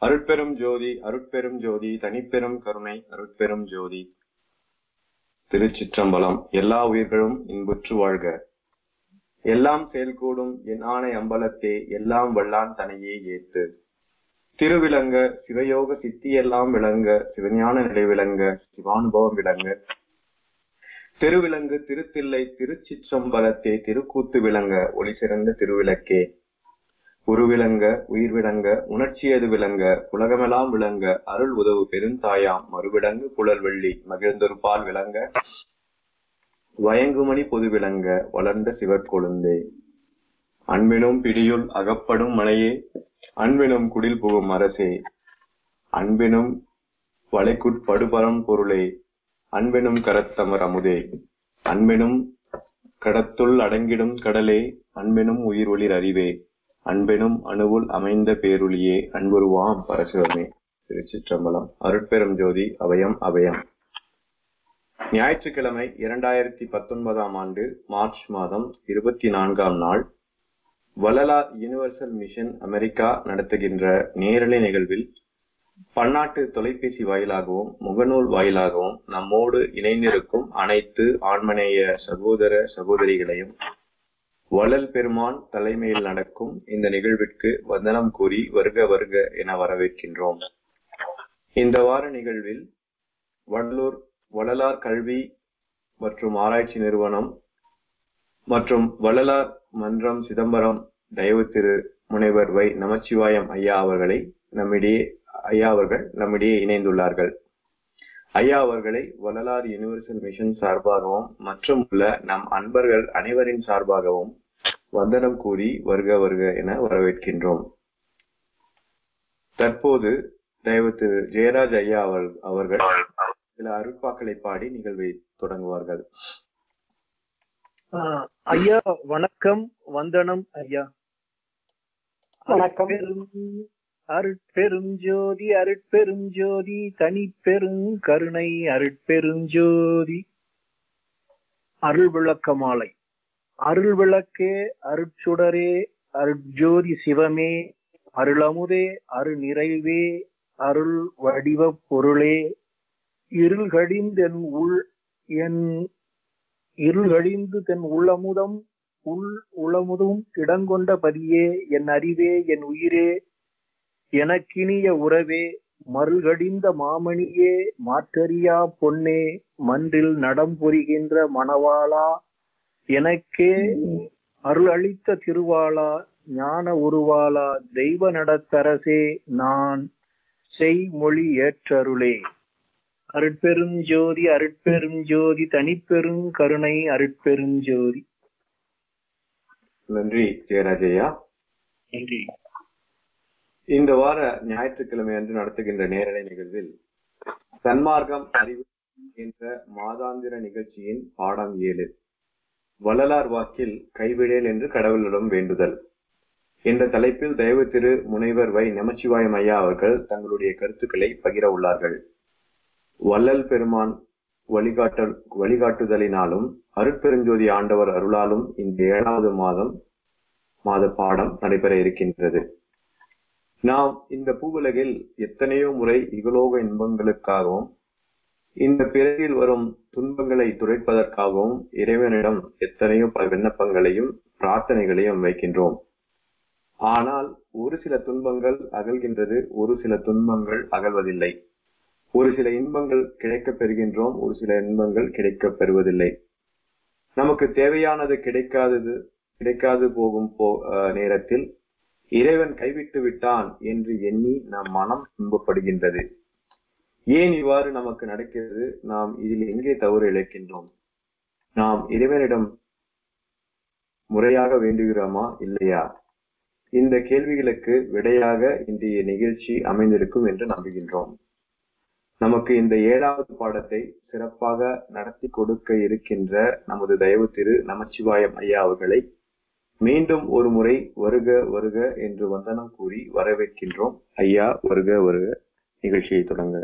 அருட்பெரும் ஜோதி அருட்பெரும் ஜோதி தனிப்பெரும் கருணை அருட்பெரும் ஜோதி திருச்சிற்றம்பலம் எல்லா உயிர்களும் இன்புற்று வாழ்க எல்லாம் செயல்கூடும் என் ஆணை அம்பலத்தே எல்லாம் வல்லான் தனையே ஏத்து திருவிளங்க சிவயோக சித்தியெல்லாம் விளங்க சிவஞான நிலை விளங்க சிவானுபவம் விளங்க திருவிலங்கு திருத்தில்லை திருச்சிற்றம்பலத்தே திருக்கூத்து விளங்க ஒளி சிறந்த திருவிளக்கே உருவிளங்க உயிர் விளங்க உணர்ச்சியது விளங்க உலகமெல்லாம் விளங்க அருள் உதவு பெருந்தாயாம் மறுவிளங்கு புழல் வெள்ளி மகிழ்ந்தொருபால் விளங்க வயங்குமணி பொது விளங்க வளர்ந்த சிவற்கொழுந்தே அன்பினும் பிடியுள் அகப்படும் மலையே அன்பினும் குடில் புகும் அரசே அன்பினும் வளைக்குட்படுபரம் பொருளே அன்பினும் கரத்தமர் அமுதே அன்பினும் கடத்துள் அடங்கிடும் கடலே அன்பினும் உயிர் ஒளிர் அறிவே அன்பெனும் அணுவுள் அமைந்த பேருளியே அன்புருவாம் பரசிவமே திருச்சிற்றம்பலம் அருட்பெரும் ஜோதி அபயம் அபயம் ஞாயிற்றுக்கிழமை இரண்டாயிரத்தி பத்தொன்பதாம் ஆண்டு மார்ச் மாதம் இருபத்தி நான்காம் நாள் வள்ளலார் யுனிவர்சல் மிஷன் அமெரிக்கா நடத்துகின்ற நேரலை நிகழ்வில் பன்னாட்டு தொலைபேசி வாயிலாகவும் முகநூல் வாயிலாகவும் நம்மோடு இணைந்திருக்கும் அனைத்து ஆண்மநேய சகோதர சகோதரிகளையும் வள்ளல் பெருமான் தலைமையில் நடக்கும் இந்த நிகழ்விற்கு வந்தனம் கூறி வருக வருக என வரவேற்கின்றோம் இந்த வார நிகழ்வில் வள்ளூர் வள்ளலார் கல்வி மற்றும் ஆராய்ச்சி நிறுவனம் மற்றும் வள்ளலார் மன்றம் சிதம்பரம் தயவு திரு முனைவர் வை நமச்சிவாயம் ஐயா அவர்களை நம்மிடையே ஐயா அவர்கள் நம்மிடையே இணைந்துள்ளார்கள் ஐயா அவர்களை வள்ளலார் யூனிவர்சல் மிஷன் சார்பாகவும் மற்றும் உள்ள நம் அன்பர்கள் அனைவரின் சார்பாகவும் வந்தனம் கூறி வருக வருக என வரவேற்கின்றோம் தற்போது தயவு திரு ஜெயராஜ் ஐயா அவர்கள் சில அருட்பாக்களை பாடி நிகழ்வை தொடங்குவார்கள் ஐயா வணக்கம் வந்தனம் ஐயா வணக்கம் அருட்பெருஞ்சோதி அருட்பெருஞ்சோதி தனி கருணை அருட்பெருஞ்சோதி அருள் விளக்க மாலை அருள் விளக்கே அருட்சுடரே அருட்ஜோதி சிவமே அருளமுதே அரு நிறைவே அருள் வடிவ பொருளே இருள்கடிந்தென் உள் என் இருள்கழிந்து தென் உள்ளமுதம் உள் உளமுதும் இடங்கொண்ட பதியே என் அறிவே என் உயிரே எனக்கினிய உறவே மருள்கடிந்த மாமணியே மாற்றறியா பொன்னே மன்றில் நடம் புரிகின்ற மணவாளா எனக்கே அருள் அளித்த திருவாளா ஞான உருவாளா தெய்வ நடத்தரசே நான் செய்மொழி ஏற்றருளே அருட்பெருஞ்சோதி அருட்பெருஞ்சோதி தனிப்பெரும் கருணை அருட்பெருஞ்சோதி நன்றி ஜெயராஜையா நன்றி இந்த வார ஞாயிற்றுக்கிழமை அன்று நடத்துகின்ற நேரலை நிகழ்வில் சன்மார்க்கம் அறிவு என்ற மாதாந்திர நிகழ்ச்சியின் பாடம் ஏழு வள்ளலார் வாக்கில் கைவிடேல் என்று கடவுளிடம் வேண்டுதல் என்ற தலைப்பில் தயவு திரு முனைவர் வை நமச்சிவாயம் ஐயா அவர்கள் தங்களுடைய கருத்துக்களை பகிர உள்ளார்கள் வள்ளல் பெருமான் வழிகாட்டல் வழிகாட்டுதலினாலும் அருட்பெருஞ்சோதி ஆண்டவர் அருளாலும் இந்த ஏழாவது மாதம் மாத பாடம் நடைபெற இருக்கின்றது நாம் இந்த பூவுலகில் எத்தனையோ முறை இகலோக இன்பங்களுக்காகவும் இந்த பிறகில் வரும் துன்பங்களை துடைப்பதற்காகவும் இறைவனிடம் எத்தனையோ பல விண்ணப்பங்களையும் பிரார்த்தனைகளையும் வைக்கின்றோம் ஆனால் ஒரு சில துன்பங்கள் அகல்கின்றது ஒரு சில துன்பங்கள் அகல்வதில்லை ஒரு சில இன்பங்கள் கிடைக்கப் பெறுகின்றோம் ஒரு சில இன்பங்கள் கிடைக்கப் பெறுவதில்லை நமக்கு தேவையானது கிடைக்காதது கிடைக்காது போகும் போ நேரத்தில் இறைவன் கைவிட்டு விட்டான் என்று எண்ணி நம் மனம் துன்பப்படுகின்றது ஏன் இவ்வாறு நமக்கு நடக்கிறது நாம் இதில் எங்கே தவறு இழைக்கின்றோம் நாம் இறைவனிடம் முறையாக வேண்டுகிறோமா இல்லையா இந்த கேள்விகளுக்கு விடையாக இன்றைய நிகழ்ச்சி அமைந்திருக்கும் என்று நம்புகின்றோம் நமக்கு இந்த ஏழாவது பாடத்தை சிறப்பாக நடத்தி கொடுக்க இருக்கின்ற நமது தயவு திரு நமச்சிவாயம் ஐயா அவர்களை மீண்டும் ஒரு முறை வருக வருக என்று வந்தனம் கூறி வரவேற்கின்றோம் ஐயா வருக வருக நிகழ்ச்சியை தொடங்க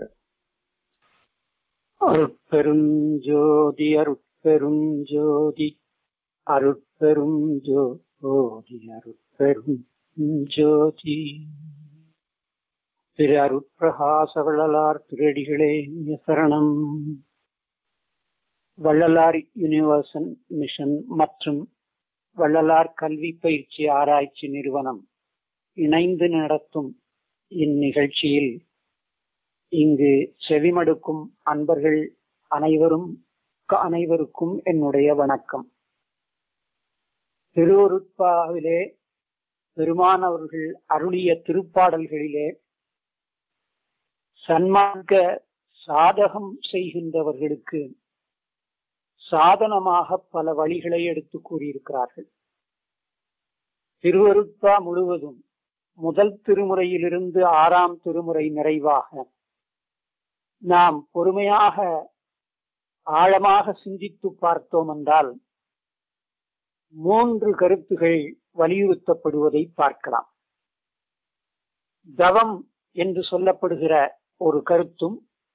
அருட்பெருஞ்சோதி அருட்பெரும் ஜோதி அருட்பெரும் ஜோதி அருட்பெரும் ஜோதி திரு அருட்பிரகாச வள்ளலார் திருடிகளே சரணம் வள்ளலார் யூனிவர்சல் மிஷன் மற்றும் வள்ளலார் கல்வி பயிற்சி ஆராய்ச்சி நிறுவனம் இணைந்து நடத்தும் இந்நிகழ்ச்சியில் இங்கு செவிமடுக்கும் அன்பர்கள் அனைவரும் அனைவருக்கும் என்னுடைய வணக்கம் திருவருட்பாவிலே பெருமான் அவர்கள் அருளிய திருப்பாடல்களிலே சன்மார்க்க சாதகம் செய்கின்றவர்களுக்கு சாதனமாக பல வழிகளை எடுத்து கூறியிருக்கிறார்கள் திருவருட்பா முழுவதும் முதல் திருமுறையிலிருந்து ஆறாம் திருமுறை நிறைவாக நாம் பொறுமையாக ஆழமாக சிந்தித்து பார்த்தோம் என்றால் மூன்று கருத்துகள் வலியுறுத்தப்படுவதை பார்க்கலாம் தவம் என்று சொல்லப்படுகிற ஒரு கருத்தும்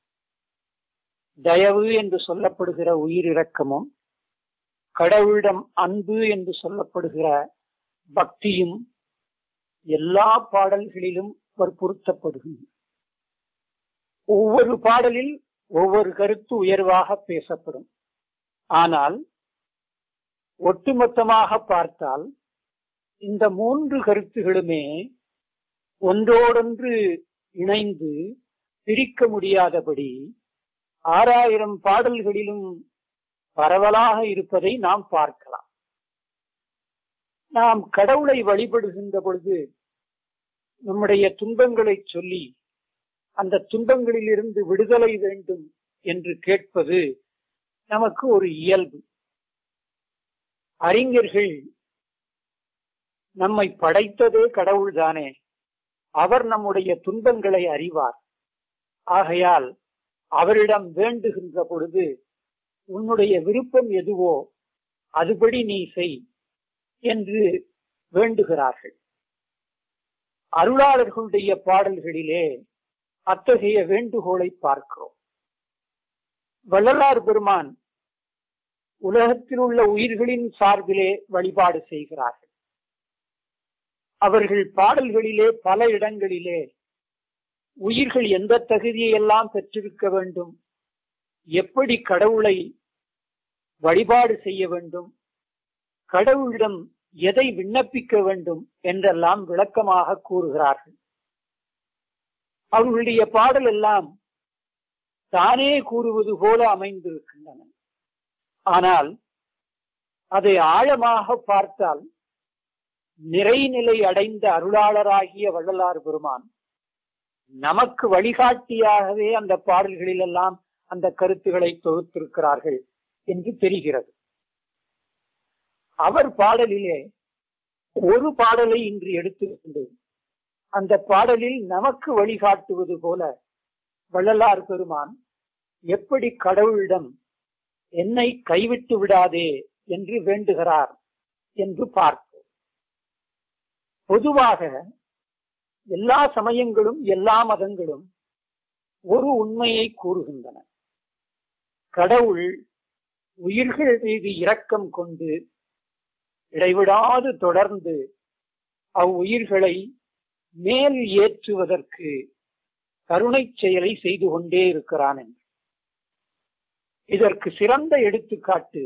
தயவு என்று சொல்லப்படுகிற உயிரிறக்கமும் கடவுளிடம் அன்பு என்று சொல்லப்படுகிற பக்தியும் எல்லா பாடல்களிலும் வற்புறுத்தப்படுகின்றன ஒவ்வொரு பாடலில் ஒவ்வொரு கருத்து உயர்வாக பேசப்படும் ஆனால் ஒட்டுமொத்தமாக பார்த்தால் இந்த மூன்று கருத்துகளுமே ஒன்றோடொன்று இணைந்து பிரிக்க முடியாதபடி ஆறாயிரம் பாடல்களிலும் பரவலாக இருப்பதை நாம் பார்க்கலாம் நாம் கடவுளை வழிபடுகின்ற பொழுது நம்முடைய துன்பங்களை சொல்லி அந்த துன்பங்களில் இருந்து விடுதலை வேண்டும் என்று கேட்பது நமக்கு ஒரு இயல்பு அறிஞர்கள் நம்மை படைத்ததே கடவுள்தானே அவர் நம்முடைய துன்பங்களை அறிவார் ஆகையால் அவரிடம் வேண்டுகின்ற பொழுது உன்னுடைய விருப்பம் எதுவோ அதுபடி நீ செய் என்று வேண்டுகிறார்கள் அருளாளர்களுடைய பாடல்களிலே அத்தகைய வேண்டுகோளை பார்க்கிறோம் வள்ளலார் பெருமான் உலகத்தில் உள்ள உயிர்களின் சார்பிலே வழிபாடு செய்கிறார்கள் அவர்கள் பாடல்களிலே பல இடங்களிலே உயிர்கள் எந்த தகுதியை எல்லாம் பெற்றிருக்க வேண்டும் எப்படி கடவுளை வழிபாடு செய்ய வேண்டும் கடவுளிடம் எதை விண்ணப்பிக்க வேண்டும் என்றெல்லாம் விளக்கமாக கூறுகிறார்கள் அவர்களுடைய பாடல் எல்லாம் தானே கூறுவது போல அமைந்திருக்கின்றன ஆனால் அதை ஆழமாக பார்த்தால் நிறைநிலை அடைந்த அருளாளராகிய வள்ளலார் பெருமான் நமக்கு வழிகாட்டியாகவே அந்த பாடல்களில் எல்லாம் அந்த கருத்துக்களை தொகுத்திருக்கிறார்கள் என்று தெரிகிறது அவர் பாடலிலே ஒரு பாடலை இன்று எடுத்துக்கொண்டு அந்த பாடலில் நமக்கு வழிகாட்டுவது போல வள்ளலார் பெருமான் எப்படி கடவுளிடம் என்னை கைவிட்டு விடாதே என்று வேண்டுகிறார் என்று பார்ப்போம் பொதுவாக எல்லா சமயங்களும் எல்லா மதங்களும் ஒரு உண்மையை கூறுகின்றன கடவுள் உயிர்கள் மீது இரக்கம் கொண்டு இடைவிடாது தொடர்ந்து அவ்வுயிர்களை மேல் ஏற்றுவதற்கு கருணை செயலை செய்து கொண்டே இருக்கிறான் என்று இதற்கு சிறந்த எடுத்துக்காட்டு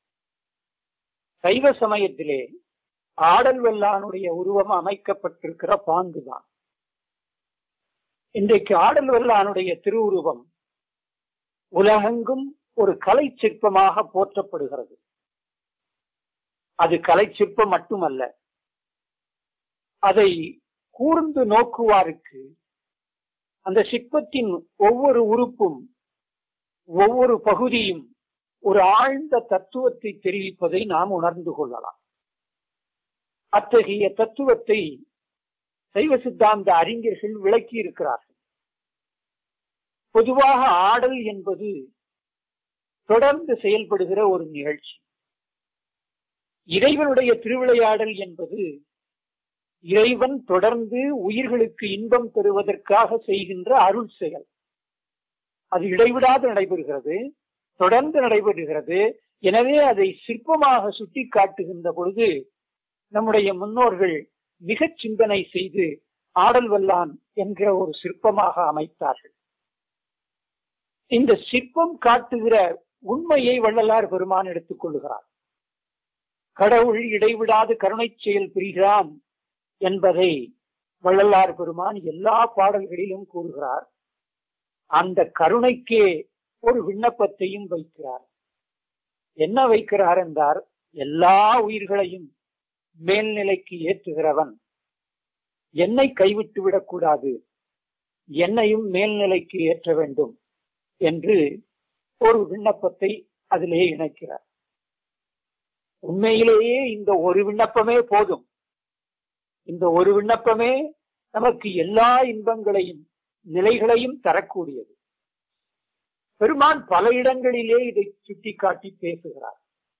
சைவ சமயத்திலே ஆடல் வல்லானுடைய உருவம் அமைக்கப்பட்டிருக்கிற பாங்குதான் இன்றைக்கு ஆடல் வல்லானுடைய திருவுருவம் உலகெங்கும் ஒரு கலை சிற்பமாக போற்றப்படுகிறது அது கலை சிற்பம் மட்டுமல்ல அதை கூர்ந்து நோக்குவாருக்கு அந்த சிற்பத்தின் ஒவ்வொரு உறுப்பும் ஒவ்வொரு பகுதியும் ஒரு ஆழ்ந்த தத்துவத்தை தெரிவிப்பதை நாம் உணர்ந்து கொள்ளலாம் அத்தகைய தத்துவத்தை சைவ சித்தாந்த அறிஞர்கள் விளக்கி இருக்கிறார்கள் பொதுவாக ஆடல் என்பது தொடர்ந்து செயல்படுகிற ஒரு நிகழ்ச்சி இறைவனுடைய திருவிளையாடல் என்பது இறைவன் தொடர்ந்து உயிர்களுக்கு இன்பம் தருவதற்காக செய்கின்ற அருள் செயல் அது இடைவிடாது நடைபெறுகிறது தொடர்ந்து நடைபெறுகிறது எனவே அதை சிற்பமாக சுட்டி காட்டுகின்ற பொழுது நம்முடைய முன்னோர்கள் மிக சிந்தனை செய்து ஆடல் வல்லான் என்கிற ஒரு சிற்பமாக அமைத்தார்கள் இந்த சிற்பம் காட்டுகிற உண்மையை வள்ளலார் பெருமான் எடுத்துக் கொள்கிறார் கடவுள் இடைவிடாது கருணை செயல் புரிகிறான் என்பதை வள்ளலார் பெருமான் எல்லா பாடல்களிலும் கூறுகிறார் அந்த கருணைக்கே ஒரு விண்ணப்பத்தையும் வைக்கிறார் என்ன வைக்கிறார் என்றார் எல்லா உயிர்களையும் மேல்நிலைக்கு ஏற்றுகிறவன் என்னை கைவிட்டு விடக்கூடாது என்னையும் மேல்நிலைக்கு ஏற்ற வேண்டும் என்று ஒரு விண்ணப்பத்தை அதிலே இணைக்கிறார் உண்மையிலேயே இந்த ஒரு விண்ணப்பமே போதும் இந்த ஒரு விண்ணப்பமே நமக்கு எல்லா இன்பங்களையும் நிலைகளையும் தரக்கூடியது பெருமான் பல இடங்களிலே இதை சுட்டிக்காட்டி பேசுகிறார்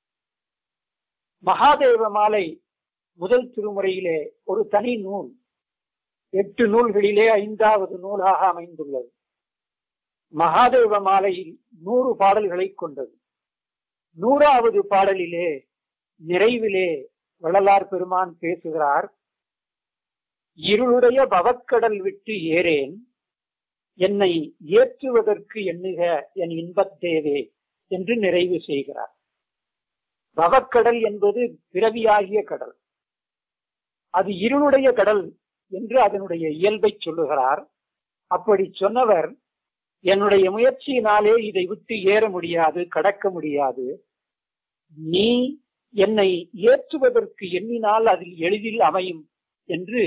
மகாதேவ மாலை முதல் திருமுறையிலே ஒரு தனி நூல் எட்டு நூல்களிலே ஐந்தாவது நூலாக அமைந்துள்ளது மகாதேவ மாலையில் நூறு பாடல்களை கொண்டது நூறாவது பாடலிலே நிறைவிலே வள்ளலார் பெருமான் பேசுகிறார் இருளுடைய பவக்கடல் விட்டு ஏறேன் என்னை ஏற்றுவதற்கு எண்ணுக என் இன்பத்தேவே என்று நிறைவு செய்கிறார் பவக்கடல் என்பது பிறவியாகிய கடல் அது இருளுடைய கடல் என்று அதனுடைய இயல்பை சொல்லுகிறார் அப்படி சொன்னவர் என்னுடைய முயற்சியினாலே இதை விட்டு ஏற முடியாது கடக்க முடியாது நீ என்னை ஏற்றுவதற்கு எண்ணினால் அதில் எளிதில் அமையும் என்று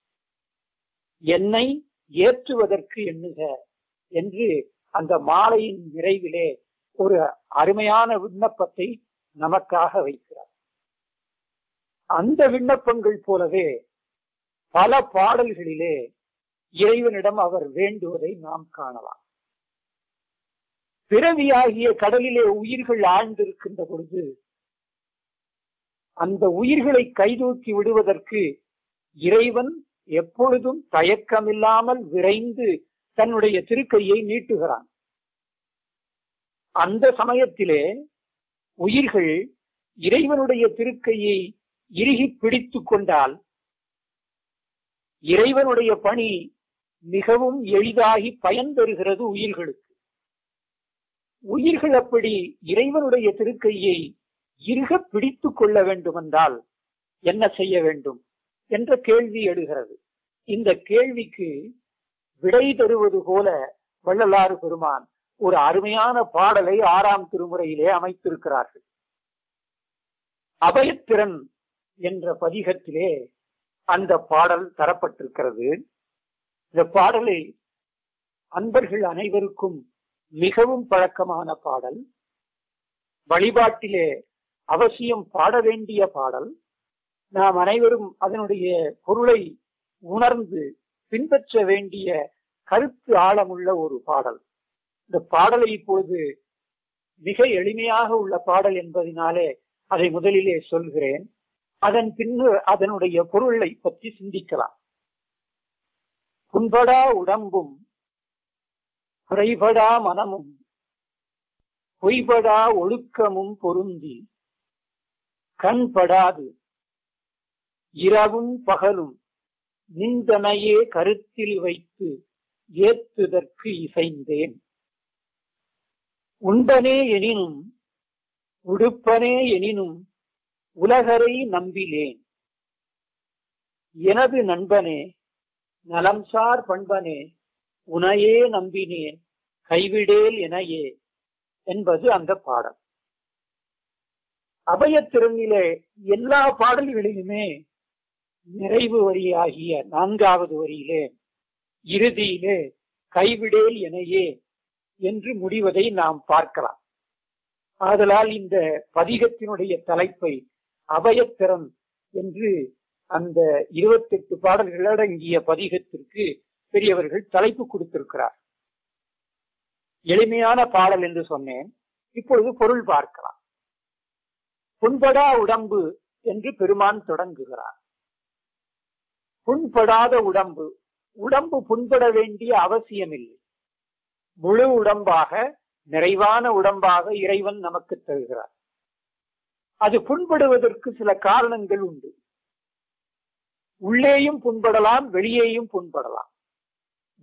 என்னை ஏற்றுவதற்கு எண்ணுக என்று அந்த மாலையின் நிறைவிலே ஒரு அருமையான விண்ணப்பத்தை நமக்காக வைக்கிறார் அந்த விண்ணப்பங்கள் போலவே பல பாடல்களிலே இறைவனிடம் அவர் வேண்டுவதை நாம் காணலாம் பிறவியாகிய கடலிலே உயிர்கள் ஆழ்ந்திருக்கின்ற பொழுது அந்த உயிர்களை கைதூக்கி விடுவதற்கு இறைவன் எப்பொழுதும் தயக்கமில்லாமல் விரைந்து தன்னுடைய திருக்கையை நீட்டுகிறான் அந்த சமயத்திலே உயிர்கள் இறைவனுடைய திருக்கையை இறுகி பிடித்துக் கொண்டால் இறைவனுடைய பணி மிகவும் எளிதாகி பயன் பெறுகிறது உயிர்களுக்கு உயிர்கள் அப்படி இறைவனுடைய திருக்கையை இறுக பிடித்துக் கொள்ள வேண்டுமென்றால் என்ன செய்ய வேண்டும் என்ற கேள்வி எழுகிறது இந்த கேள்விக்கு விடை தருவது போல வள்ளலாறு பெருமான் ஒரு அருமையான பாடலை ஆறாம் திருமுறையிலே அமைத்திருக்கிறார்கள் அபயத்திறன் என்ற பதிகத்திலே அந்த பாடல் தரப்பட்டிருக்கிறது இந்த பாடலை அன்பர்கள் அனைவருக்கும் மிகவும் பழக்கமான பாடல் வழிபாட்டிலே அவசியம் பாட வேண்டிய பாடல் நாம் அனைவரும் அதனுடைய பொருளை உணர்ந்து பின்பற்ற வேண்டிய கருத்து ஆழமுள்ள ஒரு பாடல் இந்த பாடலை இப்பொழுது மிக எளிமையாக உள்ள பாடல் என்பதனாலே அதை முதலிலே சொல்கிறேன் அதன் பின்னர் அதனுடைய பொருளை பற்றி சிந்திக்கலாம் புண்படா உடம்பும் குறைபடா மனமும் பொய்படா ஒழுக்கமும் பொருந்தி கண்படாது இரவும் பகலும் நிந்தனையே கருத்தில் வைத்து ஏத்துதற்கு இசைந்தேன் உண்டனே எனினும் உடுப்பனே எனினும் உலகரை நம்பிலேன் எனது நண்பனே நலம்சார் பண்பனே உனையே நம்பினேன் கைவிடேல் எனையே என்பது அந்த பாடல் அபயத்திறனிலே எல்லா பாடல்களிலுமே நிறைவு வரியாகிய நான்காவது வரியிலே இறுதியிலே கைவிடேல் எனையே என்று முடிவதை நாம் பார்க்கலாம் ஆதலால் இந்த பதிகத்தினுடைய தலைப்பை அபயத்திறன் என்று அந்த இருபத்தெட்டு பாடல்கள் அடங்கிய பதிகத்திற்கு பெரியவர்கள் தலைப்பு கொடுத்திருக்கிறார் எளிமையான பாடல் என்று சொன்னேன் இப்பொழுது பொருள் பார்க்கலாம் புண்படா உடம்பு என்று பெருமான் தொடங்குகிறார் புண்படாத உடம்பு உடம்பு புண்பட வேண்டிய அவசியமில்லை முழு உடம்பாக நிறைவான உடம்பாக இறைவன் நமக்கு தருகிறார் அது புண்படுவதற்கு சில காரணங்கள் உண்டு உள்ளேயும் புண்படலாம் வெளியேயும் புண்படலாம்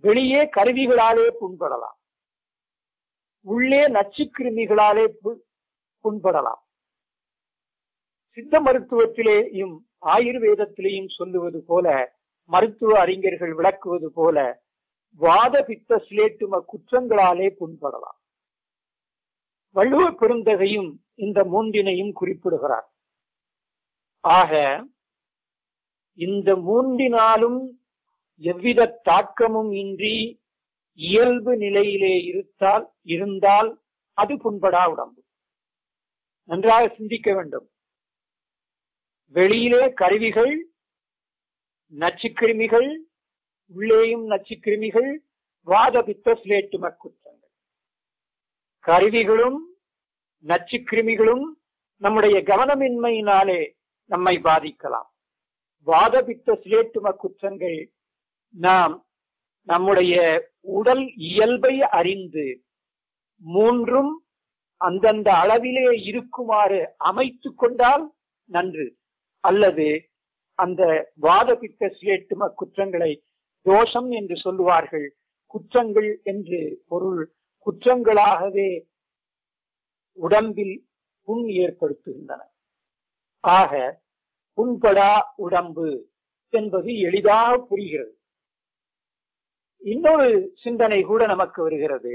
வெளியே கருவிகளாலே புண்படலாம் உள்ளே நச்சுக்கிருமிகளாலே பு- புண்படலாம் சித்த மருத்துவத்திலேயும் ஆயுர்வேதத்திலேயும் சொல்லுவது போல மருத்துவ அறிஞர்கள் விளக்குவது போல வாத பித்த சிலேட்டும குற்றங்களாலே புண்படலாம் வள்ளுவ பெருந்தகையும் இந்த மூன்றினையும் குறிப்பிடுகிறார் ஆக இந்த மூன்றினாலும் எவ்வித தாக்கமும் இன்றி இயல்பு நிலையிலே இருத்தால் இருந்தால் அது புண்படா உடம்பு நன்றாக சிந்திக்க வேண்டும் வெளியிலே கருவிகள் நச்சுக்கிருமிகள் உள்ளேயும் நச்சுக்கிருமிகள் வாதபித்த சிலேட்டும குற்றங்கள் கருவிகளும் நச்சுக்கிருமிகளும் நம்முடைய கவனமின்மையினாலே நம்மை பாதிக்கலாம் வாதபித்த சிலேட்டும குற்றங்கள் நாம் நம்முடைய உடல் இயல்பை அறிந்து மூன்றும் அந்தந்த அளவிலே இருக்குமாறு அமைத்துக் கொண்டால் நன்று அல்லது அந்த வாதபித்த சிலேட்டும குற்றங்களை தோஷம் என்று சொல்லுவார்கள் குற்றங்கள் என்று பொருள் குற்றங்களாகவே உடம்பில் புண் ஏற்படுத்துகின்றன ஆக புண்படா உடம்பு என்பது எளிதாக புரிகிறது இன்னொரு சிந்தனை கூட நமக்கு வருகிறது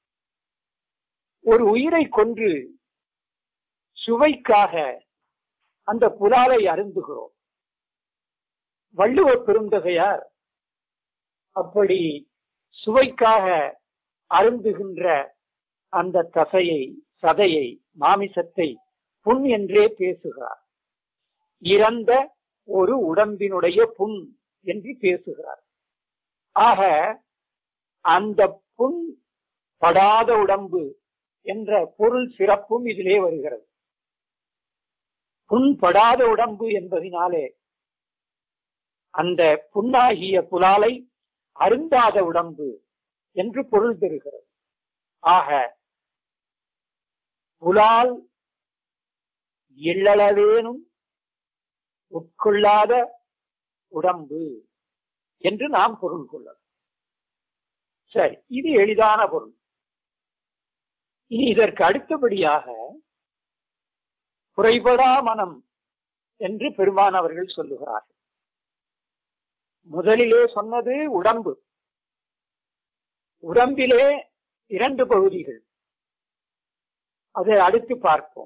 ஒரு உயிரை கொன்று சுவைக்காக அந்த புலாலை அருந்துகிறோம் வள்ளுவ பெருந்தகையார் அப்படி சுவைக்காக அருந்துகின்ற அந்த தசையை சதையை மாமிசத்தை புண் என்றே பேசுகிறார் இறந்த ஒரு உடம்பினுடைய புண் என்று பேசுகிறார் ஆக அந்த புண் படாத உடம்பு என்ற பொருள் சிறப்பும் இதிலே வருகிறது புண் படாத உடம்பு என்பதினாலே அந்த புண்ணாகிய புலாலை அருந்தாத உடம்பு என்று பொருள் பெறுகிறது ஆக புலால் எள்ளளவேனும் உட்கொள்ளாத உடம்பு என்று நாம் பொருள் கொள்ளலாம் சரி இது எளிதான பொருள் இனி இதற்கு அடுத்தபடியாக குறைபடா மனம் என்று பெருமான் அவர்கள் சொல்லுகிறார்கள் முதலிலே சொன்னது உடம்பு உடம்பிலே இரண்டு பகுதிகள் அதை அடுத்து பார்ப்போம்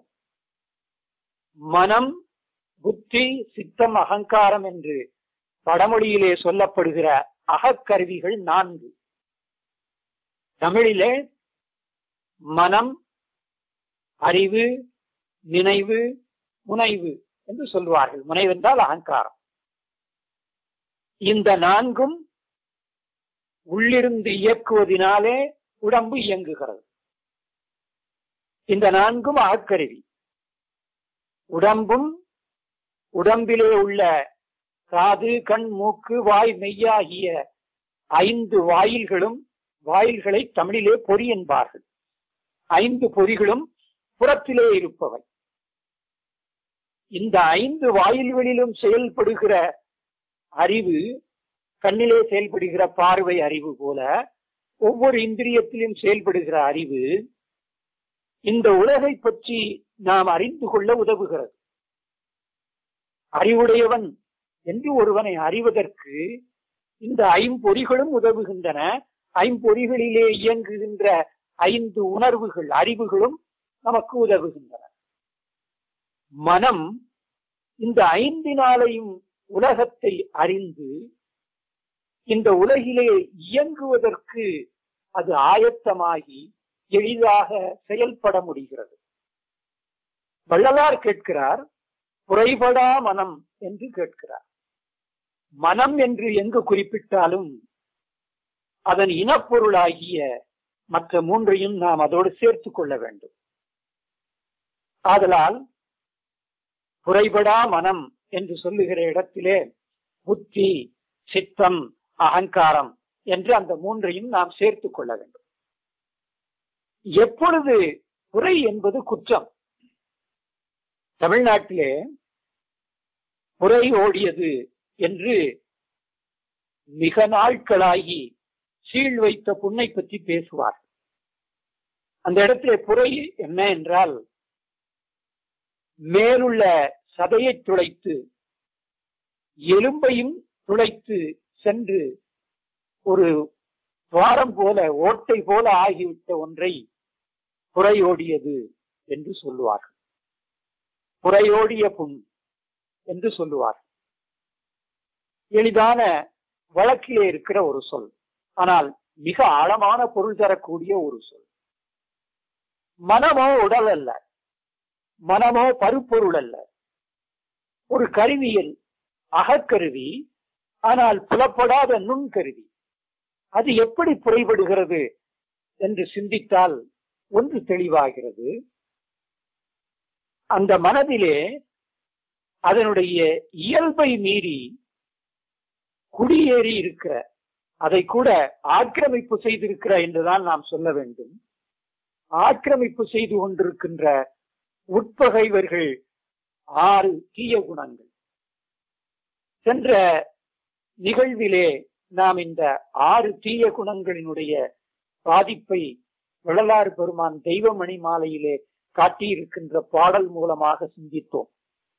மனம் புத்தி சித்தம் அகங்காரம் என்று வடமொழியிலே சொல்லப்படுகிற அகக்கருவிகள் நான்கு தமிழிலே மனம் அறிவு நினைவு முனைவு என்று சொல்வார்கள் முனைவு என்றால் அகங்காரம் இந்த நான்கும் உள்ளிருந்து இயக்குவதினாலே உடம்பு இயங்குகிறது இந்த நான்கும் அகக்கருவி உடம்பும் உடம்பிலே உள்ள காது கண் மூக்கு வாய் மெய்யாகிய ஐந்து வாயில்களும் வாயில்களை தமிழிலே பொறி என்பார்கள் ஐந்து பொறிகளும் புறத்திலே இருப்பவை இந்த ஐந்து வாயில்களிலும் செயல்படுகிற அறிவு கண்ணிலே செயல்படுகிற பார்வை அறிவு போல ஒவ்வொரு இந்திரியத்திலும் செயல்படுகிற அறிவு இந்த உலகை பற்றி நாம் அறிந்து கொள்ள உதவுகிறது அறிவுடையவன் என்று ஒருவனை அறிவதற்கு இந்த ஐம்பொறிகளும் உதவுகின்றன ஐம்பொறிகளிலே இயங்குகின்ற ஐந்து உணர்வுகள் அறிவுகளும் நமக்கு உதவுகின்றன மனம் இந்த ஐந்தினாலையும் உலகத்தை அறிந்து இந்த உலகிலே இயங்குவதற்கு அது ஆயத்தமாகி எளிதாக செயல்பட முடிகிறது வள்ளலார் கேட்கிறார் குறைபடா மனம் என்று கேட்கிறார் மனம் என்று எங்கு குறிப்பிட்டாலும் அதன் இனப்பொருளாகிய மற்ற மூன்றையும் நாம் அதோடு சேர்த்துக் கொள்ள வேண்டும் ஆதலால் குறைபடா மனம் என்று சொல்லுகிற இடத்திலே புத்தி சித்தம் அகங்காரம் என்று அந்த மூன்றையும் நாம் சேர்த்துக் கொள்ள வேண்டும் எப்பொழுது குறை என்பது குற்றம் தமிழ்நாட்டிலே குறை ஓடியது என்று மிக நாட்களாகி சீழ் வைத்த புண்ணை பற்றி பேசுவார் அந்த இடத்திலே புரை என்ன என்றால் மேலுள்ள சதையை துளைத்து எலும்பையும் துளைத்து சென்று ஒரு துவாரம் போல ஓட்டை போல ஆகிவிட்ட ஒன்றை புறையோடியது என்று சொல்லுவார் புறையோடிய புண் என்று சொல்லுவார் எளிதான வழக்கிலே இருக்கிற ஒரு சொல் ஆனால் மிக ஆழமான பொருள் தரக்கூடிய ஒரு சொல் மனமோ உடல் அல்ல மனமோ பருப்பொருள் அல்ல ஒரு கருவியில் அகக்கருவி ஆனால் புலப்படாத நுண்கருவி அது எப்படி புறைபடுகிறது என்று சிந்தித்தால் ஒன்று தெளிவாகிறது அந்த மனதிலே அதனுடைய இயல்பை மீறி குடியேறி இருக்கிற அதை கூட ஆக்கிரமிப்பு செய்திருக்கிற என்றுதான் நாம் சொல்ல வேண்டும் ஆக்கிரமிப்பு செய்து கொண்டிருக்கின்ற உட்பகைவர்கள் ஆறு தீய குணங்கள் சென்ற நிகழ்விலே நாம் இந்த ஆறு தீய குணங்களினுடைய பாதிப்பை வள்ளலார் பெருமான் தெய்வமணி மாலையிலே காட்டியிருக்கின்ற பாடல் மூலமாக சிந்தித்தோம்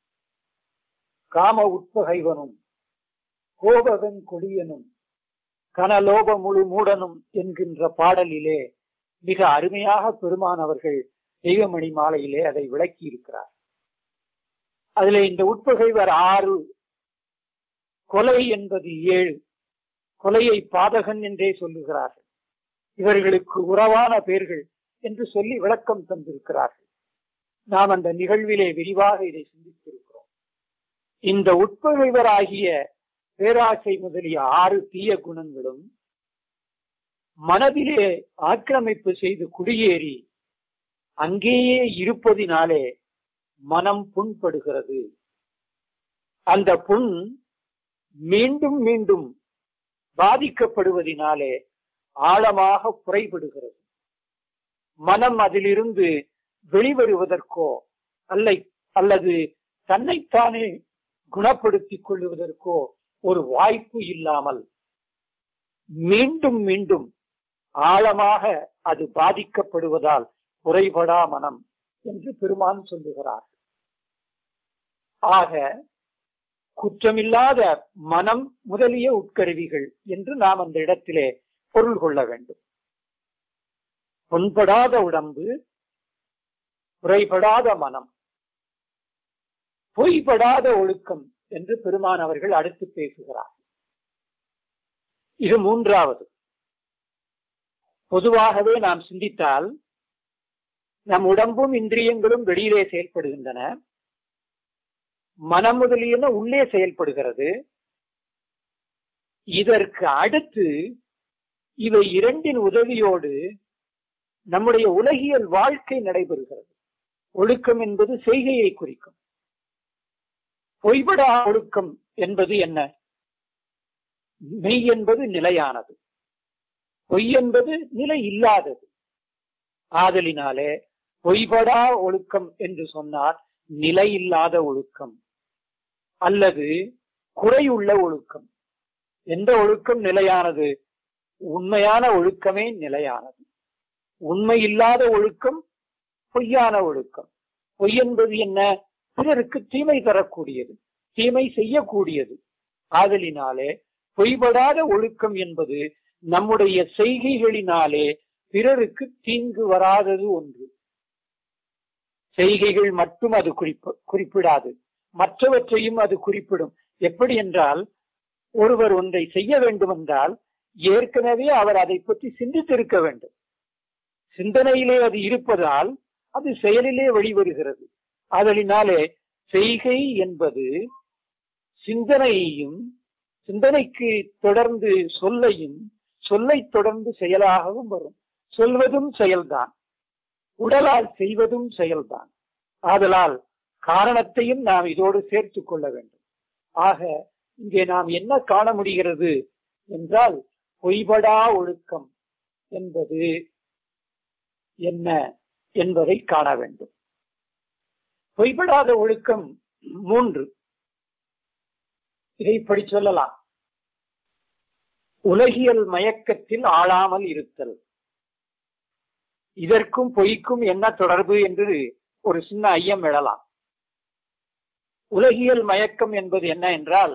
காம உட்பகைவனும் கோபவன் கொடியனும் கனலோப முழு மூடனும் என்கின்ற பாடலிலே மிக அருமையாக பெருமான் அவர்கள் தெய்வமணி மாலையிலே அதை விளக்கி இருக்கிறார் அதிலே இந்த உட்பகைவர் ஆறு கொலை என்பது ஏழு கொலையை பாதகன் என்றே சொல்லுகிறார்கள் இவர்களுக்கு உறவான பேர்கள் என்று சொல்லி விளக்கம் தந்திருக்கிறார்கள் நாம் அந்த நிகழ்விலே விரிவாக இதை சிந்தித்திருக்கிறோம் இந்த உட்பகைவராகிய பேராசை முதலிய ஆறு தீய குணங்களும் மனதிலே ஆக்கிரமிப்பு செய்து குடியேறி அங்கேயே இருப்பதினாலே மனம் புண்படுகிறது அந்த புண் மீண்டும் மீண்டும் பாதிக்கப்படுவதினாலே ஆழமாக குறைபடுகிறது மனம் அதிலிருந்து வெளிவருவதற்கோ அல்ல அல்லது தன்னைத்தானே குணப்படுத்திக் கொள்ளுவதற்கோ ஒரு வாய்ப்பு இல்லாமல் மீண்டும் மீண்டும் ஆழமாக அது பாதிக்கப்படுவதால் குறைபடா மனம் என்று பெருமான் சொல்லுகிறார் ஆக குற்றமில்லாத மனம் முதலிய உட்கருவிகள் என்று நாம் அந்த இடத்திலே பொருள் கொள்ள வேண்டும் புண்படாத உடம்பு குறைபடாத மனம் பொய்படாத ஒழுக்கம் என்று பெருமான் அவர்கள் அடுத்து பேசுகிறார் இது மூன்றாவது பொதுவாகவே நாம் சிந்தித்தால் நம் உடம்பும் இந்திரியங்களும் வெளியிலே செயல்படுகின்றன மனம் முதலியன உள்ளே செயல்படுகிறது இதற்கு அடுத்து இவை இரண்டின் உதவியோடு நம்முடைய உலகியல் வாழ்க்கை நடைபெறுகிறது ஒழுக்கம் என்பது செய்கையை குறிக்கும் பொய்படா ஒழுக்கம் என்பது என்ன மெய் என்பது நிலையானது பொய் என்பது நிலை இல்லாதது ஆதலினாலே பொய்படா ஒழுக்கம் என்று சொன்னார் நிலை இல்லாத ஒழுக்கம் அல்லது குறையுள்ள ஒழுக்கம் எந்த ஒழுக்கம் நிலையானது உண்மையான ஒழுக்கமே நிலையானது உண்மை இல்லாத ஒழுக்கம் பொய்யான ஒழுக்கம் பொய் என்பது என்ன பிறருக்கு தீமை தரக்கூடியது தீமை செய்யக்கூடியது ஆதலினாலே பொய்படாத ஒழுக்கம் என்பது நம்முடைய செய்கைகளினாலே பிறருக்கு தீங்கு வராதது ஒன்று செய்கைகள் மட்டும் அது குறிப்பு குறிப்பிடாது மற்றவற்றையும் அது குறிப்பிடும் எப்படி என்றால் ஒருவர் ஒன்றை செய்ய வேண்டும் என்றால் ஏற்கனவே அவர் அதை பற்றி சிந்தித்திருக்க வேண்டும் சிந்தனையிலே அது இருப்பதால் அது செயலிலே வெளிவருகிறது அதனாலே செய்கை என்பது சிந்தனையையும் சிந்தனைக்கு தொடர்ந்து சொல்லையும் சொல்லை தொடர்ந்து செயலாகவும் வரும் சொல்வதும் செயல்தான் உடலால் செய்வதும் செயல்தான் ஆதலால் காரணத்தையும் நாம் இதோடு சேர்த்துக் கொள்ள வேண்டும் ஆக இங்கே நாம் என்ன காண முடிகிறது என்றால் பொய்படா ஒழுக்கம் என்பது என்ன என்பதை காண வேண்டும் பொய்படாத ஒழுக்கம் மூன்று இதை இப்படி சொல்லலாம் உலகியல் மயக்கத்தில் ஆளாமல் இருத்தல் இதற்கும் பொய்க்கும் என்ன தொடர்பு என்று ஒரு சின்ன ஐயம் எழலாம் உலகியல் மயக்கம் என்பது என்ன என்றால்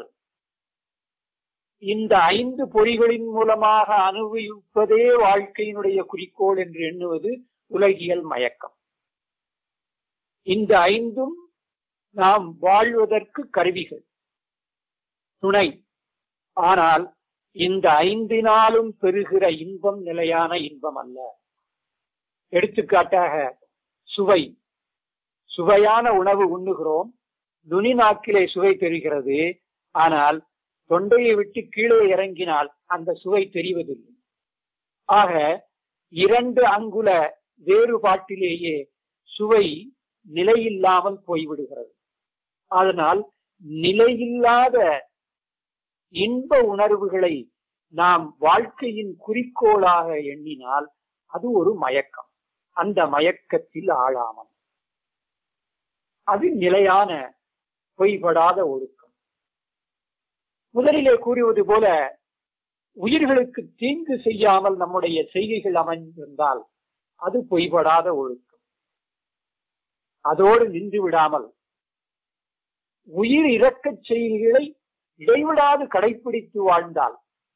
இந்த ஐந்து பொறிகளின் மூலமாக அனுபவிப்பதே வாழ்க்கையினுடைய குறிக்கோள் என்று எண்ணுவது உலகியல் மயக்கம் இந்த ஐந்தும் நாம் வாழ்வதற்கு கருவிகள் துணை ஆனால் இந்த ஐந்தினாலும் பெறுகிற இன்பம் நிலையான இன்பம் அல்ல எடுத்துக்காட்டாக சுவை சுவையான உணவு உண்ணுகிறோம் நுனி நாக்கிலே சுவை தெரிகிறது ஆனால் தொண்டையை விட்டு கீழே இறங்கினால் அந்த சுவை தெரிவதில்லை ஆக இரண்டு அங்குல வேறுபாட்டிலேயே சுவை நிலையில்லாமல் போய்விடுகிறது அதனால் நிலையில்லாத இன்ப உணர்வுகளை நாம் வாழ்க்கையின் குறிக்கோளாக எண்ணினால் அது ஒரு மயக்கம் அந்த மயக்கத்தில் ஆளாமல் அது நிலையான பொய்படாத ஒழுக்கம் முதலிலே கூறுவது போல உயிர்களுக்கு தீங்கு செய்யாமல் நம்முடைய செய்கைகள் அமைந்திருந்தால் அது பொய்படாத ஒழுக்கம் அதோடு நின்று விடாமல் உயிர் இறக்கச் செய்திகளை இடைவிடாது கடைபிடித்து வாழ்ந்தால்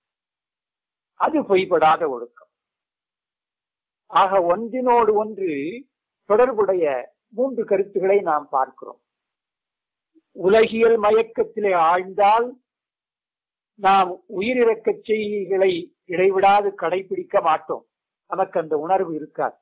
அது பொய்படாத ஒழுக்கம் ஆக ஒன்றினோடு ஒன்று தொடர்புடைய மூன்று கருத்துக்களை நாம் பார்க்கிறோம் உலகியல் மயக்கத்திலே ஆழ்ந்தால் நாம் உயிரிழக்கச் செய்திகளை இடைவிடாது கடைபிடிக்க மாட்டோம் நமக்கு அந்த உணர்வு இருக்காது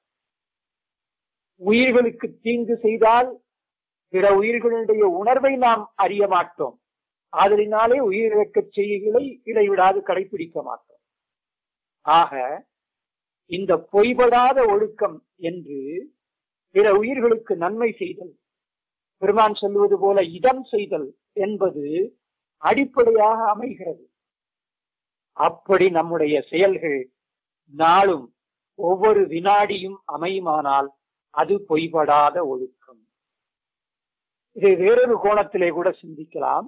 உயிர்களுக்கு தீங்கு செய்தால் பிற உயிர்களுடைய உணர்வை நாம் அறிய மாட்டோம் ஆதலினாலே உயிரிழக்கச் செய்திகளை இடைவிடாது கடைபிடிக்க மாட்டோம் ஆக இந்த பொய்படாத ஒழுக்கம் என்று பிற உயிர்களுக்கு நன்மை செய்தல் பெருமான் சொல்லுவது போல இதம் செய்தல் என்பது அடிப்படையாக அமைகிறது அப்படி நம்முடைய செயல்கள் நாளும் ஒவ்வொரு வினாடியும் அமையுமானால் அது பொய்படாத ஒழுக்கம் இதை வேறொரு கோணத்திலே கூட சிந்திக்கலாம்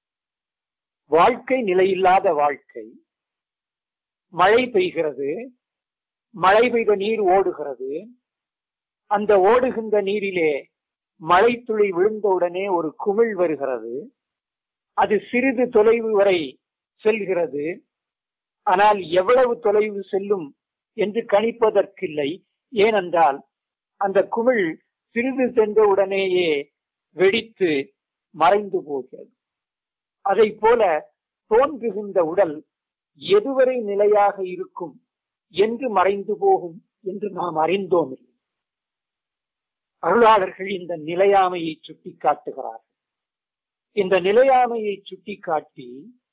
வாழ்க்கை நிலையில்லாத வாழ்க்கை மழை பெய்கிறது மழை பெய்த நீர் ஓடுகிறது அந்த ஓடுகின்ற நீரிலே மழை துளி விழுந்தவுடனே ஒரு குமிழ் வருகிறது அது சிறிது தொலைவு வரை செல்கிறது ஆனால் எவ்வளவு தொலைவு செல்லும் என்று கணிப்பதற்கில்லை ஏனென்றால் அந்த குமிழ் சிறிது சென்றவுடனேயே வெடித்து மறைந்து போகிறது அதை போல தோன்றுகின்ற உடல் எதுவரை நிலையாக இருக்கும் என்று மறைந்து போகும் என்று நாம் அறிந்தோம் இல்லை அருளாளர்கள் இந்த நிலையாமையை சுட்டி காட்டுகிறார்கள் இந்த நிலையாமையை சுட்டி காட்டி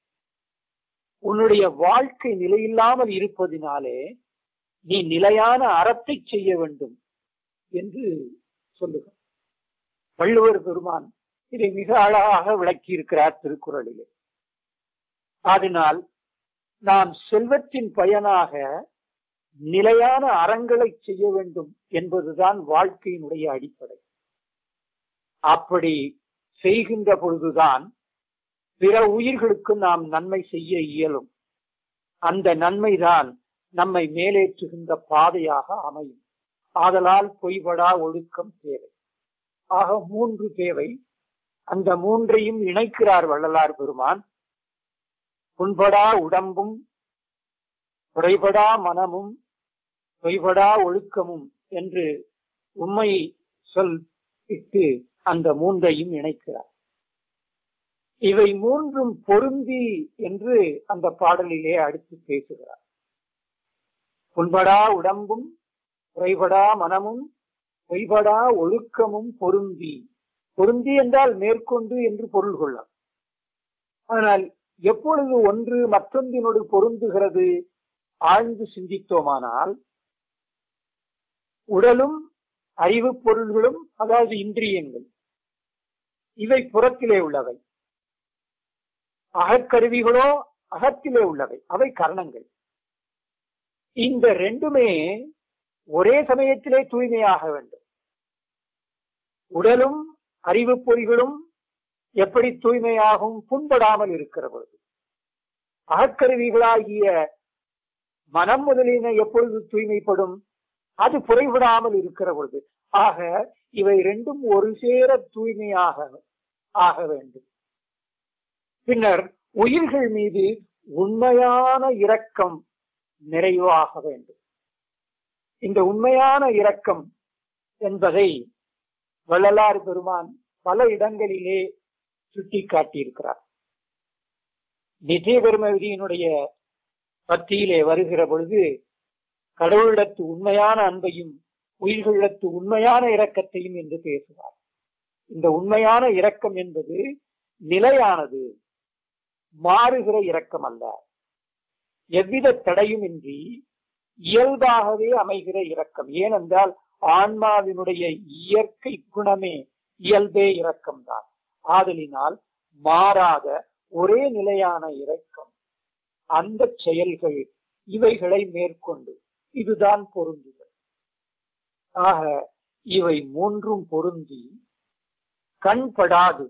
உன்னுடைய வாழ்க்கை நிலையில்லாமல் இருப்பதினாலே நீ நிலையான அறத்தை செய்ய வேண்டும் என்று சொல்லுகிறார் வள்ளுவர் பெருமான் இதை மிக அழகாக விளக்கி இருக்கிறார் திருக்குறளிலே அதனால் நாம் செல்வத்தின் பயனாக நிலையான அறங்களை செய்ய வேண்டும் என்பதுதான் வாழ்க்கையினுடைய அடிப்படை அப்படி செய்கின்ற பொழுதுதான் பிற உயிர்களுக்கு நாம் நன்மை செய்ய இயலும் அந்த நன்மைதான் நம்மை மேலேற்றுகின்ற பாதையாக அமையும் ஆதலால் பொய்படா ஒழுக்கம் தேவை ஆக மூன்று தேவை அந்த மூன்றையும் இணைக்கிறார் வள்ளலார் பெருமான் புண்படா உடம்பும் குறைபடா மனமும் பொய்படா ஒழுக்கமும் என்று உண்மை சொல் இட்டு அந்த மூன்றையும் இணைக்கிறார் இவை மூன்றும் பொருந்தி என்று அந்த பாடலிலே அடுத்து பேசுகிறார் புண்படா உடம்பும் குறைபடா மனமும் பொய்படா ஒழுக்கமும் பொருந்தி பொருந்தி என்றால் மேற்கொண்டு என்று பொருள் கொள்ளலாம் ஆனால் எப்பொழுது ஒன்று மற்றொன்றினோடு பொருந்துகிறது ஆழ்ந்து சிந்தித்தோமானால் உடலும் அறிவு பொருள்களும் அதாவது இந்திரியங்கள் இவை புறத்திலே உள்ளவை அகக்கருவிகளோ அகத்திலே உள்ளவை அவை கரணங்கள் இந்த ரெண்டுமே ஒரே சமயத்திலே தூய்மையாக வேண்டும் உடலும் அறிவு பொறிகளும் எப்படி தூய்மையாகும் புண்படாமல் இருக்கிற பொழுது அகக்கருவிகளாகிய மனம் முதலியன எப்பொழுது தூய்மைப்படும் அது குறைவிடாமல் இருக்கிற பொழுது ஆக இவை ரெண்டும் ஒரு சேர தூய்மையாக ஆக வேண்டும் பின்னர் உயிர்கள் மீது உண்மையான இரக்கம் நிறைவாக வேண்டும் இந்த உண்மையான இரக்கம் என்பதை வள்ளலார் பெருமான் பல இடங்களிலே சுட்டி காட்டியிருக்கிறார் நித்திய பெருமதியினுடைய பத்தியிலே வருகிற பொழுது கடவுளிடத்து உண்மையான அன்பையும் உயிர்களிடத்து உண்மையான இரக்கத்தையும் என்று பேசுவார் இந்த உண்மையான இரக்கம் என்பது நிலையானது மாறுகிற இரக்கம் அல்ல எவ்வித தடையுமின்றி இயல்பாகவே அமைகிற இரக்கம் ஏனென்றால் ஆன்மாவினுடைய இயற்கை குணமே இயல்பே இரக்கம்தான் ஆதலினால் மாறாத ஒரே நிலையான இரக்கம் அந்த செயல்கள் இவைகளை மேற்கொண்டு இதுதான் பொருந்துதல் ஆக இவை மூன்றும் பொருந்தி கண்படாது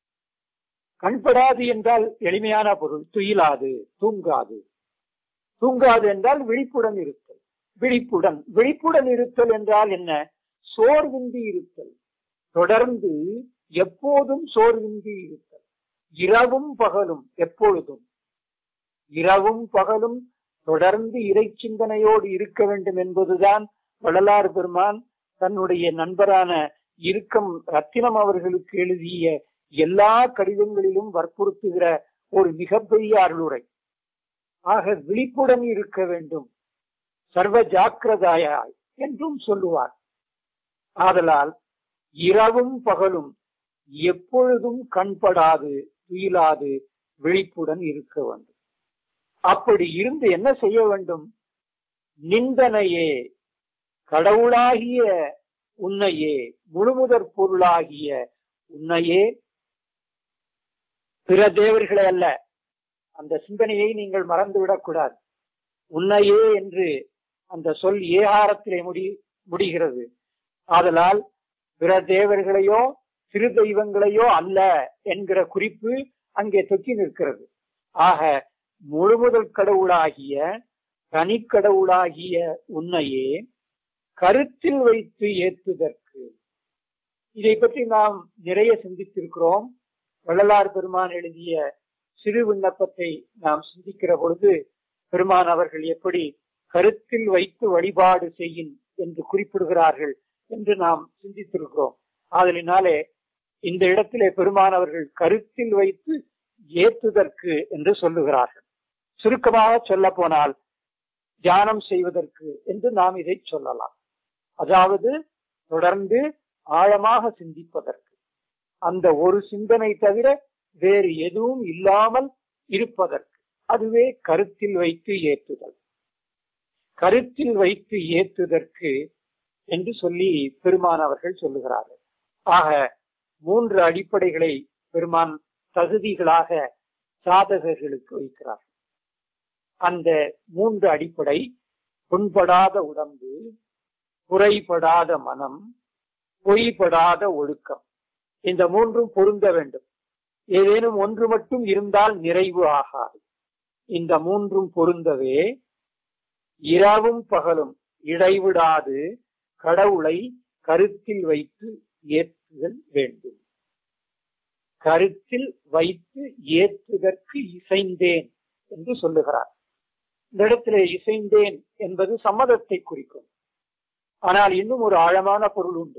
கண்படாது என்றால் எளிமையான பொருள் துயிலாது தூங்காது தூங்காது என்றால் விழிப்புடன் இருத்தல் விழிப்புடன் விழிப்புடன் இருத்தல் என்றால் என்ன சோர்வின்றி இருத்தல் தொடர்ந்து எப்போதும் சோர்வின்றி இருத்தல் இரவும் பகலும் எப்பொழுதும் இரவும் பகலும் தொடர்ந்து இறை சிந்தனையோடு இருக்க வேண்டும் என்பதுதான் வள்ளலார் பெருமான் தன்னுடைய நண்பரான இருக்கம் ரத்தினம் அவர்களுக்கு எழுதிய எல்லா கடிதங்களிலும் வற்புறுத்துகிற ஒரு மிகப்பெரிய அருளுரை ஆக விழிப்புடன் இருக்க வேண்டும் சர்வ ஜாக்கிரதாயாய் என்றும் சொல்லுவார் ஆதலால் இரவும் பகலும் எப்பொழுதும் கண்படாது துயிலாது விழிப்புடன் இருக்க வேண்டும் அப்படி இருந்து என்ன செய்ய வேண்டும் நிந்தனையே கடவுளாகிய உன்னையே முழுமுதற் பொருளாகிய உன்னையே பிற தேவர்களை அல்ல அந்த சிந்தனையை நீங்கள் மறந்துவிடக் கூடாது உன்னையே என்று அந்த சொல் ஏகாரத்திலே முடி முடிகிறது ஆதலால் பிற தேவர்களையோ சிறு தெய்வங்களையோ அல்ல என்கிற குறிப்பு அங்கே தொக்கி நிற்கிறது ஆக முழுமுதல் கடவுளாகிய தனிக்கடவுளாகிய உன்னையே கருத்தில் வைத்து ஏற்றுதற்கு இதை பற்றி நாம் நிறைய சிந்தித்திருக்கிறோம் வள்ளலார் பெருமான் எழுதிய சிறு விண்ணப்பத்தை நாம் சிந்திக்கிற பொழுது பெருமான் அவர்கள் எப்படி கருத்தில் வைத்து வழிபாடு செய்யும் என்று குறிப்பிடுகிறார்கள் என்று நாம் சிந்தித்திருக்கிறோம் ஆதலினாலே இந்த இடத்திலே பெருமான் அவர்கள் கருத்தில் வைத்து ஏற்றுதற்கு என்று சொல்லுகிறார்கள் சுருக்கமாக சொல்ல போனால் தியானம் செய்வதற்கு என்று நாம் இதை சொல்லலாம் அதாவது தொடர்ந்து ஆழமாக சிந்திப்பதற்கு அந்த ஒரு சிந்தனை தவிர வேறு எதுவும் இல்லாமல் இருப்பதற்கு அதுவே கருத்தில் வைத்து ஏற்றுதல் கருத்தில் வைத்து ஏற்றுதற்கு என்று சொல்லி பெருமான் அவர்கள் சொல்லுகிறார்கள் ஆக மூன்று அடிப்படைகளை பெருமான் தகுதிகளாக சாதகர்களுக்கு வைக்கிறார் அந்த மூன்று அடிப்படை புண்படாத உடம்பு குறைபடாத மனம் பொய்படாத ஒழுக்கம் இந்த மூன்றும் பொருந்த வேண்டும் ஏதேனும் ஒன்று மட்டும் இருந்தால் நிறைவு ஆகாது இந்த மூன்றும் பொருந்தவே இரவும் பகலும் இடைவிடாது கடவுளை கருத்தில் வைத்து ஏற்றுதல் வேண்டும் கருத்தில் வைத்து ஏற்றுதற்கு இசைந்தேன் என்று சொல்லுகிறார் இந்த இடத்திலே இசைந்தேன் என்பது சம்மதத்தை குறிக்கும் ஆனால் இன்னும் ஒரு ஆழமான பொருள் உண்டு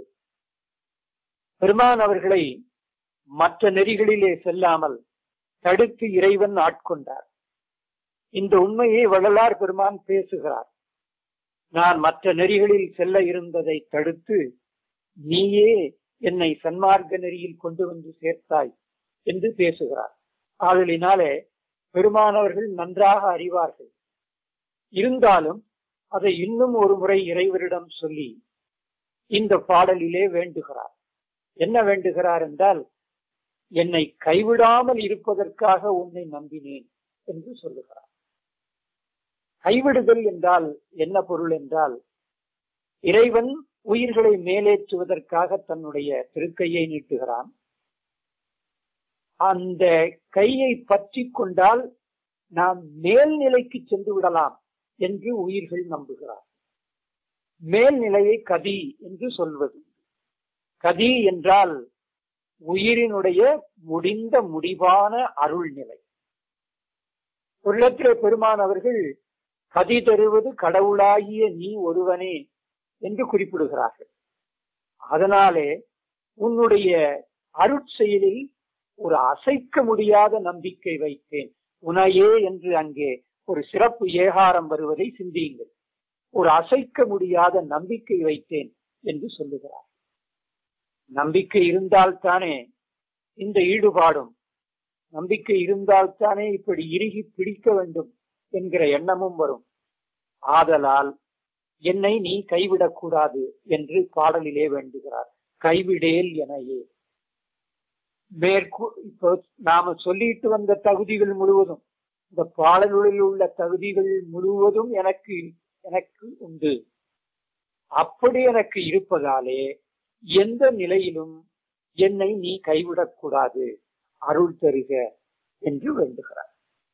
பெருமான் அவர்களை மற்ற நெறிகளிலே செல்லாமல் தடுத்து இறைவன் ஆட்கொண்டார் இந்த உண்மையை வள்ளலார் பெருமான் பேசுகிறார் நான் மற்ற நெறிகளில் செல்ல இருந்ததை தடுத்து நீயே என்னை சன்மார்க்க நெறியில் கொண்டு வந்து சேர்த்தாய் என்று பேசுகிறார் ஆதலினாலே பெருமானவர்கள் நன்றாக அறிவார்கள் இருந்தாலும் அதை இன்னும் ஒரு முறை இறைவரிடம் சொல்லி இந்த பாடலிலே வேண்டுகிறார் என்ன வேண்டுகிறார் என்றால் என்னை கைவிடாமல் இருப்பதற்காக உன்னை நம்பினேன் என்று சொல்லுகிறார் கைவிடுதல் என்றால் என்ன பொருள் என்றால் இறைவன் உயிர்களை மேலேற்றுவதற்காக தன்னுடைய திருக்கையை நீட்டுகிறான் அந்த கையை பற்றி கொண்டால் நாம் மேல்நிலைக்கு சென்று விடலாம் என்று உயிர்கள் நம்புகிறார் மேல்நிலையை கதி என்று சொல்வது கதி என்றால் உயிரினுடைய முடிந்த முடிவான அருள் நிலை ஒரு இடத்திலே பெருமான் அவர்கள் கதி தருவது கடவுளாகிய நீ ஒருவனே என்று குறிப்பிடுகிறார்கள் அதனாலே உன்னுடைய அருட்செயலில் ஒரு அசைக்க முடியாத நம்பிக்கை வைத்தேன் உனையே என்று அங்கே ஒரு சிறப்பு ஏகாரம் வருவதை சிந்தியுங்கள் ஒரு அசைக்க முடியாத நம்பிக்கை வைத்தேன் என்று சொல்லுகிறார் நம்பிக்கை இருந்தால்தானே இந்த ஈடுபாடும் நம்பிக்கை இருந்தால்தானே இப்படி இறுகி பிடிக்க வேண்டும் என்கிற எண்ணமும் வரும் ஆதலால் என்னை நீ கைவிடக் கூடாது என்று பாடலிலே வேண்டுகிறார் கைவிடேல் எனையே மேற்கூ இப்போ நாம சொல்லிட்டு வந்த தகுதிகள் முழுவதும் இந்த பாடல்களில் உள்ள தகுதிகள் முழுவதும் எனக்கு எனக்கு உண்டு அப்படி எனக்கு இருப்பதாலே எந்த நிலையிலும் என்னை நீ கைவிடக் கூடாது அருள் தருக என்று வேண்டுகிறார்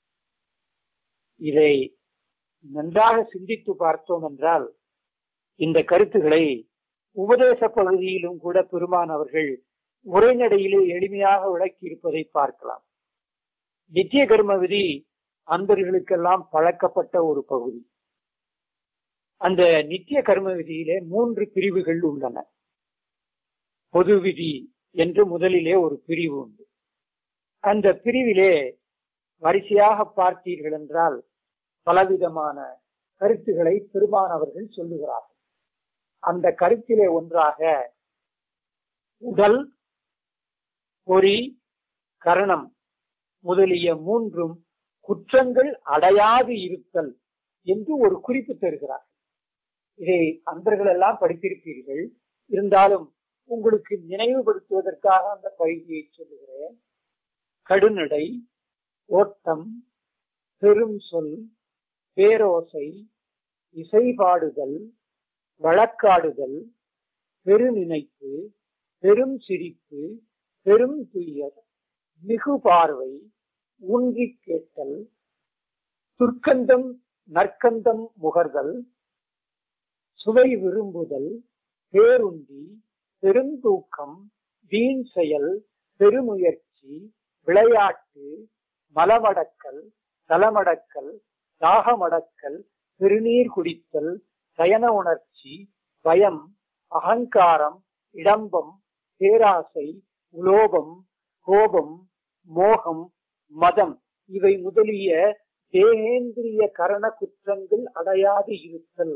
இதை நன்றாக சிந்தித்து பார்த்தோம் என்றால் இந்த கருத்துக்களை உபதேச பகுதியிலும் கூட பெருமான் அவர்கள் உரைநடையிலே எளிமையாக விளக்கி இருப்பதை பார்க்கலாம் நித்திய கர்ம விதி அன்பர்களுக்கெல்லாம் பழக்கப்பட்ட ஒரு பகுதி அந்த நித்திய கர்ம விதியிலே மூன்று பிரிவுகள் உள்ளன பொது விதி என்று முதலிலே ஒரு பிரிவு உண்டு அந்த பிரிவிலே வரிசையாக பார்த்தீர்கள் என்றால் பலவிதமான கருத்துக்களை பெருமான் அவர்கள் சொல்லுகிறார்கள் அந்த கருத்திலே ஒன்றாக உடல் பொறி கரணம் முதலிய மூன்றும் குற்றங்கள் அடையாது இருத்தல் என்று ஒரு குறிப்பு தருகிறார் இதை அன்பர்கள் எல்லாம் படித்திருப்பீர்கள் இருந்தாலும் உங்களுக்கு நினைவுபடுத்துவதற்காக அந்த பகுதியை சொல்லுகிறேன் கடுநடை ஓட்டம் பெரும் சொல் பேரோசை இசைபாடுதல் வழக்காடுதல் பெருநினைப்பு பெரும் சிரிப்பு பெரும் துயர் மிகு பார்வை ஊன்றி கேட்டல் துர்க்கந்தம் நற்கந்தம் முகர்தல் சுவை விரும்புதல் பேருந்தி பெருந்தூக்கம் வீண் செயல் பெருமுயற்சி விளையாட்டு மலமடக்கல் தலமடக்கல் தாகமடக்கல் பெருநீர் குடித்தல் சயன உணர்ச்சி பயம் அகங்காரம் இடம்பம் பேராசை உலோபம் கோபம் மோகம் மதம் இவை முதலிய தேகேந்திரிய கரண குற்றங்கள் அடையாது இருத்தல்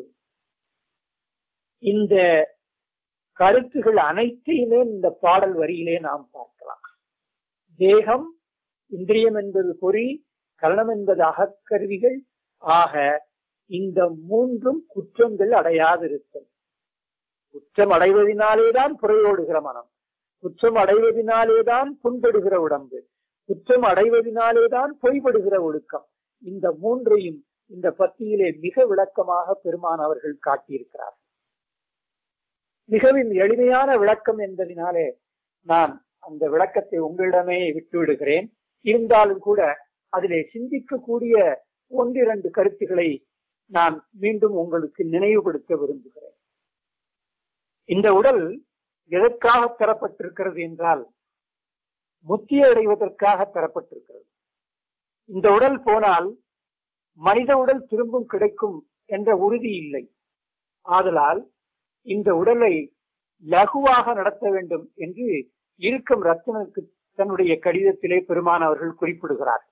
இந்த கருத்துகள் அனைத்தையுமே இந்த பாடல் வரியிலே நாம் பார்க்கலாம் தேகம் இந்திரியம் என்பது பொறி கரணம் என்பது அகக்கருவிகள் ஆக இந்த மூன்றும் குற்றங்கள் அடையாதிருத்தல் குற்றம் அடைவதனாலேதான் புறையோடுகிற மனம் குற்றம் அடைவதனாலேதான் புண்படுகிற உடம்பு குற்றம் அடைவதனாலேதான் பொய்படுகிற ஒழுக்கம் இந்த மூன்றையும் இந்த பத்தியிலே மிக விளக்கமாக பெருமான் அவர்கள் காட்டியிருக்கிறார் மிகவும் எளிமையான விளக்கம் என்பதனாலே நான் அந்த விளக்கத்தை உங்களிடமே விட்டு விடுகிறேன் இருந்தாலும் கூட அதிலே சிந்திக்கக்கூடிய ஒன்றிரண்டு கருத்துக்களை நான் மீண்டும் உங்களுக்கு நினைவுபடுத்த விரும்புகிறேன் இந்த உடல் எதற்காக தரப்பட்டிருக்கிறது என்றால் முத்திய அடைவதற்காக தரப்பட்டிருக்கிறது இந்த உடல் போனால் மனித உடல் திரும்பும் கிடைக்கும் என்ற உறுதி இல்லை ஆதலால் இந்த உடலை லகுவாக நடத்த வேண்டும் என்று இருக்கும் ரத்தனுக்கு தன்னுடைய கடிதத்திலே பெருமான் அவர்கள் குறிப்பிடுகிறார்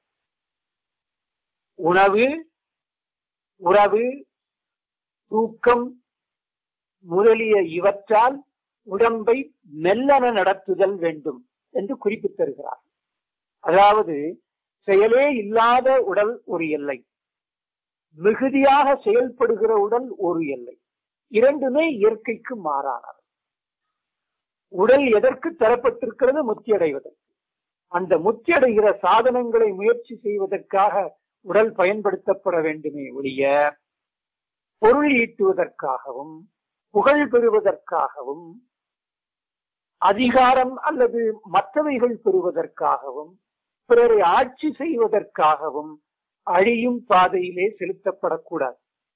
உணவு உறவு தூக்கம் முதலிய இவற்றால் உடம்பை மெல்லன நடத்துதல் வேண்டும் என்று குறிப்பிட்டு தருகிறார் அதாவது செயலே இல்லாத உடல் ஒரு எல்லை மிகுதியாக செயல்படுகிற உடல் ஒரு எல்லை இரண்டுமே இயற்கைக்கு மாறானது உடல் எதற்கு தரப்பட்டிருக்கிறது முத்தி அடைவதற்கு அந்த முத்தி அடைகிற சாதனங்களை முயற்சி செய்வதற்காக உடல் பயன்படுத்தப்பட வேண்டுமே ஒழிய பொருள் ஈட்டுவதற்காகவும் புகழ் பெறுவதற்காகவும் அதிகாரம் அல்லது மற்றவைகள் பெறுவதற்காகவும் பிறரை ஆட்சி செய்வதற்காகவும் அழியும் பாதையிலே செலுத்தப்படக்கூடாது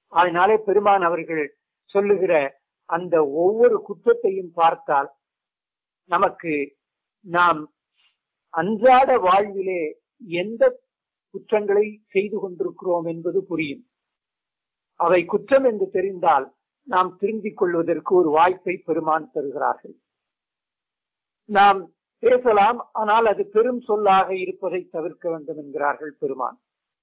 அதனாலே பெருமான் அவர்கள் சொல்லுகிற அந்த ஒவ்வொரு குற்றத்தையும் பார்த்தால் நமக்கு நாம் அன்றாட வாழ்விலே எந்த குற்றங்களை செய்து கொண்டிருக்கிறோம் என்பது புரியும் அவை குற்றம் என்று தெரிந்தால் நாம் திருந்திக் கொள்வதற்கு ஒரு வாய்ப்பை பெருமான் தருகிறார்கள் நாம் பேசலாம் ஆனால் அது பெரும் சொல்லாக இருப்பதை தவிர்க்க வேண்டும் என்கிறார்கள் பெருமான்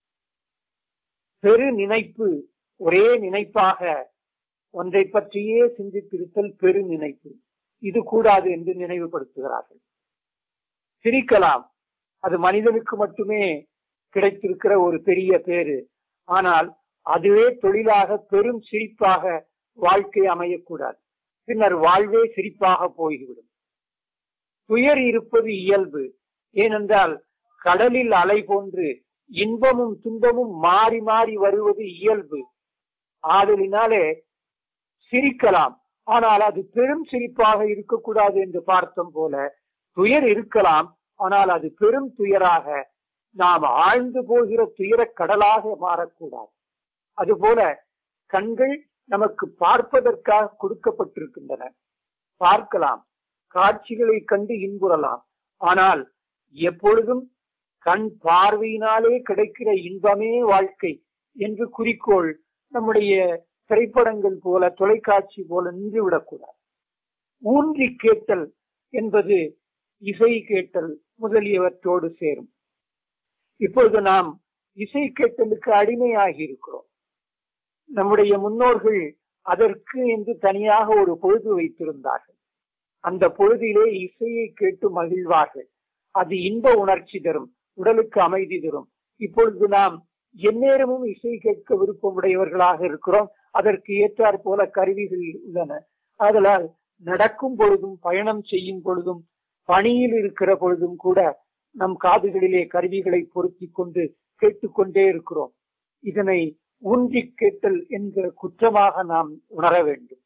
பெரு நினைப்பு ஒரே நினைப்பாக ஒன்றை பற்றியே சிந்தித்திருத்தல் பெரு நினைப்பு இது கூடாது என்று நினைவுபடுத்துகிறார்கள் சிரிக்கலாம் அது மனிதனுக்கு மட்டுமே கிடைத்திருக்கிற ஒரு பெரிய பேரு ஆனால் அதுவே தொழிலாக பெரும் சிரிப்பாக வாழ்க்கை அமையக்கூடாது பின்னர் வாழ்வே சிரிப்பாக போய்விடும் துயர் இருப்பது இயல்பு ஏனென்றால் கடலில் அலை போன்று இன்பமும் துன்பமும் மாறி மாறி வருவது இயல்பு ஆதலினாலே சிரிக்கலாம் ஆனால் அது பெரும் சிரிப்பாக இருக்கக்கூடாது என்று பார்த்தோம் போல துயர் இருக்கலாம் ஆனால் அது பெரும் துயராக நாம் ஆழ்ந்து போகிற துயர கடலாக மாறக்கூடாது அதுபோல கண்கள் நமக்கு பார்ப்பதற்காக கொடுக்கப்பட்டிருக்கின்றன பார்க்கலாம் காட்சிகளை கண்டு இன்புறலாம் ஆனால் எப்பொழுதும் கண் பார்வையினாலே கிடைக்கிற இன்பமே வாழ்க்கை என்று குறிக்கோள் நம்முடைய திரைப்படங்கள் போல தொலைக்காட்சி போல நின்று விடக்கூடாது ஊன்றி கேட்டல் என்பது இசை கேட்டல் முதலியவற்றோடு சேரும் இப்பொழுது நாம் இசை கேட்டலுக்கு அடிமையாகி இருக்கிறோம் நம்முடைய முன்னோர்கள் அதற்கு என்று தனியாக ஒரு பொழுது வைத்திருந்தார்கள் அந்த பொழுதிலே இசையை கேட்டு மகிழ்வார்கள் அது இன்ப உணர்ச்சி தரும் உடலுக்கு அமைதி தரும் இப்பொழுது நாம் எந்நேரமும் இசை கேட்க விருப்பமுடையவர்களாக இருக்கிறோம் அதற்கு ஏற்றாற் போல கருவிகள் உள்ளன ஆதலால் நடக்கும் பொழுதும் பயணம் செய்யும் பொழுதும் பணியில் இருக்கிற பொழுதும் கூட நம் காதுகளிலே கருவிகளை பொருத்தி கொண்டு கேட்டுக்கொண்டே இருக்கிறோம் இதனை ஊன்றி கேட்டல் என்கிற குற்றமாக நாம் உணர வேண்டும்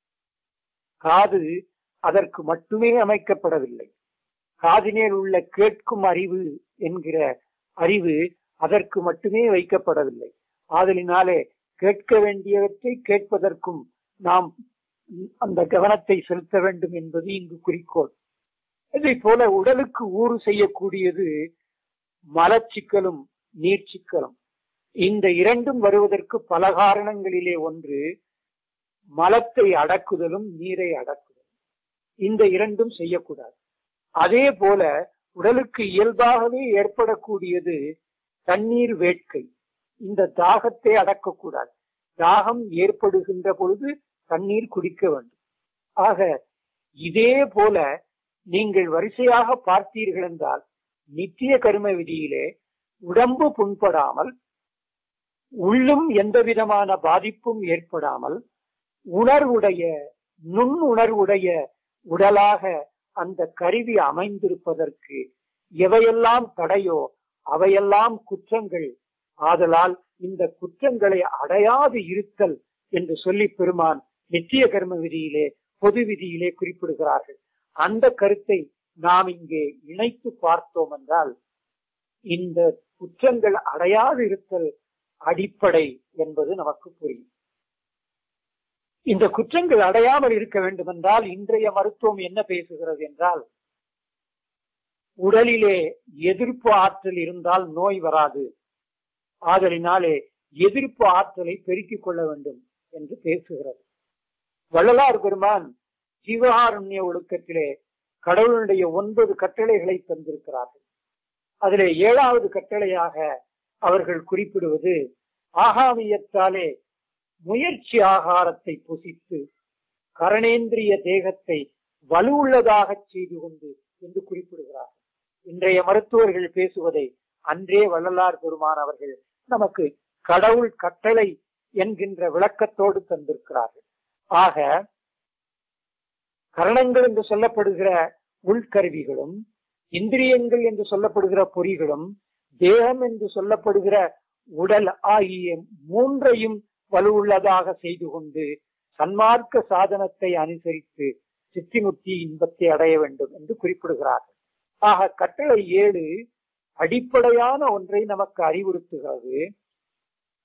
காது அதற்கு மட்டுமே அமைக்கப்படவில்லை காதினேல் உள்ள கேட்கும் அறிவு என்கிற அறிவு அதற்கு மட்டுமே வைக்கப்படவில்லை ஆதலினாலே கேட்க வேண்டியவற்றை கேட்பதற்கும் நாம் அந்த கவனத்தை செலுத்த வேண்டும் என்பது இங்கு குறிக்கோள் இதை போல உடலுக்கு ஊறு செய்யக்கூடியது மலச்சிக்கலும் நீர்ச்சிக்கலும் இந்த இரண்டும் வருவதற்கு பல காரணங்களிலே ஒன்று மலத்தை அடக்குதலும் நீரை அடக்குதலும் இந்த இரண்டும் செய்யக்கூடாது அதே போல உடலுக்கு இயல்பாகவே ஏற்படக்கூடியது தண்ணீர் வேட்கை இந்த தாகத்தை அடக்கக்கூடாது தாகம் ஏற்படுகின்ற பொழுது தண்ணீர் குடிக்க வேண்டும் ஆக இதே போல நீங்கள் வரிசையாக பார்த்தீர்கள் என்றால் நித்திய கர்ம விதியிலே உடம்பு புண்படாமல் உள்ளும் எந்த விதமான பாதிப்பும் ஏற்படாமல் உணர்வுடைய நுண் உணர்வுடைய உடலாக அந்த கருவி அமைந்திருப்பதற்கு எவையெல்லாம் தடையோ அவையெல்லாம் குற்றங்கள் ஆதலால் இந்த குற்றங்களை அடையாது இருத்தல் என்று சொல்லி பெருமான் நித்திய கர்ம விதியிலே பொது விதியிலே குறிப்பிடுகிறார்கள் அந்த கருத்தை நாம் இங்கே இணைத்து பார்த்தோம் என்றால் இந்த குற்றங்கள் அடையாது இருத்தல் அடிப்படை என்பது நமக்கு புரியும் இந்த குற்றங்கள் அடையாமல் இருக்க வேண்டும் என்றால் இன்றைய மருத்துவம் என்ன பேசுகிறது என்றால் உடலிலே எதிர்ப்பு ஆற்றல் இருந்தால் நோய் வராது ஆதலினாலே எதிர்ப்பு ஆற்றலை பெருக்கிக் கொள்ள வேண்டும் என்று பேசுகிறது வள்ளலார் பெருமான் ஜீவகாருண்ய ஒழுக்கத்திலே கடவுளுடைய ஒன்பது கட்டளைகளை தந்திருக்கிறார்கள் அதிலே ஏழாவது கட்டளையாக அவர்கள் குறிப்பிடுவது ஆகாமியத்தாலே முயற்சி ஆகாரத்தை புசித்து கரணேந்திரிய தேகத்தை வலுவுள்ளதாக செய்து கொண்டு என்று குறிப்பிடுகிறார்கள் இன்றைய மருத்துவர்கள் பேசுவதை அன்றே வள்ளலார் பெருமான் அவர்கள் நமக்கு கடவுள் கட்டளை என்கின்ற விளக்கத்தோடு தந்திருக்கிறார்கள் ஆக கரணங்கள் என்று சொல்லப்படுகிற உள்கருவிகளும் இந்திரியங்கள் என்று சொல்லப்படுகிற பொறிகளும் தேகம் என்று சொல்லப்படுகிற உடல் ஆகிய மூன்றையும் வலுவுள்ளதாக செய்து கொண்டு சன்மார்க்க சாதனத்தை அனுசரித்து சித்திமுத்தி இன்பத்தை அடைய வேண்டும் என்று குறிப்பிடுகிறார்கள் ஆக கட்டளை ஏழு அடிப்படையான ஒன்றை நமக்கு அறிவுறுத்துகிறது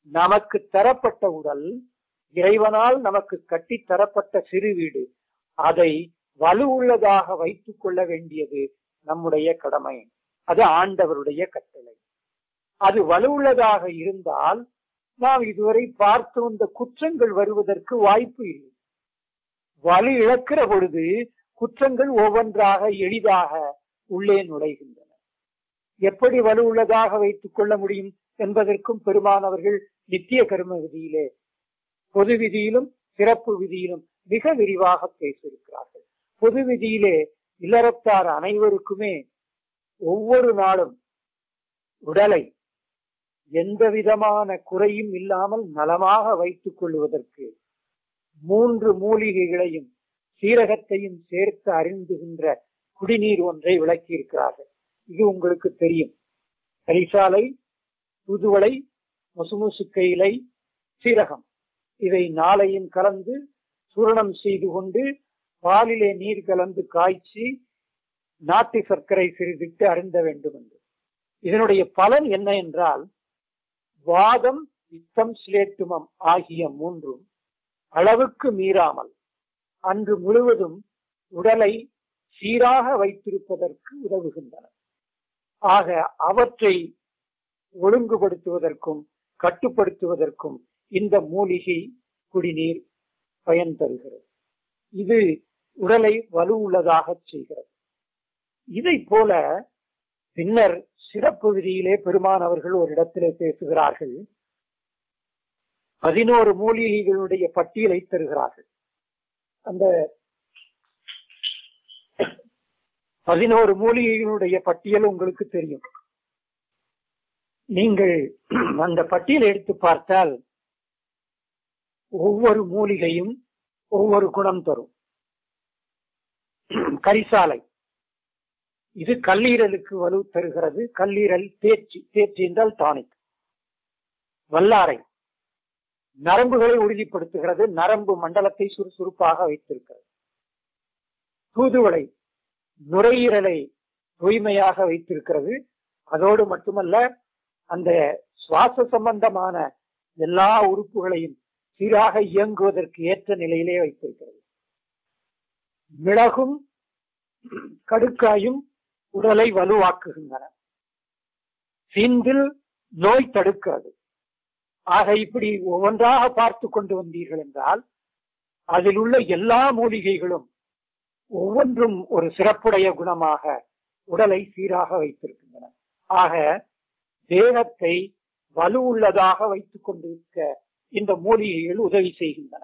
நமக்கு தரப்பட்ட உடல் இறைவனால் நமக்கு கட்டித் தரப்பட்ட சிறு வீடு அதை வலுவுள்ளதாக வைத்துக் கொள்ள வேண்டியது நம்முடைய கடமை அது ஆண்டவருடைய கட்டளை அது வலுவுள்ளதாக இருந்தால் நாம் இதுவரை பார்த்து வந்த குற்றங்கள் வருவதற்கு வாய்ப்பு இல்லை வலு இழக்கிற பொழுது குற்றங்கள் ஒவ்வொன்றாக எளிதாக உள்ளே நுழைகின்றன எப்படி வலு உள்ளதாக வைத்துக் கொள்ள முடியும் என்பதற்கும் பெருமானவர்கள் நித்திய கர்ம விதியிலே பொது விதியிலும் சிறப்பு விதியிலும் மிக விரிவாக பேசியிருக்கிறார்கள் பொது விதியிலே இல்லறத்தார் அனைவருக்குமே ஒவ்வொரு நாளும் உடலை எந்த விதமான குறையும் இல்லாமல் நலமாக வைத்துக் கொள்வதற்கு மூன்று மூலிகைகளையும் சீரகத்தையும் சேர்த்து அறிந்துகின்ற குடிநீர் ஒன்றை விளக்கியிருக்கிறார்கள் இது உங்களுக்கு தெரியும் கரிசாலை புதுவளை முசுமுசுக்க இலை சீரகம் இதை நாளையும் கலந்து சூரணம் செய்து கொண்டு பாலிலே நீர் கலந்து காய்ச்சி நாட்டு சர்க்கரை சிறிதிட்டு அருந்த வேண்டும் என்று இதனுடைய பலன் என்ன என்றால் வாதம் பித்தம் சிலேட்டுமம் ஆகிய மூன்றும் அளவுக்கு மீறாமல் அன்று முழுவதும் உடலை சீராக வைத்திருப்பதற்கு உதவுகின்றன ஆக அவற்றை ஒழுங்குபடுத்துவதற்கும் கட்டுப்படுத்துவதற்கும் இந்த மூலிகை குடிநீர் பயன் தருகிறது இது உடலை வலுவுள்ளதாக செய்கிறது இதை போல பின்னர் சிறப்பு விதியிலே பெருமான் அவர்கள் ஒரு இடத்திலே பேசுகிறார்கள் பதினோரு மூலிகைகளுடைய பட்டியலை தருகிறார்கள் அந்த பதினோரு மூலிகைகளுடைய பட்டியல் உங்களுக்கு தெரியும் நீங்கள் அந்த பட்டியலை எடுத்து பார்த்தால் ஒவ்வொரு மூலிகையும் ஒவ்வொரு குணம் தரும் கரிசாலை இது கல்லீரலுக்கு வலு தருகிறது கல்லீரல் தேர்ச்சி தேர்ச்சி என்றால் டானிக் வல்லாரை நரம்புகளை உறுதிப்படுத்துகிறது நரம்பு மண்டலத்தை சுறுசுறுப்பாக வைத்திருக்கிறது தூதுவளை நுரையீரலை தூய்மையாக வைத்திருக்கிறது அதோடு மட்டுமல்ல அந்த சுவாச சம்பந்தமான எல்லா உறுப்புகளையும் சீராக இயங்குவதற்கு ஏற்ற நிலையிலே வைத்திருக்கிறது மிளகும் கடுக்காயும் உடலை வலுவாக்குகின்றன சிந்தில் நோய் தடுக்கிறது ஆக இப்படி ஒவ்வொன்றாக பார்த்து கொண்டு வந்தீர்கள் என்றால் அதில் உள்ள எல்லா மூலிகைகளும் ஒவ்வொன்றும் ஒரு சிறப்புடைய குணமாக உடலை சீராக வைத்திருக்கின்றன ஆக தேகத்தை வலுவுள்ளதாக வைத்துக் கொண்டிருக்க இந்த மூலிகைகள் உதவி செய்கின்றன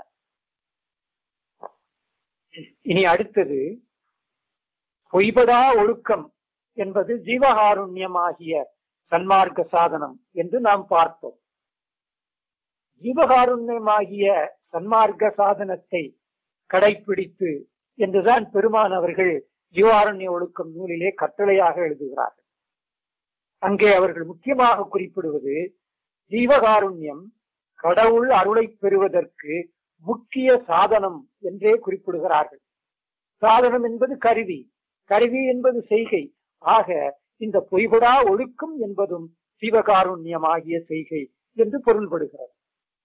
இனி அடுத்தது பொய்படா ஒழுக்கம் என்பது ஜீவகாருண்யமாகிய சன்மார்க்க சாதனம் என்று நாம் பார்த்தோம் ஜீவகாருண்யமாகிய சன்மார்க்க சாதனத்தை கடைபிடித்து என்றுதான் பெருமான் அவர்கள் ஜீவாரண்ய ஒழுக்கம் நூலிலே கட்டளையாக எழுதுகிறார்கள் அங்கே அவர்கள் முக்கியமாக குறிப்பிடுவது ஜீவகாருண்யம் கடவுள் அருளை பெறுவதற்கு முக்கிய சாதனம் என்றே குறிப்பிடுகிறார்கள் சாதனம் என்பது கருவி கருவி என்பது செய்கை ஆக இந்த பொய்படா ஒழுக்கம் என்பதும் சிவகாருண்யமாகிய செய்கை என்று பொருள்படுகிறது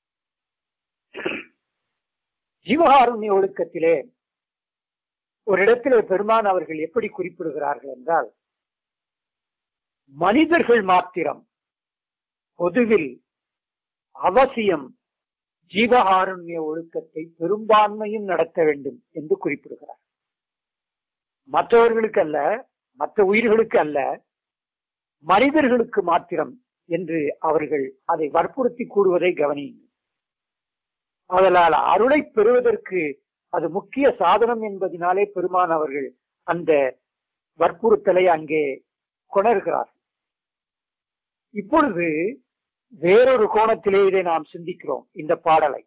ஜீவகாருண்ய ஒழுக்கத்திலே ஒரு இடத்திலே பெருமான் அவர்கள் எப்படி குறிப்பிடுகிறார்கள் என்றால் மனிதர்கள் மாத்திரம் பொதுவில் அவசியம் ஜீவகாருண்ய ஒழுக்கத்தை பெரும்பான்மையும் நடத்த வேண்டும் என்று குறிப்பிடுகிறார் மற்றவர்களுக்கு அல்ல மற்ற உயிர்களுக்கு அல்ல மனிதர்களுக்கு மாத்திரம் என்று அவர்கள் அதை வற்புறுத்தி கூடுவதை கவனியுங்கள் அதனால் அருளை பெறுவதற்கு அது முக்கிய சாதனம் என்பதனாலே பெருமான் அவர்கள் அந்த வற்புறுத்தலை அங்கே கொணர்கிறார் இப்பொழுது வேறொரு கோணத்திலே இதை நாம் சிந்திக்கிறோம் இந்த பாடலை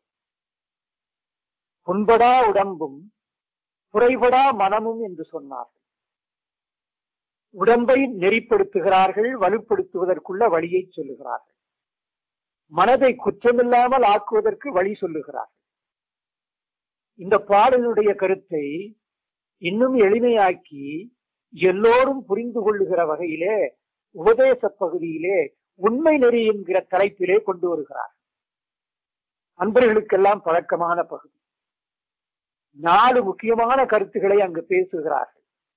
புண்படா உடம்பும் குறைபடா மனமும் என்று சொன்னார்கள் உடம்பை நெறிப்படுத்துகிறார்கள் வலுப்படுத்துவதற்குள்ள வழியை சொல்லுகிறார்கள் மனதை குற்றமில்லாமல் ஆக்குவதற்கு வழி சொல்லுகிறார்கள் இந்த பாடலுடைய கருத்தை இன்னும் எளிமையாக்கி எல்லோரும் புரிந்து கொள்ளுகிற வகையிலே உபதேச பகுதியிலே உண்மை நெறி என்கிற தலைப்பிலே கொண்டு வருகிறார் அன்பர்களுக்கெல்லாம் பழக்கமான பகுதி நாலு முக்கியமான கருத்துக்களை அங்கு பேசுகிறார்கள்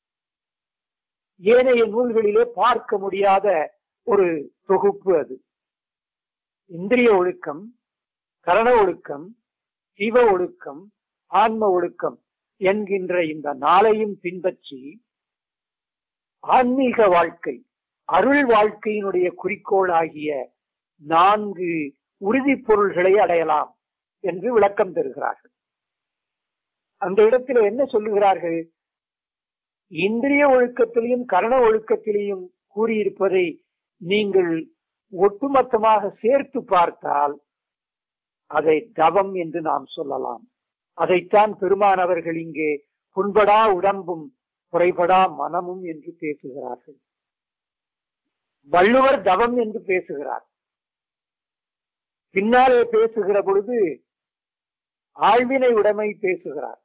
ஏனைய நூல்களிலே பார்க்க முடியாத ஒரு தொகுப்பு அது இந்திரிய ஒழுக்கம் கரண ஒழுக்கம் சிவ ஒழுக்கம் ஆன்ம ஒழுக்கம் என்கின்ற இந்த நாளையும் பின்பற்றி ஆன்மீக வாழ்க்கை அருள் வாழ்க்கையினுடைய குறிக்கோள் ஆகிய நான்கு உறுதிப் பொருள்களை அடையலாம் என்று விளக்கம் தருகிறார்கள் அந்த இடத்துல என்ன சொல்லுகிறார்கள் இந்திரிய ஒழுக்கத்திலையும் கரண ஒழுக்கத்திலையும் கூறியிருப்பதை நீங்கள் ஒட்டுமொத்தமாக சேர்த்து பார்த்தால் அதை தவம் என்று நாம் சொல்லலாம் அதைத்தான் பெருமானவர்கள் இங்கே புண்படா உடம்பும் குறைபடா மனமும் என்று பேசுகிறார்கள் வள்ளுவர் தவம் என்று பேசுகிறார் பின்னாலே பேசுகிற பொழுது ஆழ்வினை உடைமை பேசுகிறார்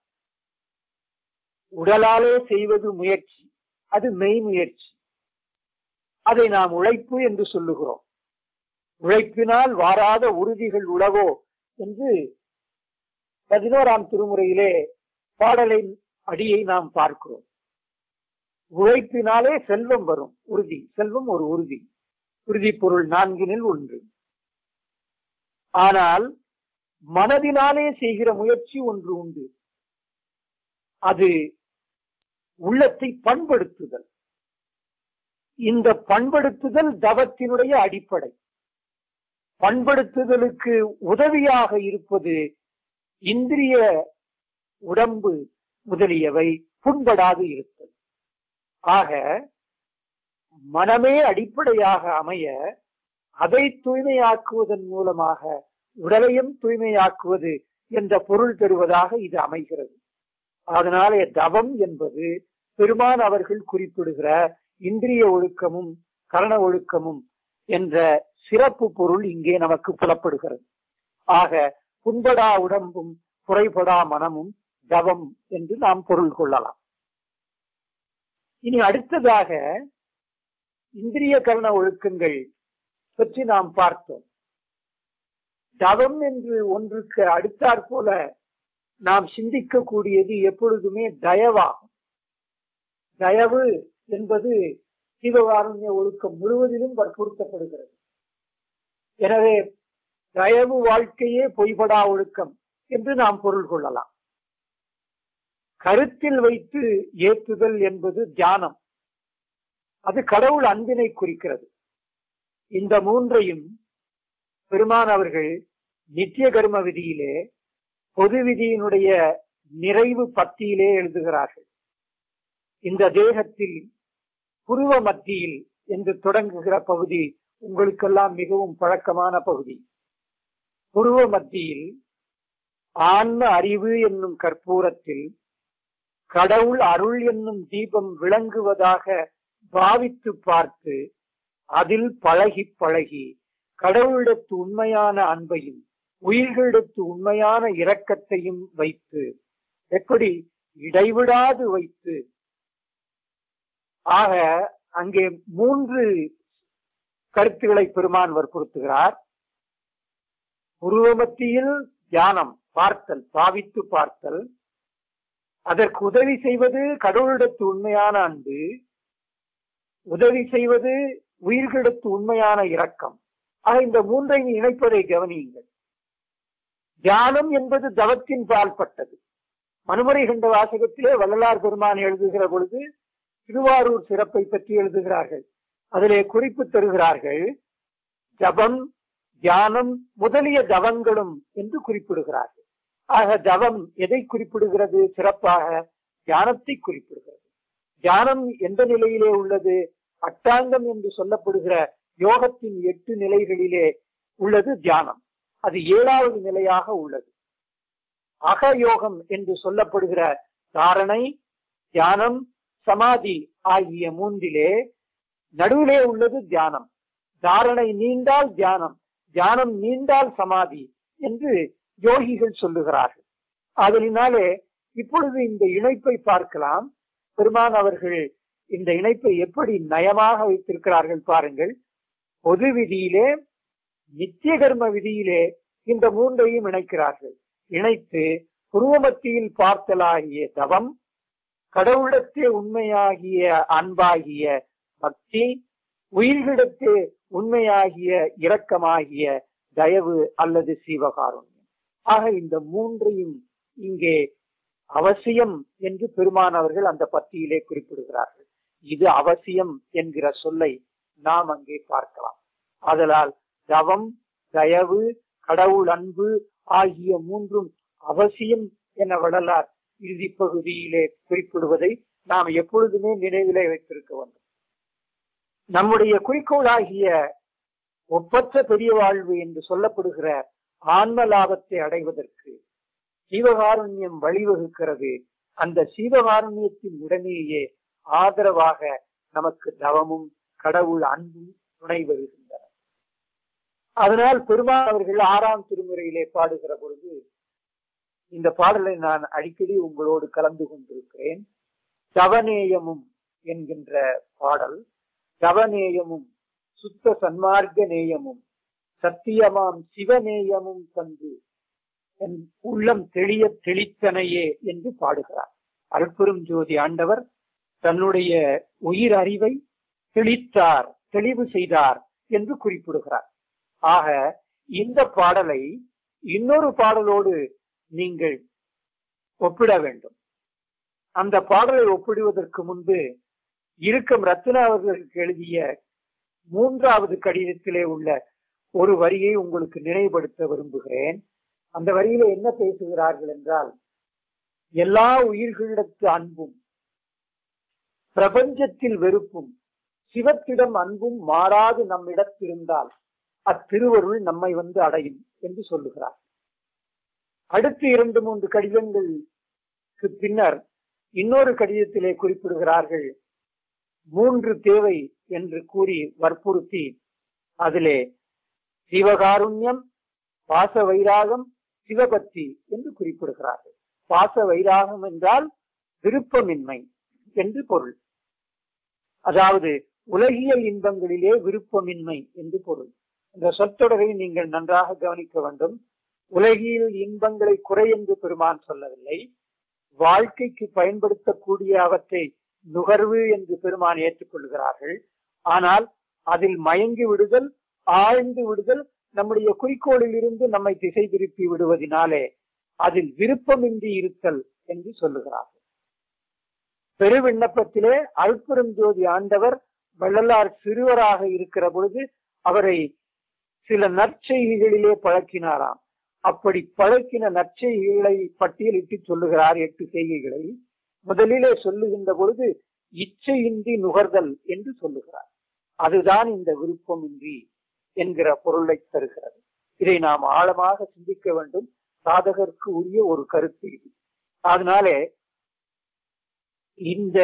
உடலாலே செய்வது முயற்சி அது மெய் முயற்சி அதை நாம் உழைப்பு என்று சொல்லுகிறோம் உழைப்பினால் வாராத உறுதிகள் உளவோ என்று பதினோராம் திருமுறையிலே பாடலின் அடியை நாம் பார்க்கிறோம் உழைப்பினாலே செல்வம் வரும் உறுதி செல்வம் ஒரு உறுதி உறுதி பொருள் நான்கினில் ஒன்று ஆனால் மனதினாலே செய்கிற முயற்சி ஒன்று உண்டு அது உள்ளத்தை பண்படுத்துதல் இந்த பண்படுத்துதல் தவத்தினுடைய அடிப்படை பண்படுத்துதலுக்கு உதவியாக இருப்பது இந்திரிய உடம்பு முதலியவை புண்படாது இருத்தல் ஆக மனமே அடிப்படையாக அமைய அதை தூய்மையாக்குவதன் மூலமாக உடலையும் தூய்மையாக்குவது என்ற பொருள் தருவதாக இது அமைகிறது அதனாலே தவம் என்பது பெருமான் அவர்கள் குறிப்பிடுகிற இந்திரிய ஒழுக்கமும் கரண ஒழுக்கமும் என்ற சிறப்பு பொருள் இங்கே நமக்கு புலப்படுகிறது ஆக புண்படா உடம்பும் குறைபடா மனமும் தவம் என்று நாம் பொருள் கொள்ளலாம் இனி அடுத்ததாக இந்திரிய கரண ஒழுக்கங்கள் பற்றி நாம் பார்த்தோம் தவம் என்று ஒன்றுக்கு அடுத்தாற் போல நாம் சிந்திக்கக்கூடியது எப்பொழுதுமே தயவாகும் தயவு என்பது சிவகாருண்ய ஒழுக்கம் முழுவதிலும் வற்புறுத்தப்படுகிறது எனவே தயவு வாழ்க்கையே பொய்படா ஒழுக்கம் என்று நாம் பொருள் கொள்ளலாம் கருத்தில் வைத்து ஏற்றுதல் என்பது தியானம் அது கடவுள் அன்பினை குறிக்கிறது இந்த மூன்றையும் பெருமான் அவர்கள் நித்திய கர்ம விதியிலே பொது விதியினுடைய நிறைவு பத்தியிலே எழுதுகிறார்கள் இந்த தேகத்தில் புருவ மத்தியில் என்று தொடங்குகிற பகுதி உங்களுக்கெல்லாம் மிகவும் பழக்கமான பகுதி புருவ மத்தியில் ஆன்ம அறிவு என்னும் கற்பூரத்தில் கடவுள் அருள் என்னும் தீபம் விளங்குவதாக பாவித்து பார்த்து அதில் பழகி பழகி கடவுளிடத்து உண்மையான அன்பையும் உயிர்களிடத்து உண்மையான இரக்கத்தையும் வைத்து எப்படி இடைவிடாது வைத்து ஆக அங்கே மூன்று கருத்துக்களை பெருமான் வற்புறுத்துகிறார் உருவமத்தியில் தியானம் பார்த்தல் பாவித்து பார்த்தல் அதற்கு உதவி செய்வது கடவுளிடத்து உண்மையான அன்பு உதவி செய்வது உயிர்களிடத்து உண்மையான இரக்கம் ஆக இந்த மூன்றை இணைப்பதை கவனியுங்கள் தியானம் என்பது தவத்தின் பால்பட்டது மனுமுறை கண்ட வாசகத்திலே வள்ளலார் பெருமான் எழுதுகிற பொழுது திருவாரூர் சிறப்பை பற்றி எழுதுகிறார்கள் அதிலே குறிப்பு தருகிறார்கள் ஜபம் தியானம் முதலிய தவங்களும் என்று குறிப்பிடுகிறார்கள் ஆக தவம் எதை குறிப்பிடுகிறது சிறப்பாக தியானத்தை குறிப்பிடுகிறது தியானம் எந்த நிலையிலே உள்ளது அட்டாங்கம் என்று சொல்லப்படுகிற யோகத்தின் எட்டு நிலைகளிலே உள்ளது தியானம் அது ஏழாவது நிலையாக உள்ளது அகயோகம் என்று சொல்லப்படுகிற தாரணை தியானம் சமாதி ஆகிய மூன்றிலே நடுவிலே உள்ளது தியானம் தாரணை நீண்டால் தியானம் தியானம் நீண்டால் சமாதி என்று யோகிகள் சொல்லுகிறார்கள் அதனாலே இப்பொழுது இந்த இணைப்பை பார்க்கலாம் பெருமான் அவர்கள் இந்த இணைப்பை எப்படி நயமாக வைத்திருக்கிறார்கள் பாருங்கள் பொது விதியிலே நித்திய கர்ம விதியிலே இந்த மூன்றையும் இணைக்கிறார்கள் இணைத்து புருவமத்தியில் பார்த்தலாகிய தவம் கடவுளத்தே உண்மையாகிய அன்பாகிய பக்தி உயிர்களிடத்தே உண்மையாகிய இரக்கமாகிய தயவு அல்லது சீவகாருண்யம் ஆக இந்த மூன்றையும் இங்கே அவசியம் என்று பெருமான் அவர்கள் அந்த பத்தியிலே குறிப்பிடுகிறார்கள் இது அவசியம் என்கிற சொல்லை நாம் அங்கே பார்க்கலாம் அதனால் தவம் தயவு கடவுள் அன்பு ஆகிய மூன்றும் அவசியம் என வடலார் இறுதி பகுதியிலே குறிப்பிடுவதை நாம் எப்பொழுதுமே நினைவிலே வைத்திருக்க வேண்டும் நம்முடைய குறிக்கோளாகிய ஒப்பற்ற பெரிய வாழ்வு என்று சொல்லப்படுகிற ஆன்ம லாபத்தை அடைவதற்கு சீவகாருண்யம் வழிவகுக்கிறது அந்த சீவகாருண்யத்தின் உடனேயே ஆதரவாக நமக்கு தவமும் கடவுள் அன்பும் துணை வருகின்றன அதனால் பெருமாள் அவர்கள் ஆறாம் திருமுறையிலே பாடுகிற பொழுது இந்த பாடலை நான் அடிக்கடி உங்களோடு கலந்து கொண்டிருக்கிறேன் தவநேயமும் என்கின்ற பாடல் தவநேயமும் சுத்த சன்மார்க்க நேயமும் சத்தியமாம் சிவநேயமும் தந்து என் உள்ளம் தெளிய தெளித்தனையே என்று பாடுகிறார் அருட்பெரும் ஜோதி ஆண்டவர் தன்னுடைய உயிர் அறிவை தெளித்தார் தெளிவு செய்தார் என்று குறிப்பிடுகிறார் ஆக இந்த பாடலை இன்னொரு பாடலோடு நீங்கள் ஒப்பிட வேண்டும் அந்த பாடலை ஒப்பிடுவதற்கு முன்பு இருக்கும் ரத்னா அவர்களுக்கு எழுதிய மூன்றாவது கடிதத்திலே உள்ள ஒரு வரியை உங்களுக்கு நினைவுபடுத்த விரும்புகிறேன் அந்த வரியில என்ன பேசுகிறார்கள் என்றால் எல்லா உயிர்களிடத்து அன்பும் பிரபஞ்சத்தில் வெறுப்பும் சிவத்திடம் அன்பும் மாறாது நம்மிடத்திருந்தால் அத்திருவருள் நம்மை வந்து அடையும் என்று சொல்லுகிறார் அடுத்து இரண்டு மூன்று கடிதங்களுக்கு பின்னர் இன்னொரு கடிதத்திலே குறிப்பிடுகிறார்கள் மூன்று தேவை என்று கூறி வற்புறுத்தி அதிலே சிவகாருண்யம் பாச வைராகம் சிவபக்தி என்று குறிப்பிடுகிறார்கள் பாச வைராகம் என்றால் விருப்பமின்மை என்று பொருள் அதாவது உலகியல் இன்பங்களிலே விருப்பமின்மை என்று பொருள் இந்த சொற்றொடரை நீங்கள் நன்றாக கவனிக்க வேண்டும் உலகியல் இன்பங்களை குறை என்று பெருமான் சொல்லவில்லை வாழ்க்கைக்கு பயன்படுத்தக்கூடிய அவற்றை நுகர்வு என்று பெருமான் ஏற்றுக்கொள்கிறார்கள் ஆனால் அதில் மயங்கி விடுதல் ஆழ்ந்து விடுதல் நம்முடைய குறிக்கோளில் இருந்து நம்மை திசை திருப்பி விடுவதினாலே அதில் விருப்பமின்றி இருத்தல் என்று சொல்லுகிறார்கள் பெருவிண்ணப்பத்திலே அல்பெரும் ஜோதி ஆண்டவர் வள்ளலார் சிறுவராக இருக்கிற பொழுது அவரை சில நற்செய்திகளிலே பழக்கினாராம் அப்படி பழக்கின நற்செய்திகளை பட்டியலிட்டு சொல்லுகிறார் எட்டு செய்திகளை முதலிலே சொல்லுகின்ற பொழுது இச்சையின்றி நுகர்தல் என்று சொல்லுகிறார் அதுதான் இந்த விருப்பமின்றி என்கிற பொருளை தருகிறது இதை நாம் ஆழமாக சிந்திக்க வேண்டும் சாதகருக்கு உரிய ஒரு கருத்து இது அதனாலே இந்த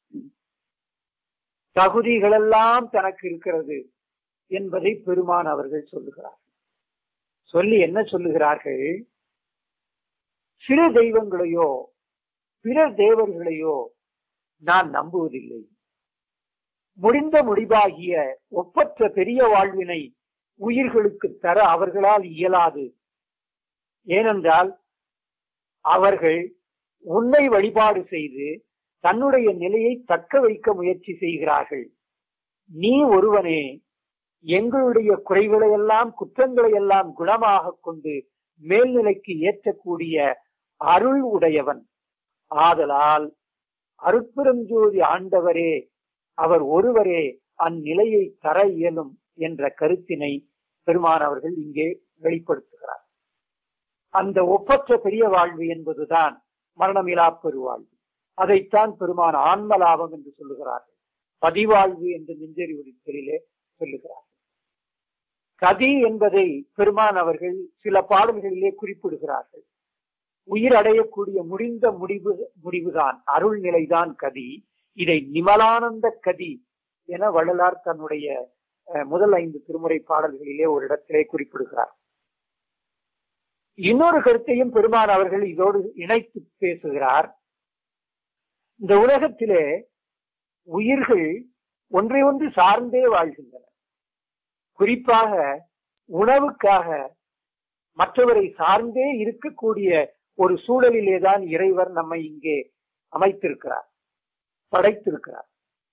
தகுதிகளெல்லாம் தனக்கு இருக்கிறது என்பதை பெருமான் அவர்கள் சொல்லுகிறார்கள் சொல்லி என்ன சொல்லுகிறார்கள் சில தெய்வங்களையோ பிற தேவர்களையோ நான் நம்புவதில்லை முடிந்த முடிவாகிய ஒப்பற்ற பெரிய வாழ்வினை உயிர்களுக்கு தர அவர்களால் இயலாது ஏனென்றால் அவர்கள் உன்னை வழிபாடு செய்து தன்னுடைய நிலையை தக்க வைக்க முயற்சி செய்கிறார்கள் நீ ஒருவனே எங்களுடைய குறைகளை எல்லாம் குற்றங்களை எல்லாம் குணமாக கொண்டு மேல்நிலைக்கு ஏற்றக்கூடிய அருள் உடையவன் ஆதலால் அருட்பெருஞ்சோதி ஆண்டவரே அவர் ஒருவரே அந்நிலையை தர இயலும் என்ற கருத்தினை பெருமான் அவர்கள் இங்கே வெளிப்படுத்துகிறார் அந்த ஒப்பற்ற பெரிய வாழ்வு என்பதுதான் மரணமிலா பெருவாழ்வு அதைத்தான் பெருமான் ஆன்ம லாபம் என்று சொல்லுகிறார்கள் பதிவாழ்வு என்று நெஞ்சறிவுறுத்தலிலே சொல்லுகிறார்கள் கதி என்பதை பெருமான் அவர்கள் சில பாடல்களிலே குறிப்பிடுகிறார்கள் உயிர் அடையக்கூடிய முடிந்த முடிவு முடிவுதான் அருள் நிலைதான் கதி இதை நிமலானந்த கதி என வள்ளலார் தன்னுடைய முதல் ஐந்து திருமுறை பாடல்களிலே ஒரு இடத்திலே குறிப்பிடுகிறார் இன்னொரு கருத்தையும் பெருமான் அவர்கள் இதோடு இணைத்து பேசுகிறார் இந்த உலகத்திலே உயிர்கள் ஒன்றை ஒன்று சார்ந்தே வாழ்கின்றன குறிப்பாக உணவுக்காக மற்றவரை சார்ந்தே இருக்கக்கூடிய ஒரு சூழலிலேதான் இறைவர் நம்மை இங்கே அமைத்திருக்கிறார் படைத்திருக்கிறார்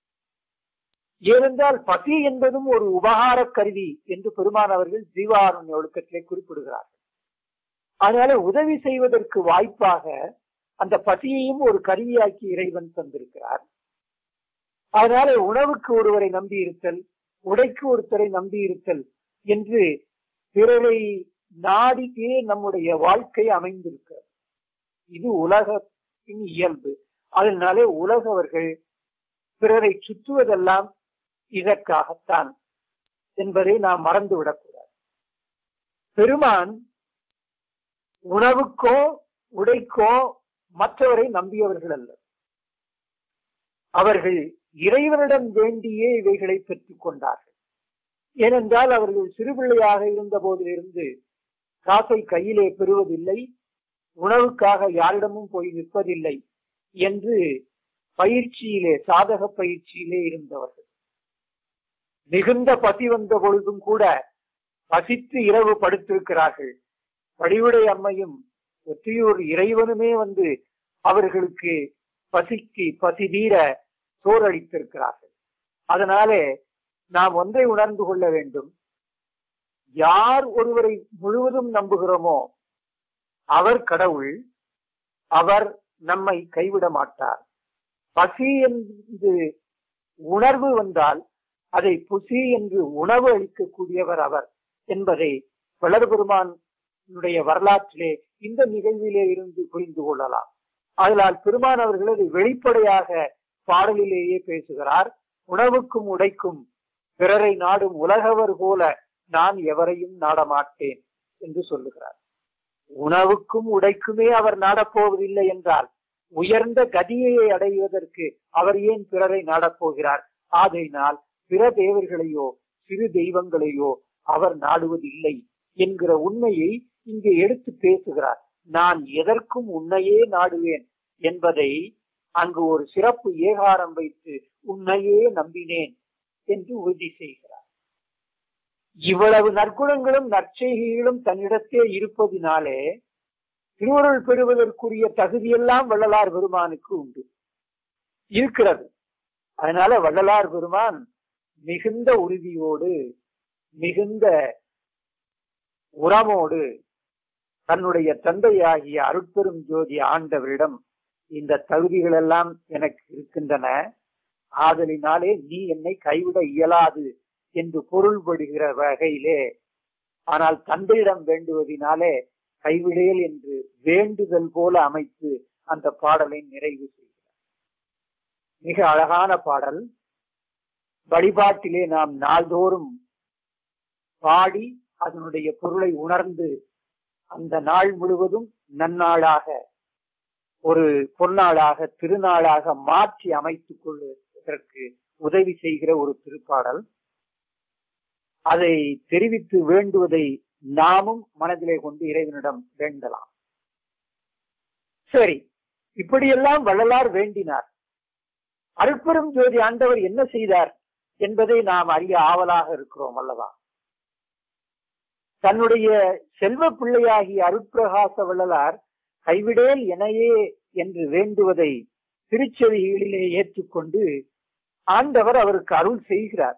ஏனென்றால் பசி என்பதும் ஒரு உபகார கருவி என்று பெருமான் அவர்கள் ஜீவாருண்ய ஒழுக்கத்திலே குறிப்பிடுகிறார்கள் அதனால உதவி செய்வதற்கு வாய்ப்பாக அந்த பசியையும் ஒரு கருவியாக்கி இறைவன் தந்திருக்கிறார் அதனால உணவுக்கு ஒருவரை நம்பி இருத்தல் உடைக்கு ஒருத்தரை நம்பி இருத்தல் என்று பிறரை நாடியே நம்முடைய வாழ்க்கை அமைந்திருக்கிறது இது உலகத்தின் இயல்பு அதனாலே உலகவர்கள் பிறரை சுற்றுவதெல்லாம் இதற்காகத்தான் என்பதை நாம் மறந்துவிடக்கூடாது பெருமான் உணவுக்கோ உடைக்கோ மற்றவரை நம்பியவர்கள் அல்ல அவர்கள் இறைவனிடம் வேண்டியே இவைகளை பெற்றுக் கொண்டார்கள் ஏனென்றால் அவர்கள் சிறுபிள்ளையாக இருந்த போதிலிருந்து காசை கையிலே பெறுவதில்லை உணவுக்காக யாரிடமும் போய் நிற்பதில்லை என்று பயிற்சியிலே சாதக பயிற்சியிலே இருந்தவர்கள் மிகுந்த பசி வந்த பொழுதும் கூட பசித்து இரவு படுத்திருக்கிறார்கள் வடிவுடை அம்மையும் ஒற்றியூர் இறைவனுமே வந்து அவர்களுக்கு பசிக்கு பசி தீர சோறளித்திருக்கிறார்கள் அதனாலே நாம் ஒன்றை உணர்ந்து கொள்ள வேண்டும் யார் ஒருவரை முழுவதும் நம்புகிறோமோ அவர் கடவுள் அவர் நம்மை கைவிட மாட்டார் பசி என்று உணர்வு வந்தால் அதை புசி என்று உணவு அளிக்கக்கூடியவர் அவர் என்பதை வளர்பெருமானுடைய வரலாற்றிலே இந்த நிகழ்விலே இருந்து புரிந்து கொள்ளலாம் அதனால் பெருமான் அவர்கள் அதை வெளிப்படையாக பாடலிலேயே பேசுகிறார் உணவுக்கும் உடைக்கும் பிறரை நாடும் உலகவர் போல நான் எவரையும் நாடமாட்டேன் என்று சொல்லுகிறார் உணவுக்கும் உடைக்குமே அவர் நாடப்போவதில்லை என்றால் உயர்ந்த கதியை அடைவதற்கு அவர் ஏன் பிறரை நாடப்போகிறார் ஆகையினால் பிற தேவர்களையோ சிறு தெய்வங்களையோ அவர் நாடுவதில்லை என்கிற உண்மையை இங்கே எடுத்து பேசுகிறார் நான் எதற்கும் உன்னையே நாடுவேன் என்பதை அங்கு ஒரு சிறப்பு ஏகாரம் வைத்து உன்னையே நம்பினேன் என்று உறுதி செய்கிறார் இவ்வளவு நற்குணங்களும் நற்செய்கைகளும் தன்னிடத்தே இருப்பதினாலே திருவருள் பெறுவதற்குரிய தகுதியெல்லாம் வள்ளலார் பெருமானுக்கு உண்டு இருக்கிறது அதனால வள்ளலார் பெருமான் மிகுந்த உறுதியோடு மிகுந்த உரமோடு தன்னுடைய தந்தையாகிய அருட்பெரும் ஜோதி ஆண்டவரிடம் இந்த தகுதிகள் எல்லாம் எனக்கு இருக்கின்றன ஆதலினாலே நீ என்னை கைவிட இயலாது என்று பொருள்படுகிற வகையிலே ஆனால் தந்தையிடம் வேண்டுவதினாலே கைவிடேல் என்று வேண்டுதல் போல அமைத்து அந்த பாடலை நிறைவு செய்கிறார் மிக அழகான பாடல் வழிபாட்டிலே நாம் நாள்தோறும் பாடி அதனுடைய பொருளை உணர்ந்து அந்த நாள் முழுவதும் நன்னாளாக ஒரு பொன்னாளாக திருநாளாக மாற்றி அமைத்துக் கொள்வதற்கு உதவி செய்கிற ஒரு திருப்பாடல் அதை தெரிவித்து வேண்டுவதை நாமும் மனதிலே கொண்டு இறைவனிடம் வேண்டலாம் சரி இப்படியெல்லாம் வள்ளலார் வேண்டினார் அருட்பெரும் ஜோதி ஆண்டவர் என்ன செய்தார் என்பதை நாம் அறிய ஆவலாக இருக்கிறோம் அல்லவா தன்னுடைய செல்வ பிள்ளையாகிய அருட்பிரகாச வள்ளலார் கைவிடேல் எனையே என்று வேண்டுவதை திருச்செவிகளிலே ஏற்றுக்கொண்டு ஆண்டவர் அவருக்கு அருள் செய்கிறார்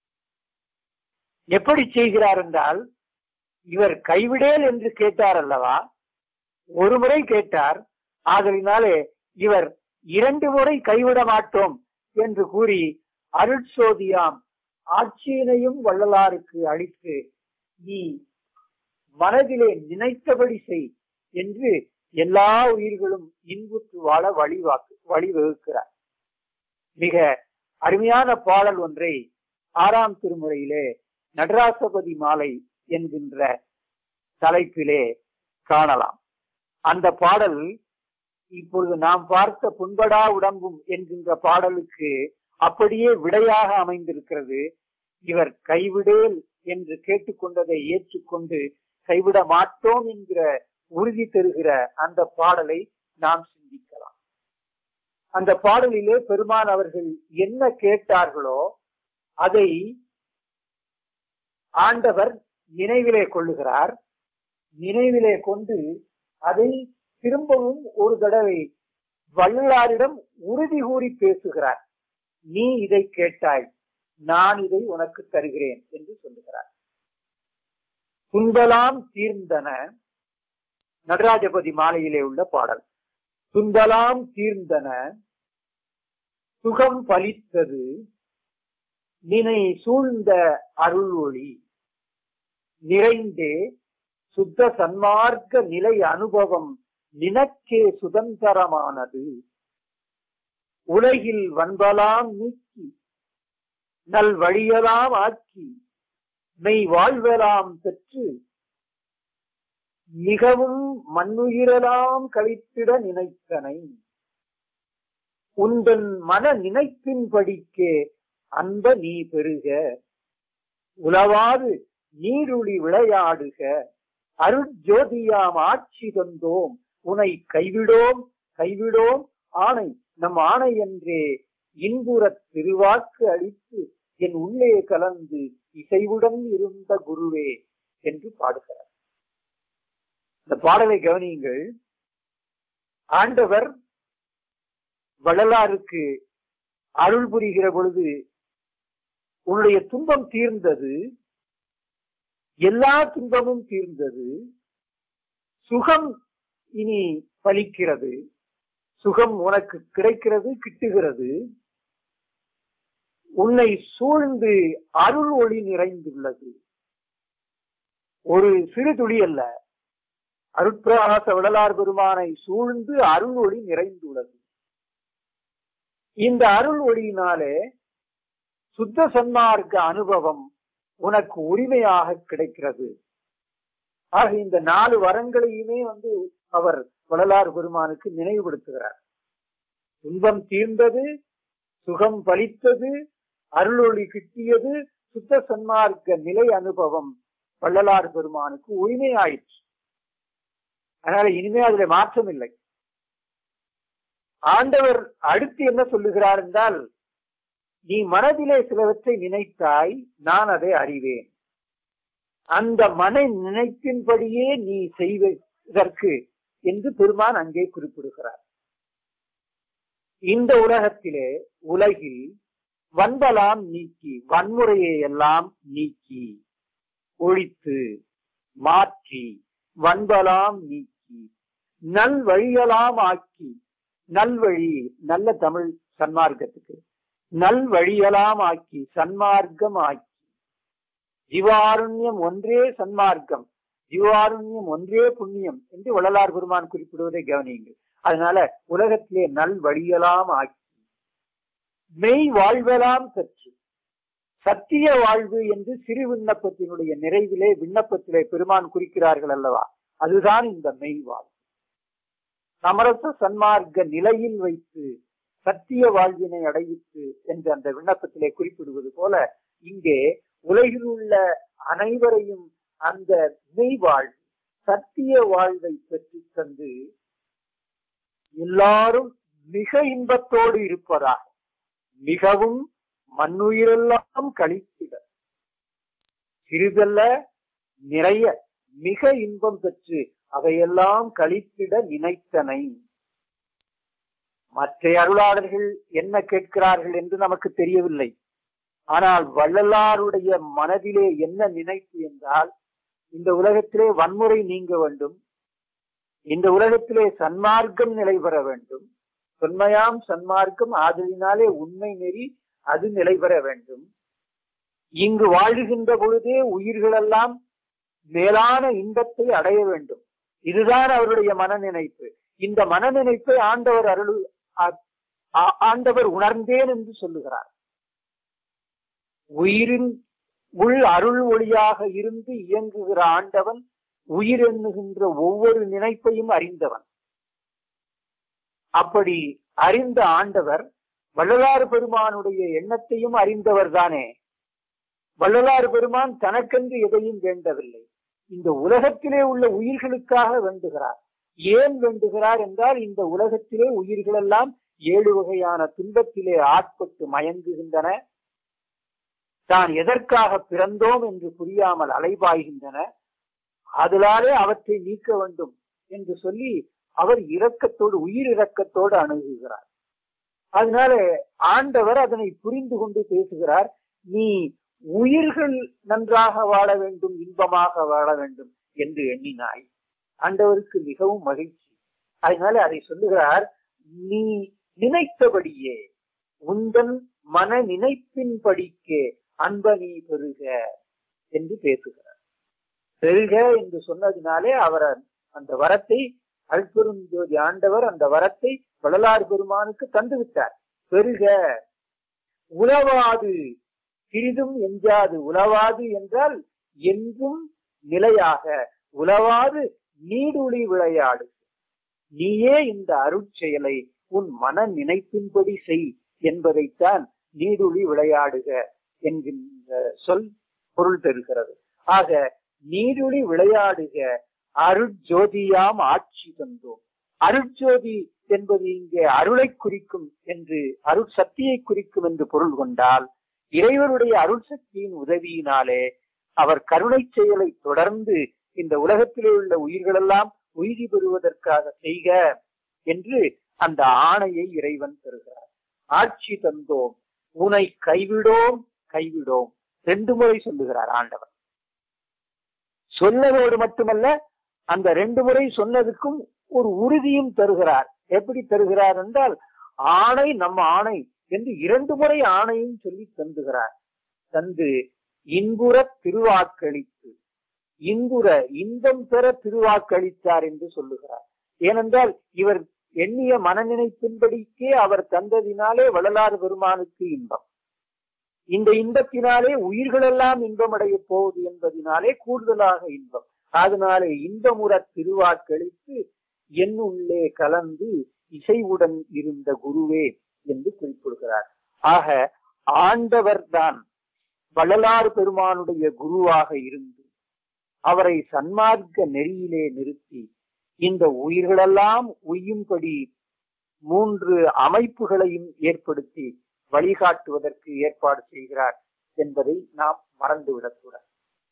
எப்படி செய்கிறார் என்றால் இவர் கைவிடேல் என்று கேட்டார் அல்லவா ஒரு முறை கேட்டார் ஆதலினாலே இவர் இரண்டு முறை கைவிட மாட்டோம் என்று கூறி அருட்சோதியாம் ஆட்சியினையும் வள்ளலாருக்கு அளித்து நீ மனதிலே நினைத்தபடி செய் என்று எல்லா உயிர்களும் இன்புற்று வாழ வழிவாக்கு வழிவகுக்கிறார் மிக அருமையான பாடல் ஒன்றை ஆறாம் திருமுறையிலே நடராசபதி மாலை என்கின்ற தலைப்பிலே காணலாம் அந்த பாடல் இப்பொழுது நாம் பார்த்த புண்படா உடம்பும் என்கின்ற பாடலுக்கு அப்படியே விடையாக அமைந்திருக்கிறது இவர் கைவிடேல் என்று கேட்டுக்கொண்டதை ஏற்றுக்கொண்டு கைவிட மாட்டோம் என்கிற உறுதி தருகிற அந்த பாடலை நாம் சிந்திக்கலாம் அந்த பாடலிலே பெருமான் அவர்கள் என்ன கேட்டார்களோ அதை ஆண்டவர் நினைவிலே கொள்ளுகிறார் நினைவிலே கொண்டு அதை திரும்பவும் ஒரு தடவை வள்ளலாரிடம் உறுதி கூறி பேசுகிறார் நீ இதை கேட்டாய் நான் இதை உனக்கு தருகிறேன் என்று சொல்லுகிறார் துன்பலாம் தீர்ந்தன நடராஜபதி மாலையிலே உள்ள பாடல் துன்பலாம் தீர்ந்தன சுகம் பலித்தது நினை சூழ்ந்த அருள் ஒளி நிறைந்தே சுத்த சன்மார்க்க நிலை அனுபவம் நினக்கே சுதந்திரமானது உலகில் வன்பலாம் நீக்கி நல் வழியலாம் ஆக்கி மெய் வாழ்வலாம் பெற்று மிகவும் மண்ணுயிரலாம் கழித்திட நினைத்தனை உந்தன் மன நினைப்பின் படிக்கே அன்ப நீ பெருக உலவாது நீருளி விளையாடுக அருட்ஜோதியாம் ஆட்சி தந்தோம் உனை கைவிடோம் கைவிடோம் ஆணை நம் ஆணை என்றே இன்புறத் திருவாக்கு அளித்து என் உள்ளே கலந்து இசைவுடன் இருந்த குருவே என்று பாடுகிறார் இந்த பாடலை கவனியுங்கள் ஆண்டவர் வள்ளலாருக்கு அருள் புரிகிற பொழுது உன்னுடைய துன்பம் தீர்ந்தது எல்லா துன்பமும் தீர்ந்தது சுகம் இனி பலிக்கிறது சுகம் உனக்கு கிடைக்கிறது கிட்டுகிறது உன்னை சூழ்ந்து அருள் ஒளி நிறைந்துள்ளது ஒரு சிறு துளி அல்ல அருட்பிரகாச விடலார் பெருமானை சூழ்ந்து அருள் ஒளி நிறைந்துள்ளது இந்த அருள் ஒளியினாலே சுத்த சன்மார்க்க அனுபவம் உனக்கு உரிமையாக கிடைக்கிறது ஆக இந்த நாலு வரங்களையுமே வந்து அவர் வள்ளலார் பெருமானுக்கு நினைவுபடுத்துகிறார் துன்பம் தீர்ந்தது சுகம் பலித்தது அருளொளி கிட்டியது சுத்த சன்மார்க்க நிலை அனுபவம் வள்ளலார் பெருமானுக்கு உரிமையாயிற்று அதனால இனிமே அதுல மாற்றம் இல்லை ஆண்டவர் அடுத்து என்ன சொல்லுகிறார் என்றால் நீ மனதிலே சிலவற்றை நினைத்தாய் நான் அதை அறிவேன் அந்த மன நினைப்பின்படியே நீ செய்வதற்கு என்று பெருமான் அங்கே குறிப்பிடுகிறார் இந்த உலகத்திலே உலகில் வன்பலாம் நீக்கி வன்முறையை எல்லாம் நீக்கி ஒழித்து மாற்றி வன்பலாம் நீக்கி நல் வழியலாம் ஆக்கி நல்வழி நல்ல தமிழ் சன்மார்க்கத்துக்கு நல் வழியலாம் ஆக்கி சன்மார்க்கம் ஆக்கி ஜீவாருண்யம் ஒன்றே சன்மார்க்கம் ஜீவாருண்யம் ஒன்றே புண்ணியம் என்று வள்ளலார் பெருமான் குறிப்பிடுவதை கவனியுங்கள் அதனால உலகத்திலே நல் வழியலாம் ஆக்கி மெய் வாழ்வெல்லாம் பெற்று சத்திய வாழ்வு என்று சிறு விண்ணப்பத்தினுடைய நிறைவிலே விண்ணப்பத்திலே பெருமான் குறிக்கிறார்கள் அல்லவா அதுதான் இந்த மெய் வாழ்வு சமரச சன்மார்க்க நிலையில் வைத்து சத்திய வாழ்வினை அடைவித்து என்று அந்த விண்ணப்பத்திலே குறிப்பிடுவது போல இங்கே உலகில் உள்ள அனைவரையும் அந்த மெய் வாழ்வு சத்திய வாழ்வை பெற்று தந்து எல்லாரும் மிக இன்பத்தோடு இருப்பதாக மிகவும் மண்ணுயிரெல்லாம் கழித்திட சிறிதல்ல நிறைய மிக இன்பம் பெற்று அவையெல்லாம் கழித்திட நினைத்தனை மற்ற அருளாளர்கள் என்ன கேட்கிறார்கள் என்று நமக்கு தெரியவில்லை ஆனால் வள்ளலாருடைய மனதிலே என்ன நினைப்பு என்றால் இந்த உலகத்திலே வன்முறை நீங்க வேண்டும் இந்த உலகத்திலே சன்மார்க்கம் நிலை பெற வேண்டும் தொன்மையாம் சன்மார்க்கம் ஆதலினாலே உண்மை நெறி அது நிலை பெற வேண்டும் இங்கு வாழுகின்ற பொழுதே உயிர்களெல்லாம் மேலான இன்பத்தை அடைய வேண்டும் இதுதான் அவருடைய மனநினைப்பு இந்த மனநினைப்பை ஆண்டவர் அருள் ஆண்டவர் உணர்ந்தேன் என்று சொல்லுகிறார் உயிரின் உள் அருள் ஒளியாக இருந்து இயங்குகிற ஆண்டவன் உயிர் எண்ணுகின்ற ஒவ்வொரு நினைப்பையும் அறிந்தவன் அப்படி அறிந்த ஆண்டவர் வள்ளலாறு பெருமானுடைய எண்ணத்தையும் அறிந்தவர் தானே வள்ளலாறு பெருமான் தனக்கென்று எதையும் வேண்டவில்லை இந்த உலகத்திலே உள்ள உயிர்களுக்காக வேண்டுகிறார் ஏன் வேண்டுகிறார் என்றால் இந்த உலகத்திலே உயிர்கள் எல்லாம் ஏழு வகையான துன்பத்திலே ஆட்பட்டு மயங்குகின்றன தான் எதற்காக பிறந்தோம் என்று புரியாமல் அலைபாய்கின்றன அதனாலே அவற்றை நீக்க வேண்டும் என்று சொல்லி அவர் இரக்கத்தோடு உயிர் இரக்கத்தோடு அணுகுகிறார் அதனால ஆண்டவர் அதனை புரிந்து கொண்டு பேசுகிறார் நீ உயிர்கள் நன்றாக வாழ வேண்டும் இன்பமாக வாழ வேண்டும் என்று எண்ணினாய் ஆண்டவருக்கு மிகவும் மகிழ்ச்சி அதனால அதை சொல்லுகிறார் நீ நினைத்தபடியே உந்தன் மன நினைப்பின்படிக்கே அன்ப நீ பெறுக என்று பேசுகிறார் பெறுக என்று சொன்னதினாலே அவர் அந்த வரத்தை அல்பெரும் ஜோதி ஆண்டவர் அந்த வரத்தை வள்ளலார் பெருமானுக்கு தந்து விட்டார் பெறுக உலவாது சிறிதும் எஞ்சாது உலவாது என்றால் என்றும் நிலையாக உலவாது நீடுழி விளையாடு நீயே இந்த அருட்செயலை உன் மன நினைப்பின்படி செய் என்பதைத்தான் நீடுழி விளையாடுக என்கின்ற சொல் பொருள் தருகிறது ஆக நீடுழி விளையாடுக அருட்ஜோதியாம் ஆட்சி தந்தோம் அருட்ஜோதி என்பது இங்கே அருளை குறிக்கும் என்று அருள் சக்தியை குறிக்கும் என்று பொருள் கொண்டால் இறைவனுடைய அருள் சக்தியின் உதவியினாலே அவர் கருணை செயலை தொடர்ந்து இந்த உலகத்திலே உள்ள உயிர்களெல்லாம் உயிரி பெறுவதற்காக செய்க என்று அந்த ஆணையை இறைவன் தருகிறார் ஆட்சி தந்தோம் உனை கைவிடோம் கைவிடோம் ரெண்டு முறை சொல்லுகிறார் ஆண்டவர் சொன்னதோடு மட்டுமல்ல அந்த ரெண்டு முறை சொன்னதுக்கும் ஒரு உறுதியும் தருகிறார் எப்படி தருகிறார் என்றால் ஆணை நம்ம ஆணை என்று இரண்டு முறை ஆணையும் சொல்லி தந்துகிறார் தந்து இன்புற திருவாக்களித்து இன்புற இன்பம் பெற திருவாக்களித்தார் என்று சொல்லுகிறார் ஏனென்றால் இவர் எண்ணிய மனநினைப்பின்படிக்கே அவர் தந்ததினாலே வள்ளலார் பெருமானுக்கு இன்பம் இந்த இன்பத்தினாலே உயிர்களெல்லாம் இன்பமடைய போகுது என்பதினாலே கூடுதலாக இன்பம் அதனாலே இன்பமுற திருவாக்களித்து என்னுள்ளே கலந்து இசைவுடன் இருந்த குருவே என்று குறிப்பிடுகிறார் ஆக ஆண்டவர் தான் வள்ளலார் பெருமானுடைய குருவாக இருந்து அவரை சன்மார்க்க நெறியிலே நிறுத்தி இந்த உயிர்களெல்லாம் உய்யும்படி மூன்று அமைப்புகளையும் ஏற்படுத்தி வழிகாட்டுவதற்கு ஏற்பாடு செய்கிறார் என்பதை நாம் மறந்துவிடக்கூடாது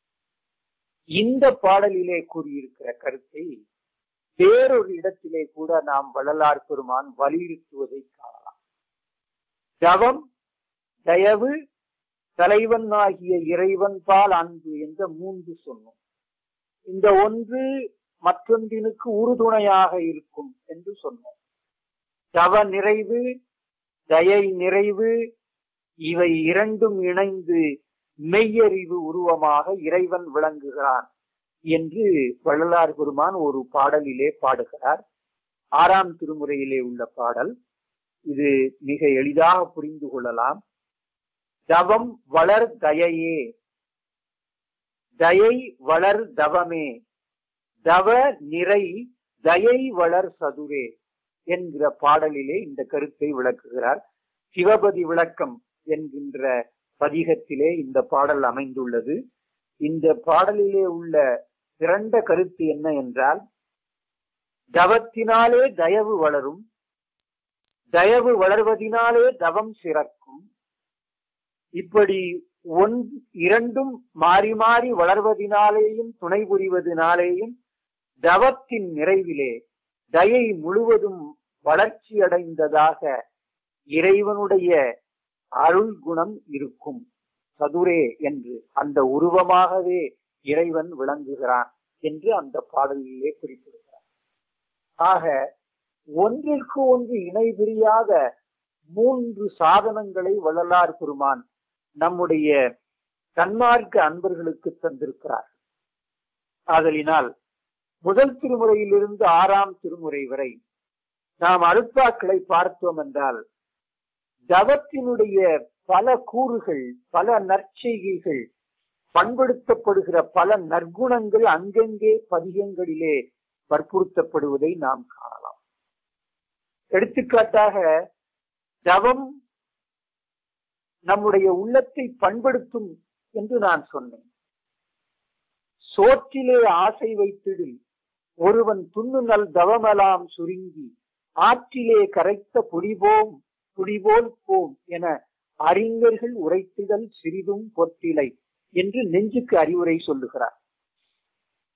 இந்த பாடலிலே கூறியிருக்கிற கருத்தை வேறொரு இடத்திலே கூட நாம் வள்ளலார் பெருமான் வலியுறுத்துவதை காணலாம் தவம் தயவு தலைவன் ஆகிய இறைவன் பால் அன்பு என்ற மூன்று சொன்னோம் இந்த ஒன்று மற்றொன்றினுக்கு உறுதுணையாக இருக்கும் என்று சொன்னோம் தவ நிறைவு தயை நிறைவு இவை இரண்டும் இணைந்து மெய்யறிவு உருவமாக இறைவன் விளங்குகிறான் என்று வள்ளலார் பெருமான் ஒரு பாடலிலே பாடுகிறார் ஆறாம் திருமுறையிலே உள்ள பாடல் இது மிக எளிதாக புரிந்து கொள்ளலாம் தவம் வளர் தயையே தயை வளர் தவமே தவ நிறை தயை வளர் சதுரே என்கிற பாடலிலே இந்த கருத்தை விளக்குகிறார் சிவபதி விளக்கம் என்கின்ற பதிகத்திலே இந்த பாடல் அமைந்துள்ளது இந்த பாடலிலே உள்ள சிறந்த கருத்து என்ன என்றால் தவத்தினாலே தயவு வளரும் தயவு வளர்வதினாலே தவம் சிறக்கும் இப்படி ஒன் இரண்டும் மாறி மாறி வளர்வதினாலேயும் துணை புரிவதனாலேயும் தவத்தின் நிறைவிலே தயை முழுவதும் வளர்ச்சி அடைந்ததாக இறைவனுடைய அருள் குணம் இருக்கும் சதுரே என்று அந்த உருவமாகவே இறைவன் விளங்குகிறான் என்று அந்த பாடலிலே குறிப்பிடுகிறார் ஆக ஒன்றிற்கு ஒன்று இணை பிரியாத மூன்று சாதனங்களை வள்ளலார் பெருமான் நம்முடைய தன்மார்க்க அன்பர்களுக்கு தந்திருக்கிறார் ஆதலினால் முதல் திருமுறையிலிருந்து ஆறாம் திருமுறை வரை நாம் அருட்பாக்களை பார்த்தோம் என்றால் தவத்தினுடைய பல கூறுகள் பல நற்செய்கைகள் பண்படுத்தப்படுகிற பல நற்குணங்கள் அங்கங்கே பதிகங்களிலே வற்புறுத்தப்படுவதை நாம் காணலாம் எடுத்துக்காட்டாக தவம் நம்முடைய உள்ளத்தை பண்படுத்தும் என்று நான் சொன்னேன் சோற்றிலே ஆசை வைத்திடில் ஒருவன் துண்ணு நல் தவமலாம் சுருங்கி ஆற்றிலே கரைத்த புடிபோம் புடிபோல் போம் என அறிஞர்கள் உரைத்திடல் சிறிதும் பொத்திலை என்று நெஞ்சுக்கு அறிவுரை சொல்லுகிறார்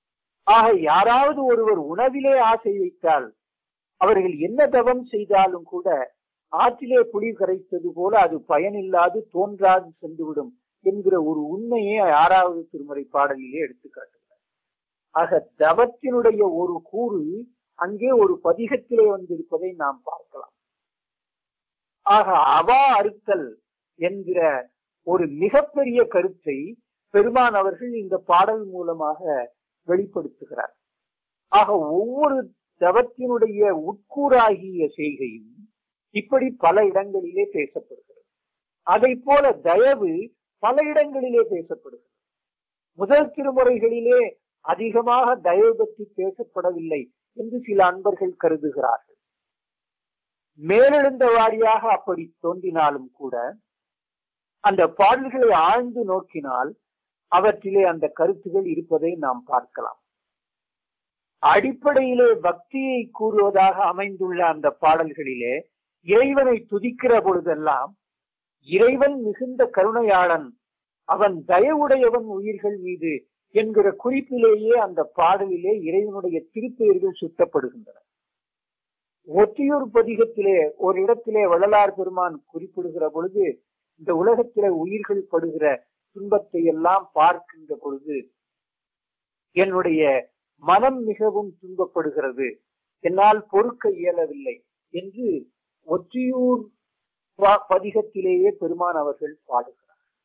ஆக யாராவது ஒருவர் உணவிலே ஆசை வைத்தால் அவர்கள் என்ன தவம் செய்தாலும் கூட ஆற்றிலே புலி கரைத்தது போல அது பயனில்லாது தோன்றாது சென்றுவிடும் என்கிற ஒரு உண்மையை ஆறாவது திருமுறை பாடலிலே எடுத்து காட்டுகிறார் ஆக தவத்தினுடைய ஒரு கூறு அங்கே ஒரு பதிகத்திலே வந்திருப்பதை நாம் பார்க்கலாம் ஆக அவா அறுத்தல் என்கிற ஒரு மிகப்பெரிய கருத்தை பெருமான் அவர்கள் இந்த பாடல் மூலமாக வெளிப்படுத்துகிறார் ஆக ஒவ்வொரு தவத்தினுடைய உட்கூறாகிய செய்கையும் இப்படி பல இடங்களிலே பேசப்படுகிறது அதை போல தயவு பல இடங்களிலே பேசப்படுகிறது முதல் திருமுறைகளிலே அதிகமாக தயவு பற்றி பேசப்படவில்லை என்று சில அன்பர்கள் கருதுகிறார்கள் மேலெழுந்த வாரியாக அப்படி தோன்றினாலும் கூட அந்த பாடல்களை ஆழ்ந்து நோக்கினால் அவற்றிலே அந்த கருத்துகள் இருப்பதை நாம் பார்க்கலாம் அடிப்படையிலே பக்தியை கூறுவதாக அமைந்துள்ள அந்த பாடல்களிலே இறைவனை துதிக்கிற பொழுதெல்லாம் இறைவன் மிகுந்த கருணையாளன் அவன் தயவுடையவன் உயிர்கள் மீது என்கிற குறிப்பிலேயே அந்த பாடலிலே இறைவனுடைய திருப்பெயர்கள் சுட்டப்படுகின்றன ஒற்றியூர் பதிகத்திலே ஒரு இடத்திலே வள்ளலார் பெருமான் குறிப்பிடுகிற பொழுது இந்த உலகத்திலே உயிர்கள் படுகிற துன்பத்தை எல்லாம் பார்க்கின்ற பொழுது என்னுடைய மனம் மிகவும் துன்பப்படுகிறது என்னால் பொறுக்க இயலவில்லை என்று ஒற்றியூர் பதிகத்திலேயே பெருமான் அவர்கள் பாடுகிறார்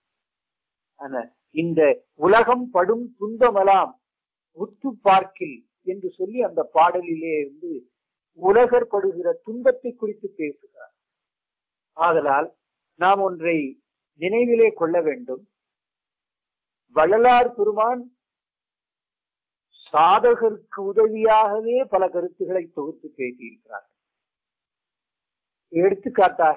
இந்த உலகம் படும் துன்பமெல்லாம் உத்து பார்க்கில் என்று சொல்லி அந்த பாடலிலே இருந்து உலகர் படுகிற துன்பத்தை குறித்து பேசுகிறார் ஆதலால் நாம் ஒன்றை நினைவிலே கொள்ள வேண்டும் வள்ளலார் பெருமான் சாதகருக்கு உதவியாகவே பல கருத்துக்களை தொகுத்து பேசியிருக்கிறார் எடுத்துக்காட்டாக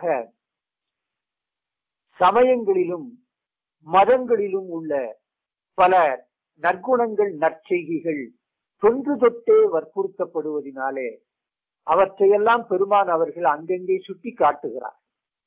சமயங்களிலும் மதங்களிலும் உள்ள பல நற்குணங்கள் நற்செய்கிகள் தொன்று தொட்டே வற்புறுத்தப்படுவதனாலே அவற்றையெல்லாம் பெருமான் அவர்கள் அங்கங்கே சுட்டி காட்டுகிறார்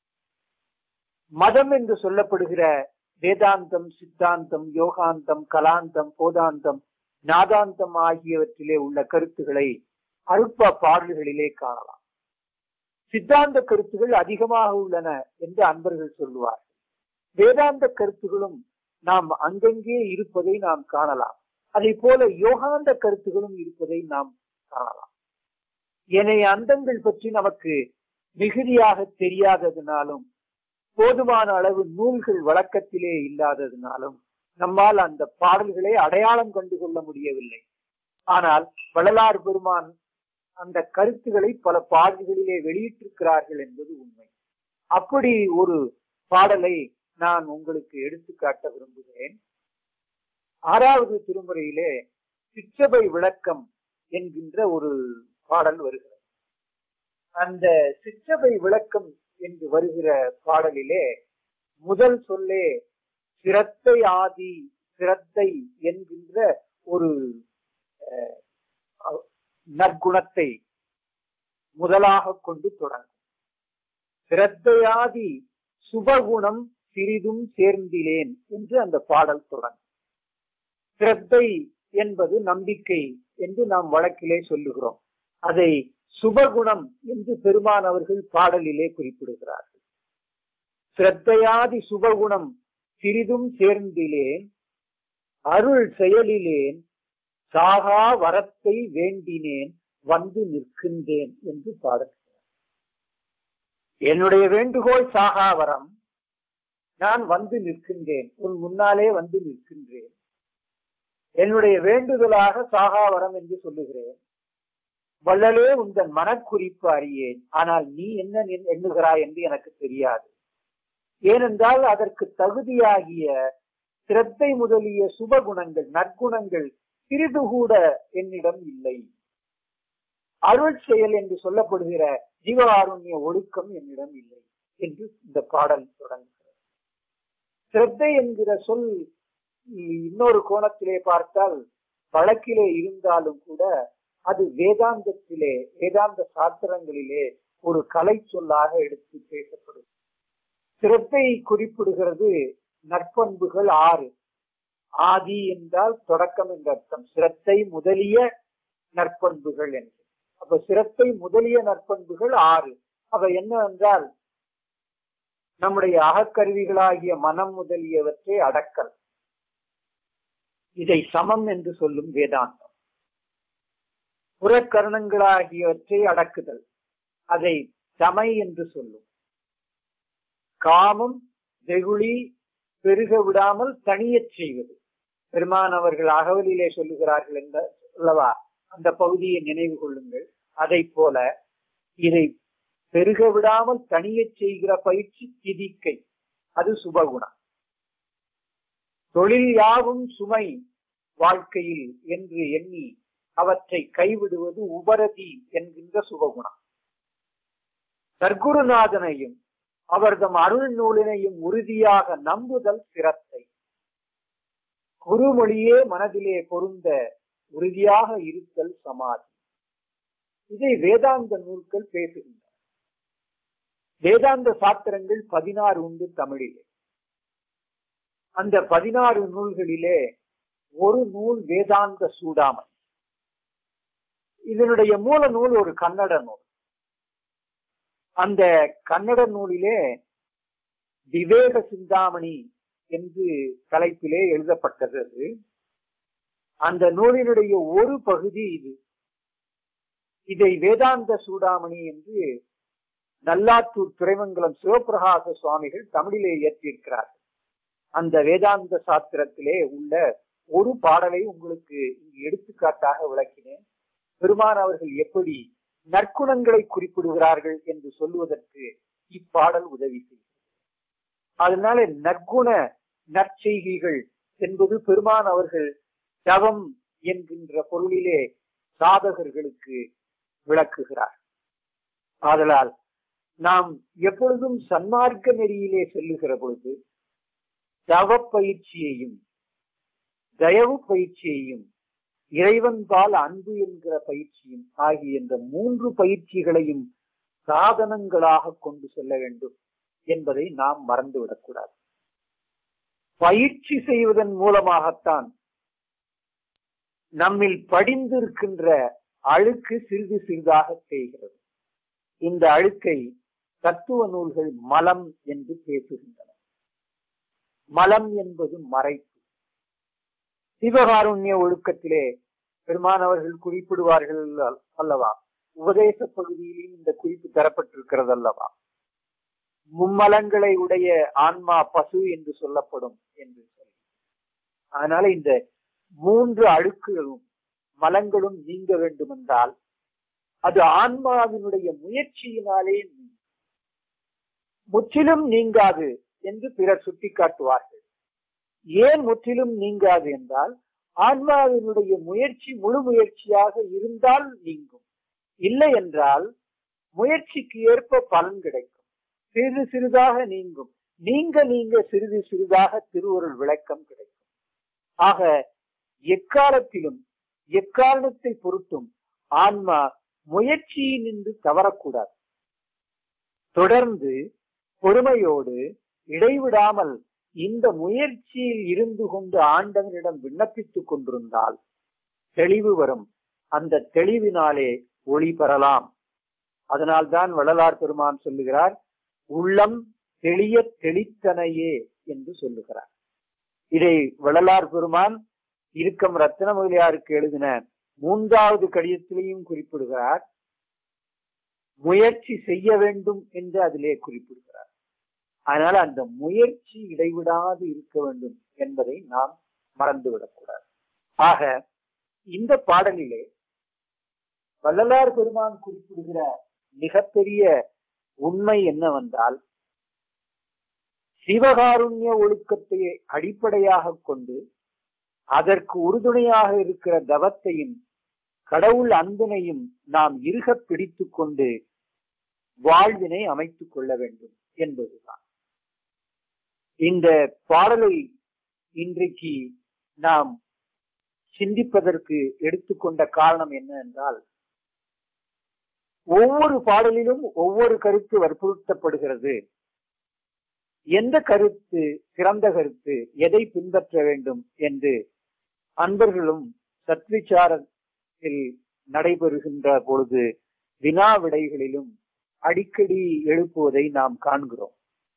மதம் என்று சொல்லப்படுகிற வேதாந்தம் சித்தாந்தம் யோகாந்தம் கலாந்தம் போதாந்தம் நாதாந்தம் ஆகியவற்றிலே உள்ள கருத்துக்களை அருப்ப பாடல்களிலே காணலாம் சித்தாந்த கருத்துகள் அதிகமாக உள்ளன என்று அன்பர்கள் சொல்லுவார் வேதாந்த கருத்துகளும் நாம் அங்கங்கே இருப்பதை நாம் காணலாம் அதே போல யோகாந்த கருத்துகளும் இருப்பதை நாம் காணலாம் ஏனைய அந்தங்கள் பற்றி நமக்கு மிகுதியாக தெரியாததினாலும் போதுமான அளவு நூல்கள் வழக்கத்திலே இல்லாததினாலும் நம்மால் அந்த பாடல்களை அடையாளம் கண்டு கொள்ள முடியவில்லை ஆனால் வள்ளலார் பெருமான் அந்த கருத்துக்களை பல பாடல்களிலே வெளியிட்டிருக்கிறார்கள் என்பது உண்மை அப்படி ஒரு பாடலை நான் உங்களுக்கு எடுத்துக்காட்ட விரும்புகிறேன் ஆறாவது திருமுறையிலே சிற்றபை விளக்கம் என்கின்ற ஒரு பாடல் வருகிறது அந்த சிற்றபை விளக்கம் என்று வருகிற பாடலிலே முதல் சொல்லே சிரத்தை ஆதி சிரத்தை என்கின்ற ஒரு நற்குணத்தை முதலாக கொண்டு தொடங்கும் சிரத்தையாதி சுபகுணம் சிறிதும் சேர்ந்திலேன் என்று அந்த பாடல் தொடங்கும் சிரத்தை என்பது நம்பிக்கை என்று நாம் வழக்கிலே சொல்லுகிறோம் அதை சுபகுணம் என்று பெருமான் அவர்கள் பாடலிலே குறிப்பிடுகிறார்கள் சிரத்தையாதி சுபகுணம் சிறிதும் சேர்ந்திலேன் அருள் செயலிலேன் சாகா வரத்தை வேண்டினேன் வந்து நிற்கின்றேன் என்று பாடுகிறார் என்னுடைய வேண்டுகோள் சாகா வரம் நான் வந்து நிற்கின்றேன் உன் முன்னாலே வந்து நிற்கின்றேன் என்னுடைய வேண்டுதலாக சாகாவரம் என்று சொல்லுகிறேன் வள்ளலே உந்தன் மனக்குறிப்பு அறியேன் ஆனால் நீ என்ன எண்ணுகிறாய் என்று எனக்கு தெரியாது ஏனென்றால் அதற்கு தகுதியாகிய சிரத்தை முதலிய சுபகுணங்கள் நற்குணங்கள் சிறிது கூட என்னிடம் இல்லை அருள் செயல் என்று சொல்லப்படுகிற ஜீவாருண்ய ஒழுக்கம் என்னிடம் இல்லை என்று இந்த பாடல் தொடங்குகிறது சிரத்தை என்கிற சொல் இன்னொரு கோணத்திலே பார்த்தால் வழக்கிலே இருந்தாலும் கூட அது வேதாந்தத்திலே வேதாந்த சாஸ்திரங்களிலே ஒரு கலை சொல்லாக எடுத்து பேசப்படும் சிரத்தை குறிப்பிடுகிறது நற்பண்புகள் ஆறு ஆதி என்றால் தொடக்கம் என்ற அர்த்தம் சிரத்தை முதலிய நற்பண்புகள் என்று அப்ப சிரத்தை முதலிய நற்பண்புகள் ஆறு அவை என்னவென்றால் நம்முடைய அகக்கருவிகளாகிய மனம் முதலியவற்றை அடக்கல் இதை சமம் என்று சொல்லும் வேதாந்தம் புறக்கரணங்களாகியவற்றை அடக்குதல் அதை தமை என்று சொல்லும் காமம் வெகுளி பெருக விடாமல் தனியச் செய்வது பெருமான் அவர்கள் அகவலிலே சொல்லுகிறார்கள் என்ற அல்லவா அந்த பகுதியை நினைவு கொள்ளுங்கள் அதை போல இதை பெருக விடாமல் தனியச் செய்கிற பயிற்சி திதிக்கை அது சுபகுணம் தொழில் யாவும் சுமை வாழ்க்கையில் என்று எண்ணி அவற்றை கைவிடுவது உபரதி என்கின்ற சுபகுணம் சர்க்குருநாதனையும் அவர்தம் அருள் நூலினையும் உறுதியாக நம்புதல் சிரத்தை குருமொழியே மனதிலே பொருந்த உறுதியாக இருத்தல் சமாதி இதை வேதாந்த நூல்கள் பேசுகின்றன வேதாந்த சாத்திரங்கள் பதினாறு உண்டு தமிழிலே அந்த பதினாறு நூல்களிலே ஒரு நூல் வேதாந்த சூடாமணி இதனுடைய மூல நூல் ஒரு கன்னட நூல் அந்த கன்னட நூலிலே விவேக சிந்தாமணி என்று தலைப்பிலே எழுதப்பட்டது அந்த நூலினுடைய ஒரு பகுதி இது இதை வேதாந்த சூடாமணி என்று நல்லாத்தூர் துறைமங்கலம் சிவபிரகாச சுவாமிகள் தமிழிலே இயற்றியிருக்கிறார்கள் அந்த வேதாந்த சாஸ்திரத்திலே உள்ள ஒரு பாடலை உங்களுக்கு இங்கு எடுத்துக்காட்டாக விளக்கினேன் பெருமான் அவர்கள் எப்படி நற்குணங்களை குறிப்பிடுகிறார்கள் என்று சொல்லுவதற்கு இப்பாடல் உதவி செய்யும் அதனால நற்குண நற்செய்கைகள் என்பது பெருமான் அவர்கள் தவம் என்கின்ற பொருளிலே சாதகர்களுக்கு விளக்குகிறார் ஆதலால் நாம் எப்பொழுதும் சன்மார்க்க நெறியிலே செல்லுகிற பொழுது தவ பயிற்சியையும் தயவு பயிற்சியையும் இறைவன் பால் அன்பு என்கிற பயிற்சியும் ஆகிய இந்த மூன்று பயிற்சிகளையும் சாதனங்களாக கொண்டு செல்ல வேண்டும் என்பதை நாம் மறந்துவிடக்கூடாது பயிற்சி செய்வதன் மூலமாகத்தான் நம்மில் படிந்திருக்கின்ற அழுக்கு சிறிது சிறிதாக செய்கிறது இந்த அழுக்கை தத்துவ நூல்கள் மலம் என்று பேசுகின்றன மலம் என்பது மறைப்பு சிவகாருண்ய ஒழுக்கத்திலே பெருமானவர்கள் குறிப்பிடுவார்கள் அல்லவா உபதேச பகுதியிலும் இந்த குறிப்பு தரப்பட்டிருக்கிறது அல்லவா மும்மலங்களை உடைய ஆன்மா பசு என்று சொல்லப்படும் என்று சொல்லி அதனால இந்த மூன்று அழுக்குகளும் மலங்களும் நீங்க வேண்டும் என்றால் அது ஆன்மாவினுடைய முயற்சியினாலே முற்றிலும் நீங்காது என்று பிறர் சுட்டிக்காட்டுவார்கள் ஏன் முற்றிலும் நீங்காது என்றால் ஆன்மாவினுடைய முயற்சி முழு முயற்சியாக இருந்தால் நீங்கும் இல்லை என்றால் முயற்சிக்கு ஏற்ப பலன் கிடைக்கும் சிறிது சிறிதாக நீங்கும் நீங்க நீங்க சிறிது சிறிதாக திருவருள் விளக்கம் கிடைக்கும் ஆக எக்காலத்திலும் எக்காரணத்தை பொருட்டும் ஆன்மா முயற்சியினின்று தவறக்கூடாது தொடர்ந்து பொறுமையோடு இடைவிடாமல் இந்த முயற்சியில் இருந்து கொண்டு ஆண்டவனிடம் விண்ணப்பித்துக் கொண்டிருந்தால் தெளிவு வரும் அந்த தெளிவினாலே ஒளி பெறலாம் அதனால்தான் வள்ளலார் பெருமான் சொல்லுகிறார் உள்ளம் தெளிய தெளித்தனையே என்று சொல்லுகிறார் இதை வள்ளலார் பெருமான் இருக்கம் ரத்ன முதலியாருக்கு எழுதின மூன்றாவது கடிதத்திலையும் குறிப்பிடுகிறார் முயற்சி செய்ய வேண்டும் என்று அதிலே குறிப்பிடுகிறார் அதனால அந்த முயற்சி இடைவிடாது இருக்க வேண்டும் என்பதை நாம் மறந்துவிடக்கூடாது ஆக இந்த பாடலிலே வள்ளலார் பெருமான் குறிப்பிடுகிற மிகப்பெரிய உண்மை என்னவென்றால் சிவகாருண்ய ஒழுக்கத்தை அடிப்படையாக கொண்டு அதற்கு உறுதுணையாக இருக்கிற தவத்தையும் கடவுள் அன்பினையும் நாம் இருக பிடித்துக் கொண்டு வாழ்வினை அமைத்துக் கொள்ள வேண்டும் என்பதுதான் இந்த பாடலை இன்றைக்கு நாம் சிந்திப்பதற்கு எடுத்துக்கொண்ட காரணம் என்ன என்றால் ஒவ்வொரு பாடலிலும் ஒவ்வொரு கருத்து வற்புறுத்தப்படுகிறது எந்த கருத்து சிறந்த கருத்து எதை பின்பற்ற வேண்டும் என்று அன்பர்களும் சத்விச்சாரத்தில் நடைபெறுகின்ற பொழுது வினா விடைகளிலும் அடிக்கடி எழுப்புவதை நாம் காண்கிறோம்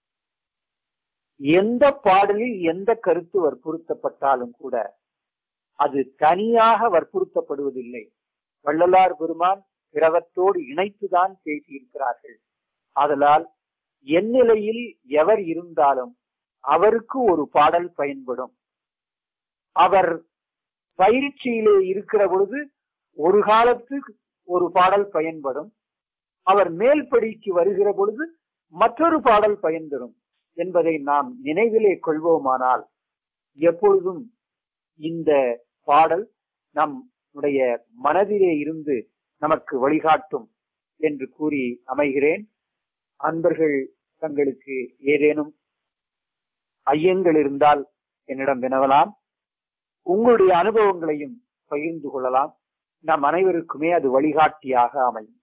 எந்த பாடலில் எந்த கருத்து வற்புறுத்தப்பட்டாலும் கூட அது தனியாக வற்புறுத்தப்படுவதில்லை வள்ளலார் பெருமான் பிறவற்றோடு இணைத்துதான் பேசியிருக்கிறார்கள் ஆதலால் எந்நிலையில் எவர் இருந்தாலும் அவருக்கு ஒரு பாடல் பயன்படும் அவர் பயிற்சியிலே இருக்கிற பொழுது ஒரு காலத்துக்கு ஒரு பாடல் பயன்படும் அவர் மேல்படிக்கு வருகிற பொழுது மற்றொரு பாடல் பயன்பெறும் என்பதை நாம் நினைவிலே கொள்வோமானால் எப்பொழுதும் இந்த பாடல் நம்முடைய மனதிலே இருந்து நமக்கு வழிகாட்டும் என்று கூறி அமைகிறேன் அன்பர்கள் தங்களுக்கு ஏதேனும் ஐயங்கள் இருந்தால் என்னிடம் வினவலாம் உங்களுடைய அனுபவங்களையும் பகிர்ந்து கொள்ளலாம் நம் அனைவருக்குமே அது வழிகாட்டியாக அமையும்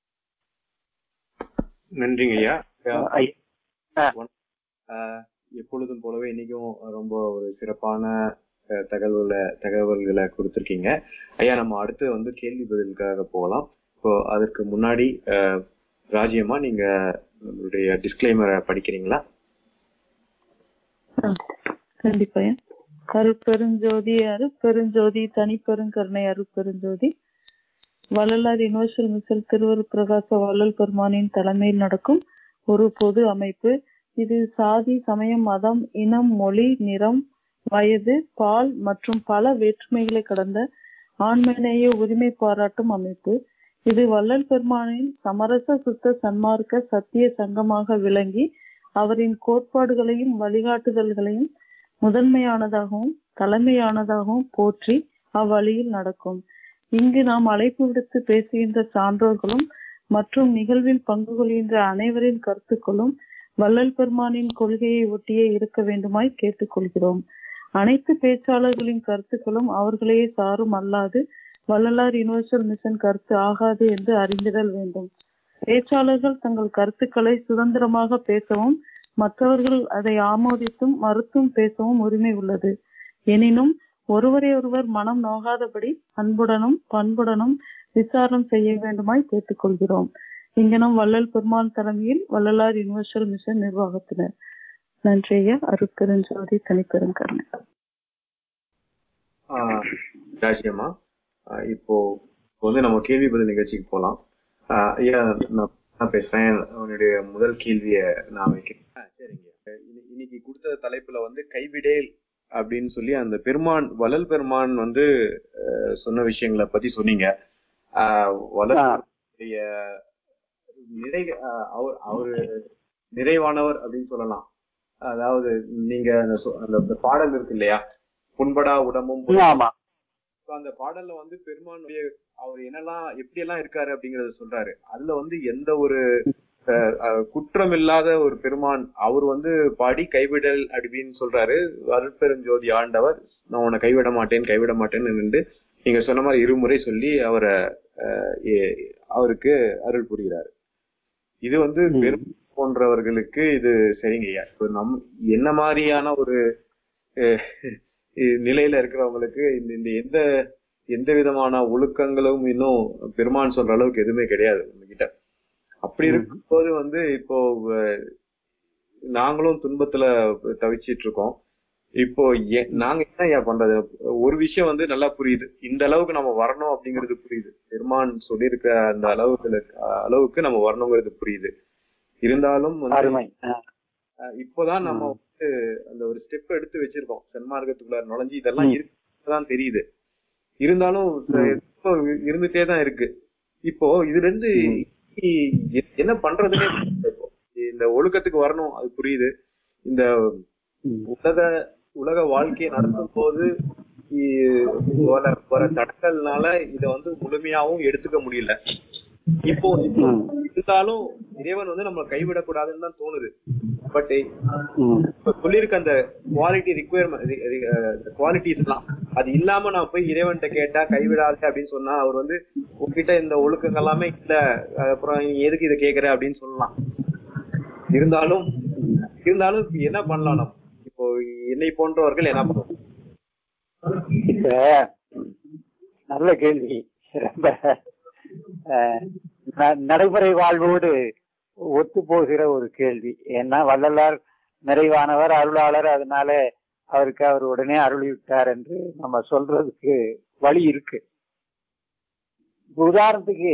நன்றிங்க ஐயா ஐ- ஆஹ் எப்பொழுதும் போலவே இன்னைக்கும் ரொம்ப ஒரு சிறப்பான அஹ், தகவல்களை தகவல்களை கொடுத்திருக்கீங்க ஐயா நம்ம அடுத்து வந்து கேள்வி பதிலுக்காக போகலாம் இப்போ அதற்கு முன்னாடி அஹ், ராஜியம்மா நீங்க உங்களுடைய டிஸ்க்ளைமரை படிக்கிறீங்களா கண்டிப்பா அருட்பெருஞ்சோதி அருட்பெருஞ்சோதி தனிப்பெருங்கருணை அருட்பெருஞ்சோதி வள்ளலார் யுனிவர்சல் மிசல் திருவருட் பிரகாச வள்ளல் பெருமானின் தலைமையில் நடக்கும் ஒரு பொது அமைப்பு இது சாதி சமயம் மதம் இனம் மொழி நிறம் வயது பால் மற்றும் பல வேற்றுமைகளை கடந்த ஆண்மநேய உரிமை பாராட்டும் அமைப்பு இது வள்ளல் பெருமானின் சமரச சுத்த சன்மார்க்க சத்திய சங்கமாக விளங்கி அவரின் கோட்பாடுகளையும் வழிகாட்டுதல்களையும் முதன்மையானதாகவும் தலைமையானதாகவும் போற்றி அவ்வழியில் நடக்கும் இங்கு நாம் அழைப்பு விடுத்து பேசுகின்ற சான்றோர்களும் மற்றும் நிகழ்வில் பங்கு கொள்கின்ற அனைவரின் கருத்துக்களும் வள்ளல் பெருமானின் கொள்கையை ஒட்டியே இருக்க வேண்டுமாய் கேட்டுக்கொள்கிறோம் அனைத்து பேச்சாளர்களின் கருத்துக்களும் அவர்களையே சாரும் அல்லாது வள்ளலார் யுனிவர்சல் மிஷன் கருத்து ஆகாது என்று அறிந்திடல் வேண்டும் பேச்சாளர்கள் தங்கள் கருத்துக்களை சுதந்திரமாக பேசவும் மற்றவர்கள் அதை ஆமோதித்தும் மறுத்தும் பேசவும் உரிமை உள்ளது எனினும் ஒருவரை ஒருவர் மனம் நோகாதபடி அன்புடனும் பண்புடனும் விசாரணம் செய்ய வேண்டுமாய் கேட்டுக்கொள்கிறோம் இங்கனம் வள்ளல் பெருமான் தலைமையில் வள்ளலார் யுனிவர்சல் மிஷன் நிர்வாகத்தினர் நன்றி ஐயா அருட்பெருஞ்சோதி தனிப்பெருங்கருணை ஆஹ் ராஜியம்மா ஆஹ் இப்போ இப்போ வந்து நம்ம கேள்வி பதில் நிகழ்ச்சிக்கு போலாம் ஆஹ் ஐயா நான் நான் பேசுறேன் உன்னுடைய முதல் கேள்விய நான் வைக்கிறேன் ஆஹ் சரிங்க இன்னி- இன்னைக்கு கொடுத்த தலைப்புல வந்து கைவிடேல் அப்படின்னு சொல்லி அந்த பெருமான் வள்ளல் பெருமான் வந்து ஆஹ் சொன்ன விஷயங்களை பத்தி சொன்னீங்க ஆஹ் வள்ளலுடைய நிறை ஆஹ் அவர் அவரு நிறைவானவர் அப்படின்னு சொல்லலாம் அதாவது நீங்க அந்த சொ- அந்த அந்த பாடல் இருக்கு இல்லையா புண்படா உடம்பும் ஆமா இப்ப அந்த பாடல்ல வந்து பெருமானுடைய அவர் என்னெல்லாம் எப்படி எல்லாம் இருக்காரு அப்படிங்கறத சொல்றாரு அதுல வந்து எந்த ஒரு அஹ், அஹ், குற்றம் இல்லாத ஒரு பெருமான் அவர் வந்து பாடி கைவிடல் அப்படின்னு சொல்றாரு அருட்பெருஞ்சோதி ஆண்டவர் நான் உன்னை கைவிட மாட்டேன் கைவிட மாட்டேன்னு நின்று நீங்க சொன்ன மாதிரி இருமுறை சொல்லி அவரை அஹ், எ- அவருக்கு அருள் புரிகிறாரு இது வந்து ம். பெரும் போன்றவர்களுக்கு இது சரிங்க ஐயா இப்ப நம் என்ன மாதிரியான ஒரு அஹ், இ- நிலையில இருக்கிறவங்களுக்கு இந்த இந்த எந்த எந்த விதமான ஒழுக்கங்களும் இன்னும் பெருமான் சொல்ற அளவுக்கு எதுவுமே கிடையாது நம்ம கிட்ட அப்படி இருக்கும்போது வந்து இப்போ அஹ், நாங்களும் துன்பத்துல தவிச்சிட்டு இருக்கோம் இப்போ எ- நாங்க என்ன ஐயா பண்றது ஒரு விஷயம் வந்து நல்லா புரியுது இந்த அளவுக்கு நம்ம வரணும் அப்படிங்கிறது புரியுது பெருமான் சொல்லியிருக்க அந்த அளவுக்கு அளவுக்கு நம்ம வரணுங்கிறது புரியுது இருந்தாலும் வந்து அருமை ஆ. அஹ் இப்போதான் நம்ம வந்து அந்த ஒரு ஸ்டெப் எடுத்து வச்சிருக்கோம் சன்மார்க்கத்துக்குள்ள நுழைஞ்சு இதெல்லாம் இருக்குதான் தெரியுது இருந்தாலும் இப்போ இருந்துட்டே தான் இருக்கு இப்போ இதுல இருந்து எ- என்ன பண்றதுன்னே புரியல இப்போ. இந்த ஒழுக்கத்துக்கு வரணும் அது புரியுது இந்த உலக உலக வாழ்க்கையை நடத்தும் போது இ- வர வர தடங்கள்னால இத வந்து முழுமையாவும் எடுத்துக்க முடியல இப்போ இப்போ இருந்தாலும் இறைவன் வந்து நம்மளை கைவிடக்கூடாதுன்னு தான் தோணுது பட் இப்ப சொல்லியிருக்க அந்த குவாலிட்டி ரிக்குவயர்மெண்ட் குவாலிட்டிஸ் எல்லாம் அது இல்லாம நான் போய் இறைவன்கிட்ட கேட்டா கைவிடாத அப்படின்னு சொன்னா அவர் வந்து உங்ககிட்ட இந்த ஒழுக்கங்கள் எல்லாமே இல்ல அப்புறம் நீ எதுக்கு இதை கேக்குற அப்படின்னு சொல்லலாம் இருந்தாலும் இருந்தாலும் இப்ப என்ன பண்ணலாம் நம்ம இப்போ என்னை போன்றவர்கள் என்ன பண்ணலாம் இப்ப நல்ல கேள்வி ரொம்ப அஹ், ந- நடைமுறை வாழ்வோடு ஒத்து போகிற ஒரு கேள்வி ஏன்னா வள்ளலார் நிறைவானவர் அருளாளர் அதனால அவருக்கு அவர் உடனே அருளிவிட்டார் என்று நம்ம சொல்றதுக்கு வழி இருக்கு இப்ப உதாரணத்துக்கு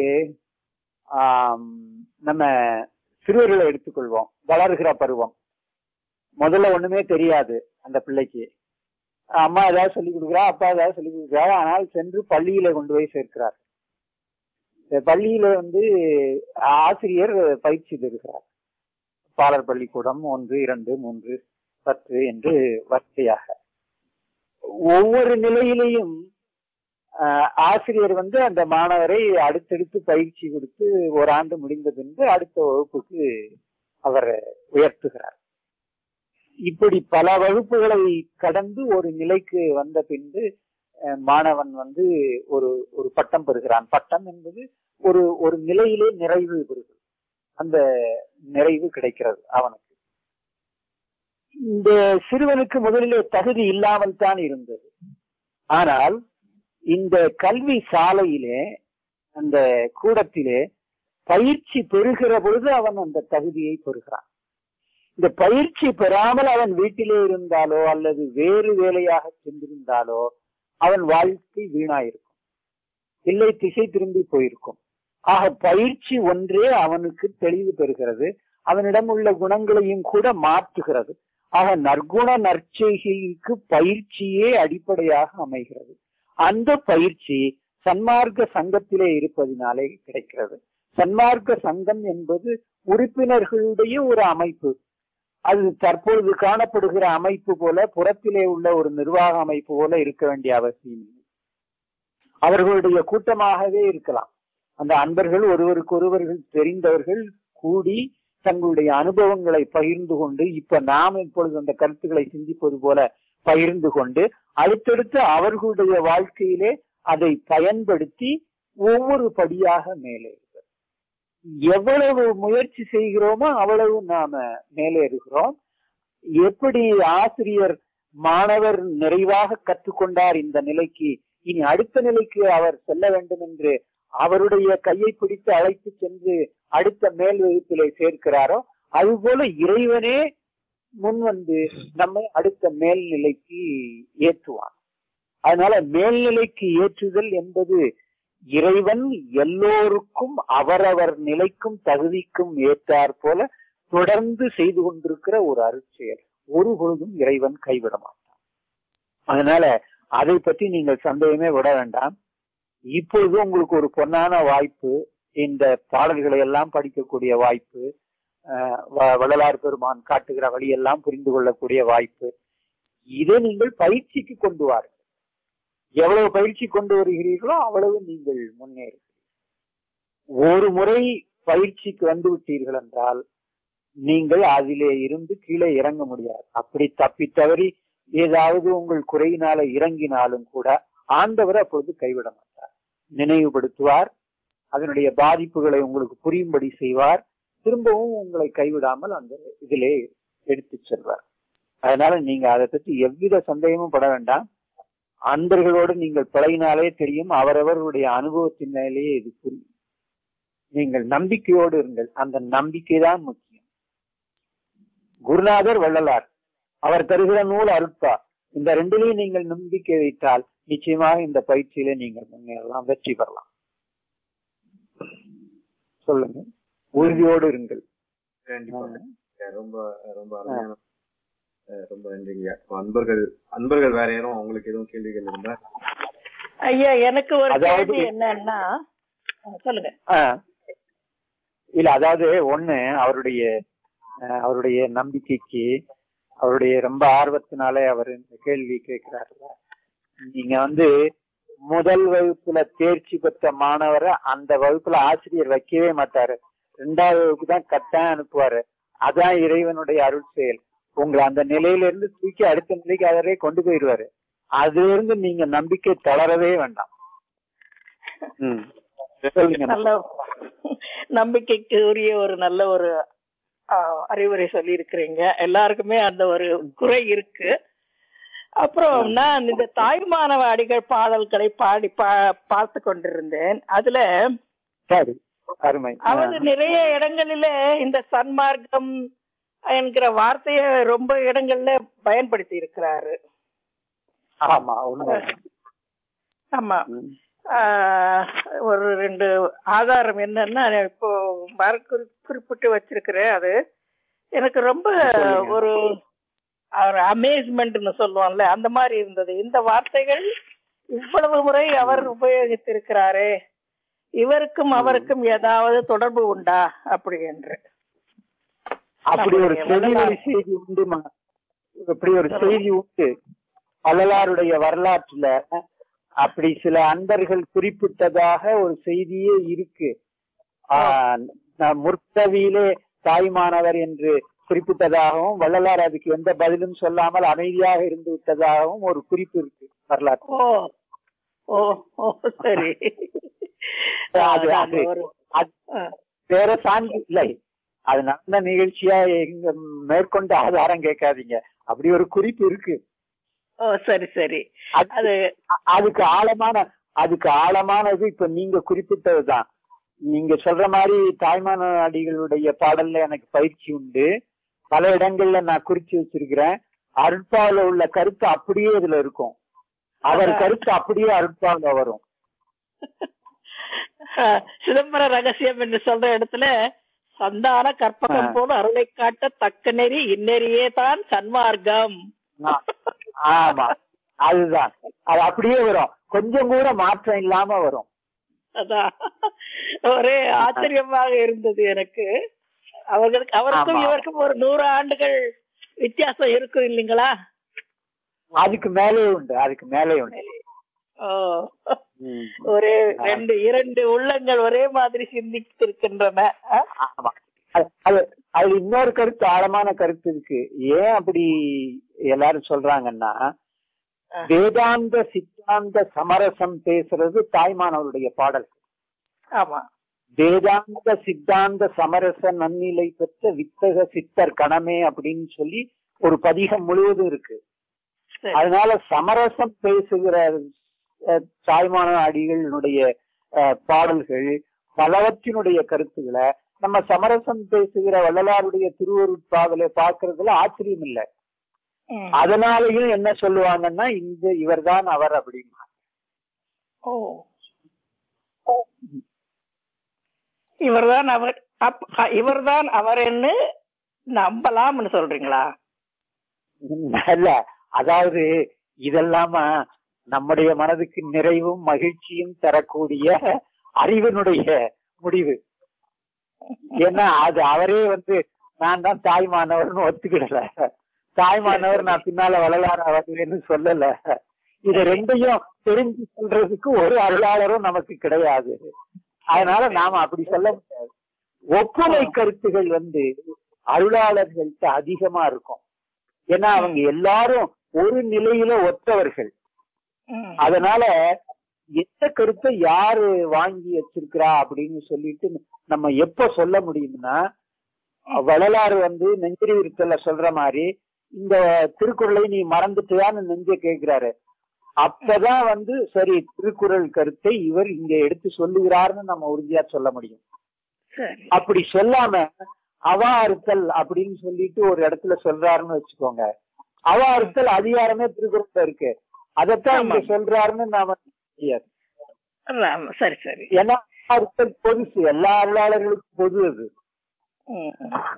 ஆம், நம்ம சிறுவர்களை எடுத்துக்கொள்வோம் வளர்கிற பருவம் முதல்ல ஒண்ணுமே தெரியாது அந்த பிள்ளைக்கு அம்மா ஏதாவது சொல்லி கொடுக்குறா அப்பா ஏதாவது சொல்லி கொடுக்குறாரு ஆனால் சென்று பள்ளியில கொண்டு போய் சேர்க்கிறார் இந்த பள்ளியில வந்து ஆசிரியர் பயிற்சி தருகிறார் பாலர் பள்ளிக்கூடம் ஒன்று இரண்டு மூன்று பத்து என்று வரிசையாக ஒவ்வொரு நிலையிலையும் ஆஹ், ஆசிரியர் வந்து அந்த மாணவரை அடுத்தடுத்து பயிற்சி கொடுத்து ஓராண்டு முடிந்த பின்பு அடுத்த வகுப்புக்கு அவர் உயர்த்துகிறார் இப்படி பல வகுப்புகளை கடந்து ஒரு நிலைக்கு வந்த பின்பு அஹ், மாணவன் வந்து ஒரு ஒரு பட்டம் பெறுகிறான் பட்டம் என்பது ஒரு ஒரு நிலையிலே நிறைவு பெறுகிறது அந்த நிறைவு கிடைக்கிறது அவனுக்கு இந்த சிறுவனுக்கு முதலிலே தகுதி இல்லாமல் தான் இருந்தது ஆனால் இந்த கல்வி சாலையிலே அந்த கூடத்திலே பயிற்சி பெறுகிற பொழுது அவன் அந்த தகுதியை பெறுகிறான் இந்த பயிற்சி பெறாமல் அவன் வீட்டிலே இருந்தாலோ அல்லது வேறு வேலையாக சென்றிருந்தாலோ அவன் வாழ்க்கை வீணாயிருக்கும் இல்லை திசை திரும்பி போயிருக்கும் ஆக பயிற்சி ஒன்றே அவனுக்கு தெளிவு பெறுகிறது அவனிடம் உள்ள குணங்களையும் கூட மாற்றுகிறது ஆக நற்குண நற்செய்கைக்கு பயிற்சியே அடிப்படையாக அமைகிறது அந்த பயிற்சி சன்மார்க்க சங்கத்திலே இருப்பதினாலே கிடைக்கிறது சன்மார்க்க சங்கம் என்பது உறுப்பினர்களுடைய ஒரு அமைப்பு அது தற்பொழுது காணப்படுகிற அமைப்பு போல புறத்திலே உள்ள ஒரு நிர்வாக அமைப்பு போல இருக்க வேண்டிய அவசியம் இல்லை அவர்களுடைய கூட்டமாகவே இருக்கலாம் அந்த அன்பர்கள் ஒருவருக்கு ஒருவர்கள் தெரிந்தவர்கள் கூடி தங்களுடைய அனுபவங்களை பகிர்ந்து கொண்டு இப்ப நாம் இப்பொழுது அந்த கருத்துக்களை சிந்திப்பது போல பகிர்ந்து கொண்டு அடுத்தடுத்து அவர்களுடைய வாழ்க்கையிலே அதை பயன்படுத்தி ஒவ்வொரு படியாக மேலே எவ்வளவு முயற்சி செய்கிறோமோ அவ்வளவு நாம மேலேறுகிறோம் எப்படி ஆசிரியர் மாணவர் நிறைவாக கற்றுக்கொண்டார் இந்த நிலைக்கு இனி அடுத்த நிலைக்கு அவர் செல்ல வேண்டும் என்று அவருடைய கையை பிடித்து அழைத்து சென்று அடுத்த மேல் வகுப்பிலே சேர்க்கிறாரோ அதுபோல இறைவனே முன் வந்து நம்மை அடுத்த மேல்நிலைக்கு ஏற்றுவான் அதனால மேல்நிலைக்கு ஏற்றுதல் என்பது இறைவன் எல்லோருக்கும் அவரவர் நிலைக்கும் தகுதிக்கும் ஏற்றார் போல தொடர்ந்து செய்து கொண்டிருக்கிற ஒரு அருட்செயல் ஒரு பொழுதும் இறைவன் கைவிட மாட்டான் அதனால அதை பற்றி நீங்கள் சந்தேகமே விட வேண்டாம் இப்பொழுது உங்களுக்கு ஒரு பொன்னான வாய்ப்பு இந்த பாடல்களை எல்லாம் படிக்கக்கூடிய வாய்ப்பு அஹ் வ- வள்ளலார் பெருமான் காட்டுகிற வழியெல்லாம் புரிந்து கொள்ளக்கூடிய வாய்ப்பு இதை நீங்கள் பயிற்சிக்கு கொண்டு வாருங்கள் எவ்வளவு பயிற்சி கொண்டு வருகிறீர்களோ அவ்வளவு நீங்கள் முன்னேறுகிறீர்கள் ஒரு முறை பயிற்சிக்கு வந்து விட்டீர்கள் என்றால் நீங்கள் அதிலே இருந்து கீழே இறங்க முடியாது அப்படி தப்பி தவறி ஏதாவது உங்கள் குறையினால இறங்கினாலும் கூட ஆண்டவர் அப்பொழுது கைவிட மாட்டார் நினைவுபடுத்துவார் அதனுடைய பாதிப்புகளை உங்களுக்கு புரியும்படி செய்வார் திரும்பவும் உங்களை கைவிடாமல் அந்த இதிலே எடுத்து செல்வார் அதனால நீங்க அதை பற்றி எவ்வித சந்தேகமும் பட வேண்டாம் அன்பர்களோடு நீங்கள் பழகினாலே தெரியும் அவரவர்களுடைய அனுபவத்தின் மேலேயே இது புரியும் நீங்கள் நம்பிக்கையோடு இருங்கள் அந்த நம்பிக்கை தான் முக்கியம் குருநாதர் வள்ளலார் அவர் தருகிற நூல் அருட்பா இந்த ரெண்டிலையும் நீங்கள் நம்பிக்கை வைத்தால் நிச்சயமாக இந்த பயிற்சியில நீங்கள் முன்னேறலாம் வெற்றி பெறலாம் சொல்லுங்க உறுதியோடு இருங்கள் கண்டிப்பா ரொம்ப ரொம்ப அருமையான அஹ், ரொம்ப நன்றிங்க அன்பர்கள் அன்பர்கள் வேற யாரும் அவங்களுக்கு எதுவும் கேள்விகள் இருந்தா ஐயா எனக்கு ஒரு அதாவது- கேள்வி என்னன்னா அஹ் சொல்லுங்க ஆஹ் இல்ல அதாவது ஒண்ணு அவருடைய அஹ், அவருடைய நம்பிக்கைக்கு அவருடைய ரொம்ப ஆர்வத்தினாலே அவர் இந்த கேள்வி கேட்கிறாருல நீங்க வந்து முதல் வகுப்புல தேர்ச்சி பெற்ற மாணவரை அந்த வகுப்புல ஆசிரியர் வைக்கவே மாட்டாரு ரெண்டாவது வகுப்பு தான் கட்டாயம் அனுப்புவாரு அதான் இறைவனுடைய அருள் செயல் உங்களை அந்த நிலையில இருந்து தூக்கி அடுத்த நிலைக்கு அவரே கொண்டு போயிடுவாரு அதுல இருந்து நீங்க நம்பிக்கை தளரவே வேண்டாம் ம் சொல்லுங்க நல்ல நம்பிக்கைக்கு உரிய ஒரு நல்ல ஒரு ஆஹ், அறிவுரை சொல்லி இருக்கிறீங்க எல்லாருக்குமே அந்த ஒரு குறை இருக்கு அப்புறம் நான் இந்த தாய்மானவ அடிகள் பாடல்களை பாடி பா- பார்த்து கொண்டிருந்தேன் அதுல சரி அருமை அவர் நிறைய இடங்களில இந்த சன்மார்க்கம் என்கிற வார்த்தையை ரொம்ப இடங்கள்ல பயன்படுத்தி இருக்கிறாரு ஆமா உண்மை ஆமா ம். ஆஹ், ஒரு ரெண்டு ஆதாரம் என்னன்னா நான் இப்போ மறு- குறி- குறிப்பிட்டு வச்சிருக்கிறேன் அது எனக்கு ரொம்ப சொல்லுங்க. ஒரு ஒரு அமேஸ்மெண்ட்னு சொல்லுவோம்ல அந்த மாதிரி இருந்தது இந்த வார்த்தைகள் இவ்வளவு முறை அவர் உபயோகித்திருக்கிறாரே இவருக்கும் அவருக்கும் ஏதாவது தொடர்பு உண்டா அப்படி என்று அப்படி ஒரு நம்முடைய செவி வரலாறு. செய்தி உண்டுமா அப்படி ஒரு செய்தி உண்டு வள்ளலாருடைய வரலாற்றுல அப்படி சில அன்பர்கள் குறிப்பிட்டதாக ஒரு செய்தியே இருக்கு ஆஹ் ந- முற்கவியிலே தாய்மானவர் என்று குறிப்பிட்டதாகவும் வள்ளலார் அதுக்கு எந்த பதிலும் சொல்லாமல் அமைதியாக இருந்து விட்டதாகவும் ஒரு குறிப்பு இருக்கு வரலாற்று ஓ ஓ ஓ சரி அது ஆஹ் அது ஒரு அது ஆஹ் வேற சான்று இல்லை அது நடந்த நிகழ்ச்சியா எங்க மேற்கொண்டு ஆதாரம் கேட்காதீங்க அப்படி ஒரு குறிப்பு இருக்கு ஓ சரி சரி அது- அது அ- அதுக்கு ஆழமான அதுக்கு ஆழமானது இப்ப நீங்க குறிப்பிட்டதுதான் நீங்க சொல்ற மாதிரி தாய்மான அடிகளுடைய பாடல்ல எனக்கு பயிற்சி உண்டு பல இடங்கள்ல நான் குறிச்சு வச்சிருக்கிறேன் அருட்பாவில உள்ள கருத்து அப்படியே இதுல இருக்கும் அவர் கருத்து அப்படியே அருட்பாவில வரும் ஆஹ் சிதம்பர ரகசியம் என்று சொல்ற இடத்துல சந்தான கற்பகம் ஆ. போல அருளை காட்ட தக்க நெறி இந்நெறியே தான் சன்மார்க்கம் ஆ- ஆமா அதுதான் அது அப்படியே வரும் கொஞ்சம் கூட மாற்றம் இல்லாம வரும் அதான் ஒரே ஆச்சரியமாக இருந்தது எனக்கு அவர்களுக்கு அவருக்கும் ஆமா. இவருக்கும் ஒரு நூறு ஆண்டுகள் வித்தியாசம் இருக்கும் இல்லைங்களா அதுக்கு மேலே உண்டு அதுக்கு மேலே உண்டு ஓ ம். ஒரே ரெண்டு இரண்டு உள்ளங்கள் ஒரே மாதிரி சிந்தித்திருக்கின்றன ஆ? ஆமா அது- அது அதுல இன்னொரு கருத்து ஆழமான கருத்து இருக்கு ஏன் அப்படி எல்லாரும் சொல்றாங்கன்னா வேதாந்த சித்தாந்த சமரசம் பேசுறது தாய்மானவருடைய பாடல் ஆமா வேதாந்த சித்தாந்த சமரச நன்னிலை பெற்ற வித்தக சித்தர் கணமே அப்படின்னு சொல்லி ஒரு பதிகம் முழுவதும் இருக்கு சரி. அதனால சமரசம் பேசுகிற அஹ், தாய்மான அடிகளுடைய அஹ், பாடல்கள் பலவற்றினுடைய கருத்துக்களை நம்ம சமரசம் பேசுகிற வள்ளலாருடைய திருவருட்பாவில பாக்குறதுல ஆச்சரியம் இல்லை ம். அதனாலயும் என்ன சொல்லுவாங்கன்னா இந்த இவர்தான் அவர் அப்படின்னு ஓ இவர்தான் அவர் அப்- அ- இவர்தான் அவர் என்று நம்பலாம்னு சொல்றீங்களா இல்ல அதாவது இதெல்லாம நம்முடைய மனதுக்கு நிறைவும் மகிழ்ச்சியும் தரக்கூடிய அறிவினுடைய முடிவு ஏன்னா அது அவரே வந்து நான் தான் தாய்மானவர்னு ஒத்துக்கிடல தாய்மானவர் நான் பின்னால வளலார வருவேன்னு சொல்லல இது ரெண்டையும் தெரிஞ்சு சொல்றதுக்கு ஒரு அருளாளரும் நமக்கு கிடையாது அதனால நாம அப்படி சொல்ல முடியாது ஒப்புமை கருத்துகள் வந்து அருளாளர்கள்ட்ட அதிகமா இருக்கும் ஏன்னா அவங்க எல்லாரும் ஒரு நிலையில ஒத்தவர்கள் ம். அதனால எந்த கருத்தை யாரு வாங்கி வச்சிருக்கிறா அப்படின்னு சொல்லிட்டு நம்ம எப்ப சொல்ல முடியும்னா வள்ளலாறு வந்து நெஞ்சரி விருத்தல சொல்ற மாதிரி இந்த திருக்குறளை நீ மறந்துட்டியான்னு நெஞ்ச கேக்குறாரு அப்பதான் வந்து சரி திருக்குறள் கருத்தை இவர் இங்க எடுத்து சொல்லுகிறார்னு நம்ம உறுதியா சொல்ல முடியும் சரி அப்படி சொல்லாம அவா அறுத்தல் அப்படின்னு சொல்லிட்டு ஒரு இடத்துல சொல்றாருன்னு வச்சுக்கோங்க அவா அறுத்தல் அதிகாரமே திருக்குறள்ல இருக்கு அதைத்தான் இங்க ஆமா. சொல்றாருன்னு நாம முடியாது ஆமா, சரி சரி ஏன்னா அவா அறுத்தல் பொதுசு எல்லா அருளாளர்களுக்கும் பொது அது ம்.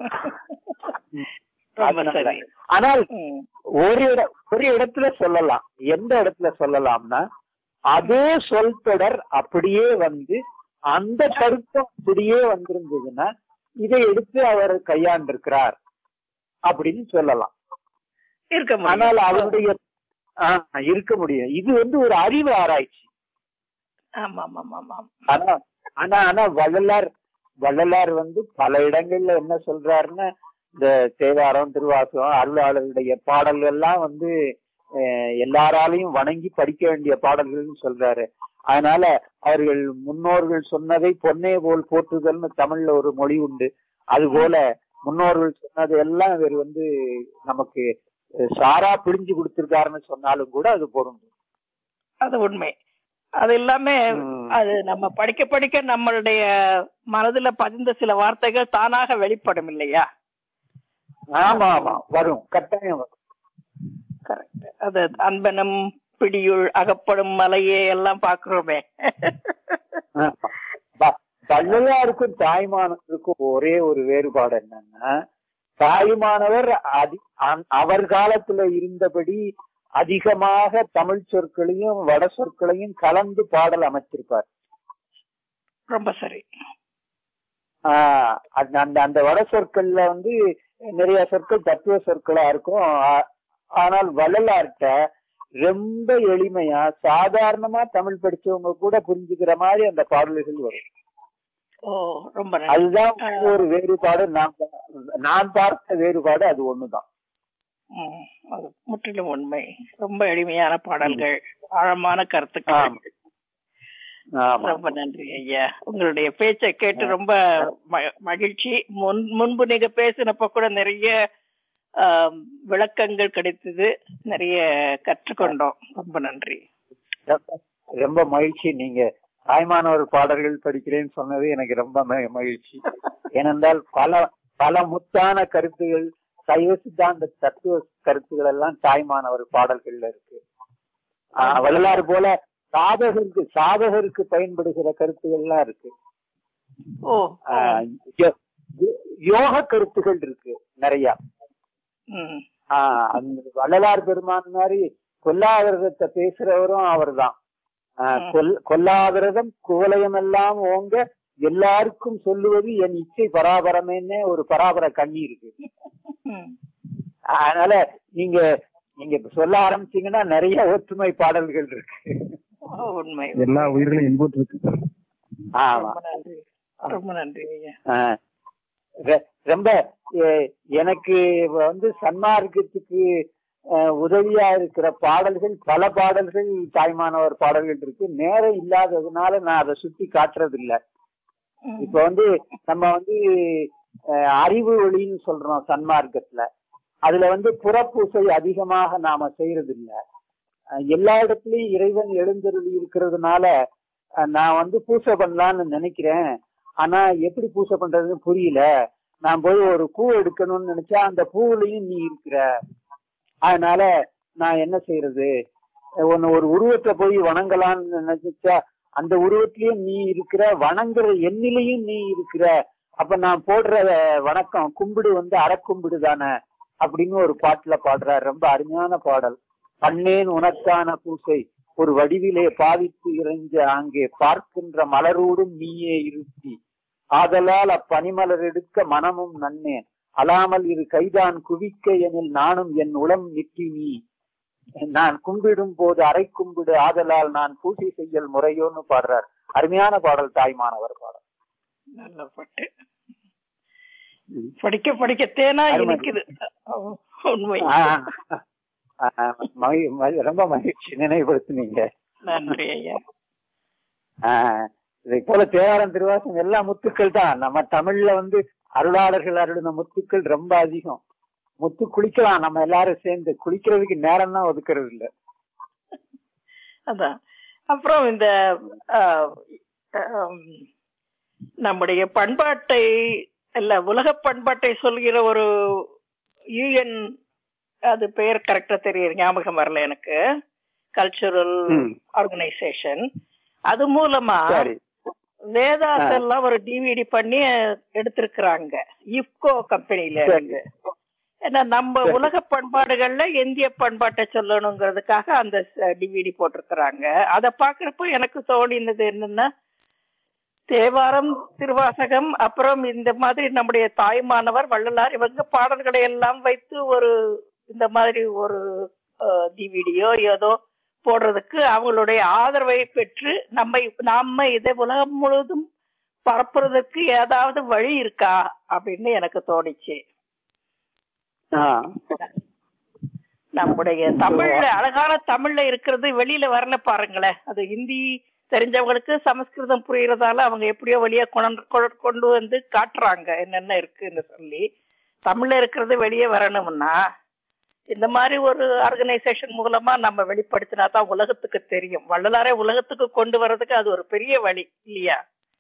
ரொம்ப அதனால. சரி ஆனால் ம். ஒரு இட ஒரு இடத்துல சொல்லலாம் எந்த இடத்துல சொல்லலாம்னா அதே சொல் தொடர் அப்படியே வந்து அந்த கருத்தும் அப்படியே வந்திருந்ததுன்னா இதை எடுத்து அவர் கையாண்டிருக்கிறார் அப்படின்னு சொல்லலாம் இருக்க முடியும் ஆனால் அவருடைய ஆஹ், இருக்க முடியும் இது வந்து ஒரு அறிவு ஆராய்ச்சி ஆமா ஆமா ஆமா ஆமா ஆனா ஆனா ஆனா வள்ளலார் வள்ளலார் வந்து பல இடங்கள்ல என்ன சொல்றாருன்னா இந்த தேவாரம் திருவாசகம் அருளாளருடைய பாடல்கள் எல்லாம் வந்து அஹ், எல்லாராலையும் வணங்கி படிக்க வேண்டிய பாடல்கள்னு சொல்றாரு அதனால அவர்கள் முன்னோர்கள் சொன்னதை பொன்னே போல் போற்றுதல்னு தமிழ்ல ஒரு மொழி உண்டு அது போல முன்னோர்கள் சொன்னது எல்லாம் இவர் வந்து நமக்கு அஹ், சாரா பிடிஞ்சு கொடுத்திருக்காருன்னு சொன்னாலும் கூட அது பொருந்தும் அது உண்மை அது எல்லாமே ம். அது நம்ம படிக்க படிக்க நம்மளுடைய மனதுல பதிந்த சில வார்த்தைகள் தானாக வெளிப்படும் இல்லையா ஆமா ஆமா வரும் கட்டாயம் வரும் கரெக்ட் அது அன்பனும் பிடியுள் அகப்படும் மலையே எல்லாம் பாக்குறோமே ஆமா. வ- வள்ளலாருக்கும் தாய்மானவருக்கும் ஒரே ஒரு வேறுபாடு என்னன்னா தாய்மானவர் அதி அந்- அவர் காலத்துல இருந்தபடி அதிகமாக தமிழ் சொற்களையும் வட சொற்களையும் கலந்து பாடல் அமைச்சிருப்பார் ரொம்ப சரி ஆஹ் அந்த அந்த அந்த வட சொற்கள்ல வந்து நிறைய சொற்கள் தத்துவ சொற்களா இருக்கும் ஆ- ஆனால் வள்ளலார்ட்ட ரொம்ப எளிமையா சாதாரணமா தமிழ் படிச்சவங்க கூட புரிஞ்சுக்கிற மாதிரி அந்த பாடல்கள் வரும் ஓ ரொம்ப நன்றி அதுதான் ஒரு வேறுபாடு நான் நான் பார்த்த வேறுபாடு அது ஒண்ணுதான் ம், அது முற்றிலும் உண்மை ரொம்ப எளிமையான பாடல்கள் ஆழமான கருத்துக்கள் ஆமா. ஆமா ரொம்ப நன்றி ஐயா உங்களுடைய பேச்சை கேட்டு ரொம்ப ம- மகிழ்ச்சி முன் முன்பு நீங்க பேசினப்ப கூட நிறைய ஆம், விளக்கங்கள் கிடைத்தது நிறைய கற்றுக்கொண்டோம் ரொம்ப நன்றி ரொம்ப- ரொம்ப மகிழ்ச்சி நீங்க தாய்மானவர் பாடல்கள் படிக்கிறேன்னு சொன்னது எனக்கு ரொம்ப ம- மகிழ்ச்சி ஏனென்றால் பல பல முத்தான கருத்துகள் சைவ சித்தாந்த தத்துவ கருத்துகள் எல்லாம் தாய்மானவர் பாடல்கள்ல இருக்கு ஆஹ் வள்ளலார் போல சாதகருக்கு சாதகருக்கு பயன்படுகிற கருத்துகள்லாம் இருக்கு ஓ ஆஹ் யோ- யோ- யோக கருத்துகள் இருக்கு நிறைய ம் ஆஹ் அந்த வள்ளலார் பெருமான் மாதிரி கொல்லாவிரதத்தை பேசுறவரும் அவர்தான் ஆஹ் கொல்- கொல்லாவிரதம் குவலயம் எல்லாம் ஓங்க எல்லாருக்கும் சொல்லுவது என் இச்சை பராபரமேன்னு ஒரு பராபர கண்ணி இருக்கு ம். அதனால நீங்க நீங்க இப்ப சொல்ல ஆரம்பிச்சீங்கன்னா நிறைய ஒற்றுமை பாடல்கள் இருக்கு ஓ, உண்மை எல்லா உயிர்களையும் இன்புற்றிருக்கு ஆமா ரொம்ப நன்றி ரொம்ப நன்றி ஐயா ஆஹ் ரெ- ரொம்ப எ- எனக்கு வந்து சன்மார்க்கத்துக்கு அஹ், உதவியா இருக்கிற பாடல்கள் பல பாடல்கள் தாய்மானவர் பாடல்கள் இருக்கு நேரம் இல்லாததுனால நான் அதை சுட்டி காட்டுறது இல்ல ம். இப்ப வந்து நம்ம வந்து அஹ், அறிவு ஒளின்னு சொல்றோம் சன்மார்க்கத்துல அதுல வந்து புறப்பூசை அதிகமாக நாம செய்யறது இல்ல அஹ், எல்லா இடத்துலயும் இறைவன் எழுந்தருளி இருக்கிறதுனால அஹ், நான் வந்து பூசை பண்ணலாம்னு நினைக்கிறேன் ஆனா எப்படி பூசை பண்றதுன்னு புரியல நான் போய் ஒரு பூ எடுக்கணும்னு நினைச்சா அந்த பூவுலயும் நீ இருக்கிற அதனால நான் என்ன செய்யறது உன்னை ஒரு உருவத்தை போய் வணங்கலாம்னு நினைச்சா அந்த உருவத்திலயும் நீ இருக்கிற வணங்குற எண்ணிலையும் நீ இருக்கிற அப்ப நான் போடுற வணக்கம் கும்பிடு வந்து அறக்கும்பிடு தானே அப்படின்னு ஒரு பாட்டுல பாடுறார் ரொம்ப அருமையான பாடல் பண்ணேன் உனக்கான பூசை ஒரு வடிவிலே பாவித்து இறைஞ்ச அங்கே பார்க்கின்ற மலரோடும் நீயே இருத்தி ஆதலால் அப்பனிமலர் எடுக்க மனமும் நன்னேன் அலாமல் இரு கைதான் குவிக்க எனில் நானும் என் உளம் நிற்றி நீ நான் கும்பிடும் போது அரை கும்பிடு ஆதலால் நான் பூஜை செய்யல் முறையோன்னு பாடுறார் அருமையான பாடல் தாய்மானவர் பாடல் நல்ல பாட்டு படிக்க படிக்க தேனா அருமை. இனிக்குது ஓ, உண்மை ஆஹ் ஆஹ் மகி- மகி- ரொம்ப மகிழ்ச்சி நினைவுபடுத்தினீங்க நன்றி ஐயா ஆஹ் இதை போல தேவாரம் திருவாசம் எல்லா முத்துக்கள் தான் நம்ம தமிழ்ல வந்து அருளாளர்கள் அருளின முத்துக்கள் ரொம்ப அதிகம் முத்து குளிக்கலாம் நம்ம எல்லாரும் சேர்ந்து குளிக்கிறதுக்கு நேரம் தான் ஒதுக்குறது இல்ல அதான் அப்புறம் இந்த ஆஹ், ஆம், நம்முடைய பண்பாட்டை இல்ல உலக பண்பாட்டை சொல்கிற ஒரு யூஎன் அது பெயர் கரெக்டா தெரியுது ஞாபகம் வரல எனக்கு கல்ச்சுரல் ம். ஆர்கனைசேஷன் அது மூலமா சரி வேதாஸ் எல்லாம் ஒரு டிவிடி பண்ணி எடுத்திருக்கிறாங்க இப்கோ கம்பெனில சரி. இருந்து ஏன்னா நம்ம உலக பண்பாடுகள்ல இந்திய பண்பாட்டை சொல்லணுங்கிறதுக்காக அந்த டிவிடி போட்டிருக்கிறாங்க அத பாக்குறப்போ எனக்கு தோணினது என்னன்னா தேவாரம் திருவாசகம் அப்புறம் இந்த மாதிரி நம்முடைய தாய்மானவர் வள்ளலார் இவங்க பாடல்களை எல்லாம் வைத்து ஒரு இந்த மாதிரி ஒரு டிவிடியோ ஏதோ போடுறதுக்கு அவங்களுடைய ஆதரவை பெற்று நம்ம நாம இதை உலகம் முழுவதும் பரப்புறதுக்கு ஏதாவது வழி இருக்கா அப்படின்னு எனக்கு தோணிச்சு ஆஹ் நம்முடைய தமிழ்ல அழகான தமிழ்ல இருக்கிறது வெளியில வரல பாருங்களேன் அது ஹிந்தி தெரிஞ்சவங்களுக்கு சமஸ்கிருதம் புரியறதால அவங்க எப்படியோ வெளியே கொண்டு கொண்டு வந்து காட்டுறாங்க என்னென்ன இருக்குன்னு சொல்லி தமிழ்ல இருக்கிறது வெளியே வரணும்னா இந்த மாதிரி ஒரு ஆர்கனைசேஷன் மூலமா நம்ம வெளிப்படுத்தினா தான் உலகத்துக்கு தெரியும் வள்ளலாரை உலகத்துக்கு கொண்டு வர்றதுக்கு அது ஒரு பெரிய வழி இல்லையா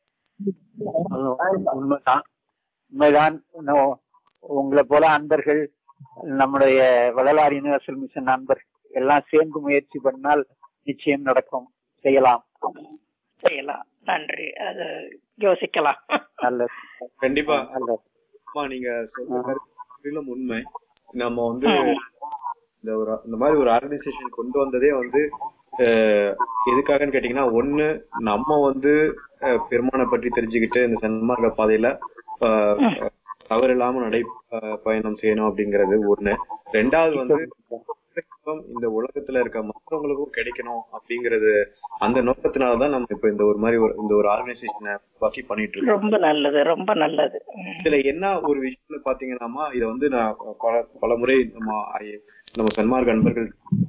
உண்மைதான் உண்மைதான் இன்னும் உங்களை போல அன்பர்கள் நம்முடைய வள்ளலார் யூனிவர்சல் மிஷன் நண்பர்கள் எல்லாம் சேர்ந்து முயற்சி பண்ணால் நிச்சயம் நடக்கும் செய்யலாம் செய்யலாம் நன்றி அது யோசிக்கலாம் நல்லது கண்டிப்பா நல்லது ஆமா நீங்க சொல்ற கருத்து முற்றிலும் உண்மை நம்ம வந்து இந்த ஒரு இந்த மாதிரி ஒரு ஆர்கனைசேஷன் கொண்டு வந்ததே வந்து அஹ், எதுக்காகன்னு கேட்டீங்கன்னா ஒண்ணு நம்ம வந்து அஹ், பெருமானை பற்றி தெரிஞ்சுக்கிட்டு இந்த சன்மார்க்க பாதையில அஹ், தவறு இல்லாம நடை அஹ், பயணம் செய்யணும் அப்படிங்கிறது ஒண்ணு ரெண்டாவது வந்து இன்பம் இந்த உலகத்துல இருக்க மற்றவங்களுக்கும் கிடைக்கணும் அப்படிங்கறது அந்த நோக்கத்தினாலதான் நம்ம இப்ப இந்த ஒரு மாதிரி ஒரு இந்த ஒரு ஆர்கனைசேஷனை உருவாக்கி பண்ணிட்டு இருக்கோம் ரொம்ப நல்லது ரொம்ப நல்லது ம். இதுல என்ன ஒரு விஷயம்னு பாத்தீங்கன்னா இத வந்து நான் பல பல முறை நம்ம ஐ- நம்ம சன்மார்க்க அன்பர்கள்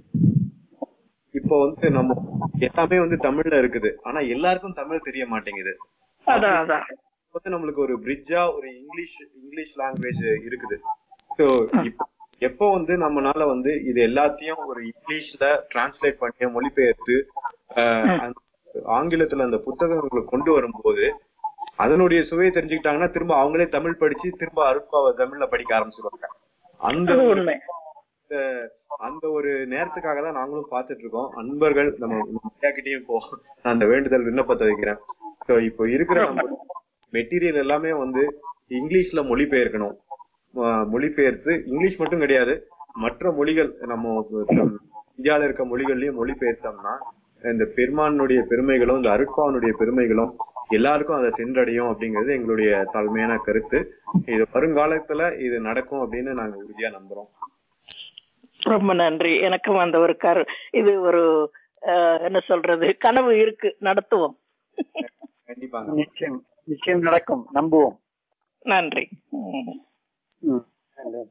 இப்போ வந்து நம்ம எல்லாமே வந்து தமிழ்ல இருக்குது ஆனா எல்லாருக்கும் தமிழ் தெரிய மாட்டேங்குது அதான் அதான் இப்ப வந்து நம்மளுக்கு ஒரு பிரிட்ஜா ஒரு இங்கிலீஷ் இங்கிலீஷ் லாங்குவேஜ் இருக்குது சோ எப்போ வந்து நம்மனால வந்து இது எல்லாத்தையும் ஒரு இங்கிலீஷ்ல டிரான்ஸ்லேட் பண்ணி மொழிபெயர்த்து ஆஹ், அந்த ஆங்கிலத்துல அந்த புத்தகங்களை கொண்டு வரும்போது அதனுடைய சுவையை தெரிஞ்சுக்கிட்டாங்கன்னா திரும்ப அவங்களே தமிழ் படிச்சு திரும்ப அருட்பாவை தமிழ்ல படிக்க ஆரம்பிச்சிருவாங்க அந்த அது ஒரு உண்மை அந்த- அந்த ஒரு நேரத்துக்காக தான் நாங்களும் பார்த்துட்டு இருக்கோம் அன்பர்கள் நம்ம கிட்டயும் இப்போ நான் அந்த வேண்டுதல் விண்ணப்பத்தை வைக்கிறேன் சோ இப்போ இருக்கிற நம்ம மெட்டீரியல் எல்லாமே வந்து இங்கிலீஷ்ல மொழிபெயர்க்கணும் ஆஹ் மொழிபெயர்த்து இங்கிலீஷ் மட்டும் கிடையாது மற்ற மொழிகள் நம்ம நம் இந்தியால இருக்க மொழிகள்லயும் மொழிபெயர்த்தோம்னா இந்த பெருமானுடைய பெருமைகளும் இந்த அருட்பாவனுடைய பெருமைகளும் எல்லாருக்கும் அதை சென்றடையும் அப்படிங்கிறது எங்களுடைய தாழ்மையான கருத்து இது வருங்காலத்துல இது நடக்கும் அப்படின்னு நாங்க உறுதியா நம்புறோம் ரொம்ப நன்றி எனக்கும் அந்த ஒரு கரு இது ஒரு அஹ், என்ன சொல்றது கனவு இருக்கு நடத்துவோம் கண்டிப்பாங்க நிச்சயம் நிச்சயம் நடக்கும் நம்புவோம் நன்றி ம். ம். நல்லது.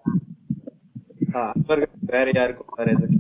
ஆஹ் அன்பர்கள் வேற யாருக்கும் வேற எதுவும்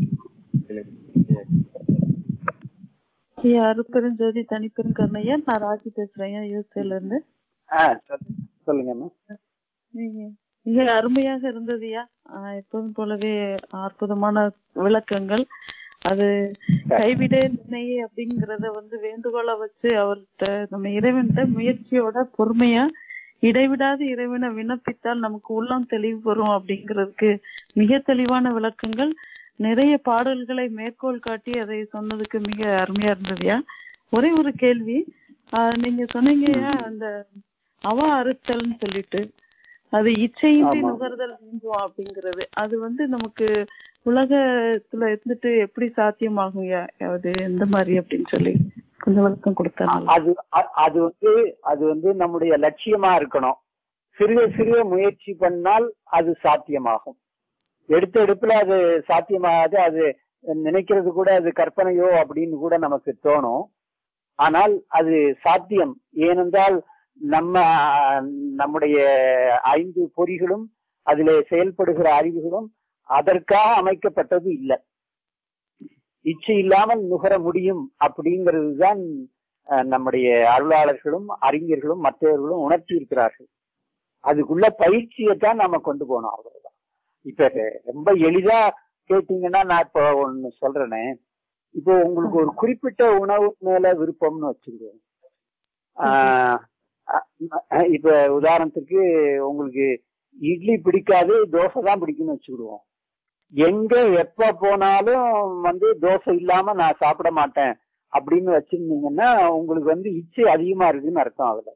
ஐயா அருப்பெருஞ்சோதி தனிப்பெரும் கருணையா நான் ராஜி பேசுறேன் யூஎஸ்ஏல இருந்து ஆ சொல்லு- சொல்லுங்கம்மா மிக- மிக அருமையாக இருந்ததுயா ஆஹ் எப்போதும் போலவே அற்புதமான விளக்கங்கள் அது கைவிட நினையே அப்படிங்கறத வந்து வேண்டுகோளா வச்சு அவர்கிட்ட நம்ம இறைவன்கிட்ட முயற்சியோட பொறுமையா இடைவிடாது இறைவனை விண்ணப்பித்தால் நமக்கு உள்ளம் தெளிவு வரும் அப்படிங்கிறதுக்கு மிக தெளிவான விளக்கங்கள் நிறைய பாடல்களை மேற்கோள் காட்டி அதை சொன்னதுக்கு மிக அருமையா இருந்ததுயா ஒரே ஒரு கேள்வி ஆஹ் நீங்க சொன்னீங்கயா அந்த அவ அறுத்தல்னு சொல்லிட்டு அது இச்சையின்றி ஆமா. நுகர்தல் வேண்டும் அப்படிங்கிறது அது வந்து நமக்கு உலகத்துல இருந்துட்டு எப்படி சாத்தியமாகும் அது எந்த மாதிரி அப்படின்னு சொல்லி கொஞ்சம் விளக்கம் கொடுத்தா நல்லா அது அ- அது வந்து அது வந்து நம்முடைய லட்சியமா இருக்கணும் சிறிய சிறிய முயற்சி பண்ணால் அது சாத்தியமாகும் எடுத்த எடுப்புல அது சாத்தியமாகாது அது நினைக்கிறது கூட அது கற்பனையோ அப்படின்னு கூட நமக்கு தோணும் ஆனால் அது சாத்தியம் ஏனென்றால் நம்ம அஹ், நம்முடைய ஐந்து பொறிகளும் அதிலே செயல்படுகிற அறிவுகளும் அதற்காக அமைக்கப்பட்டது இல்லை இச்சை இல்லாமல் நுகர முடியும் அப்படிங்கிறது தான் நம்முடைய அருளாளர்களும் அறிஞர்களும் மற்றவர்களும் உணர்த்தி இருக்கிறார்கள் அதுக்குள்ள பயிற்சியை தான் நாம கொண்டு போனோம் அவ்வளவுதான் இப்ப ரொம்ப எளிதா கேட்டீங்கன்னா நான் இப்ப ஒண்ணு சொல்றேனே இப்போ உங்களுக்கு ஒரு குறிப்பிட்ட உணவு மேல விருப்பம்னு வச்சுக்கிடுவோம் ஆஹ் அஹ் இப்ப உதாரணத்துக்கு உங்களுக்கு இட்லி பிடிக்காது தோசை தான் பிடிக்கும்னு வச்சுக்கிடுவோம் எங்க எப்ப போனாலும் வந்து தோசை இல்லாம நான் சாப்பிட மாட்டேன் அப்படின்னு வச்சிருந்தீங்கன்னா உங்களுக்கு வந்து இச்சை அதிகமா இருக்குன்னு அர்த்தம் அதுல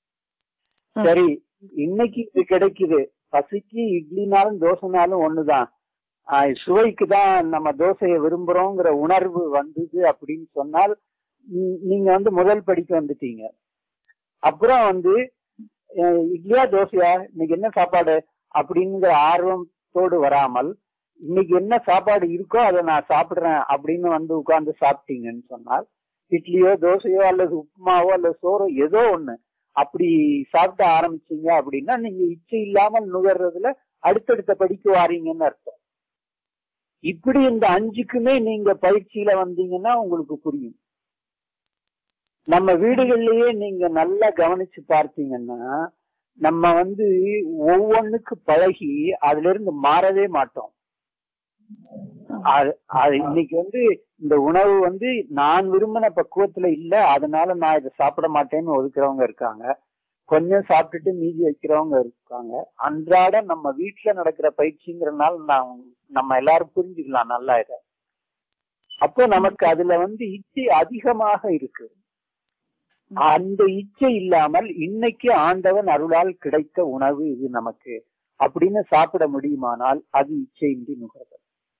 சரி இன்னைக்கு இது கிடைக்குது பசிக்கு இட்லினாலும் தோசைனாலும் ஒண்ணுதான் ஆஹ் சுவைக்கு தான் நம்ம தோசையை விரும்புறோங்கிற உணர்வு வந்தது அப்படின்னு சொன்னால் நீ- நீங்க வந்து முதல் படிக்கு வந்துட்டீங்க அப்புறம் வந்து அஹ் இட்லியா தோசையா இன்னைக்கு என்ன சாப்பாடு அப்படிங்கிற ஆர்வத்தோடு வராமல் இன்னைக்கு என்ன சாப்பாடு இருக்கோ அதை நான் சாப்பிடுறேன் அப்படின்னு வந்து உட்கார்ந்து சாப்பிட்டீங்கன்னு சொன்னால் இட்லியோ தோசையோ அல்லது உப்புமாவோ அல்லது சோறோ ஏதோ ஒண்ணு அப்படி சாப்பிட ஆரம்பிச்சீங்க அப்படின்னா நீங்க இச்சை இல்லாமல் நுகர்றதுல அடுத்தடுத்த படிக்கு வாரீங்கன்னு அர்த்தம் இப்படி இந்த அஞ்சுக்குமே நீங்க பயிற்சியில வந்தீங்கன்னா உங்களுக்கு புரியும் நம்ம வீடுகள்லயே நீங்க நல்லா கவனிச்சு பார்த்தீங்கன்னா நம்ம வந்து ஒவ்வொன்றுக்கு பழகி அதுல இருந்து மாறவே மாட்டோம் அது அது இன்னைக்கு வந்து இந்த உணவு வந்து நான் விரும்பின பக்குவத்துல இல்ல அதனால நான் இதை சாப்பிட மாட்டேன்னு ஒதுக்குறவங்க இருக்காங்க கொஞ்சம் சாப்பிட்டுட்டு மீதி வைக்கிறவங்க இருக்காங்க அன்றாட நம்ம வீட்டுல நடக்கிற பயிற்சிங்கிறனால நான் நம்ம எல்லாரும் புரிஞ்சுக்கலாம் நல்லா இதை அப்போ நமக்கு அதுல வந்து இச்சை அதிகமாக இருக்கு அந்த இச்சை இல்லாமல் இன்னைக்கு ஆண்டவன் அருளால் கிடைத்த உணவு இது நமக்கு அப்படின்னு சாப்பிட முடியுமானால் அது இச்சையின்றி நுகர்தல்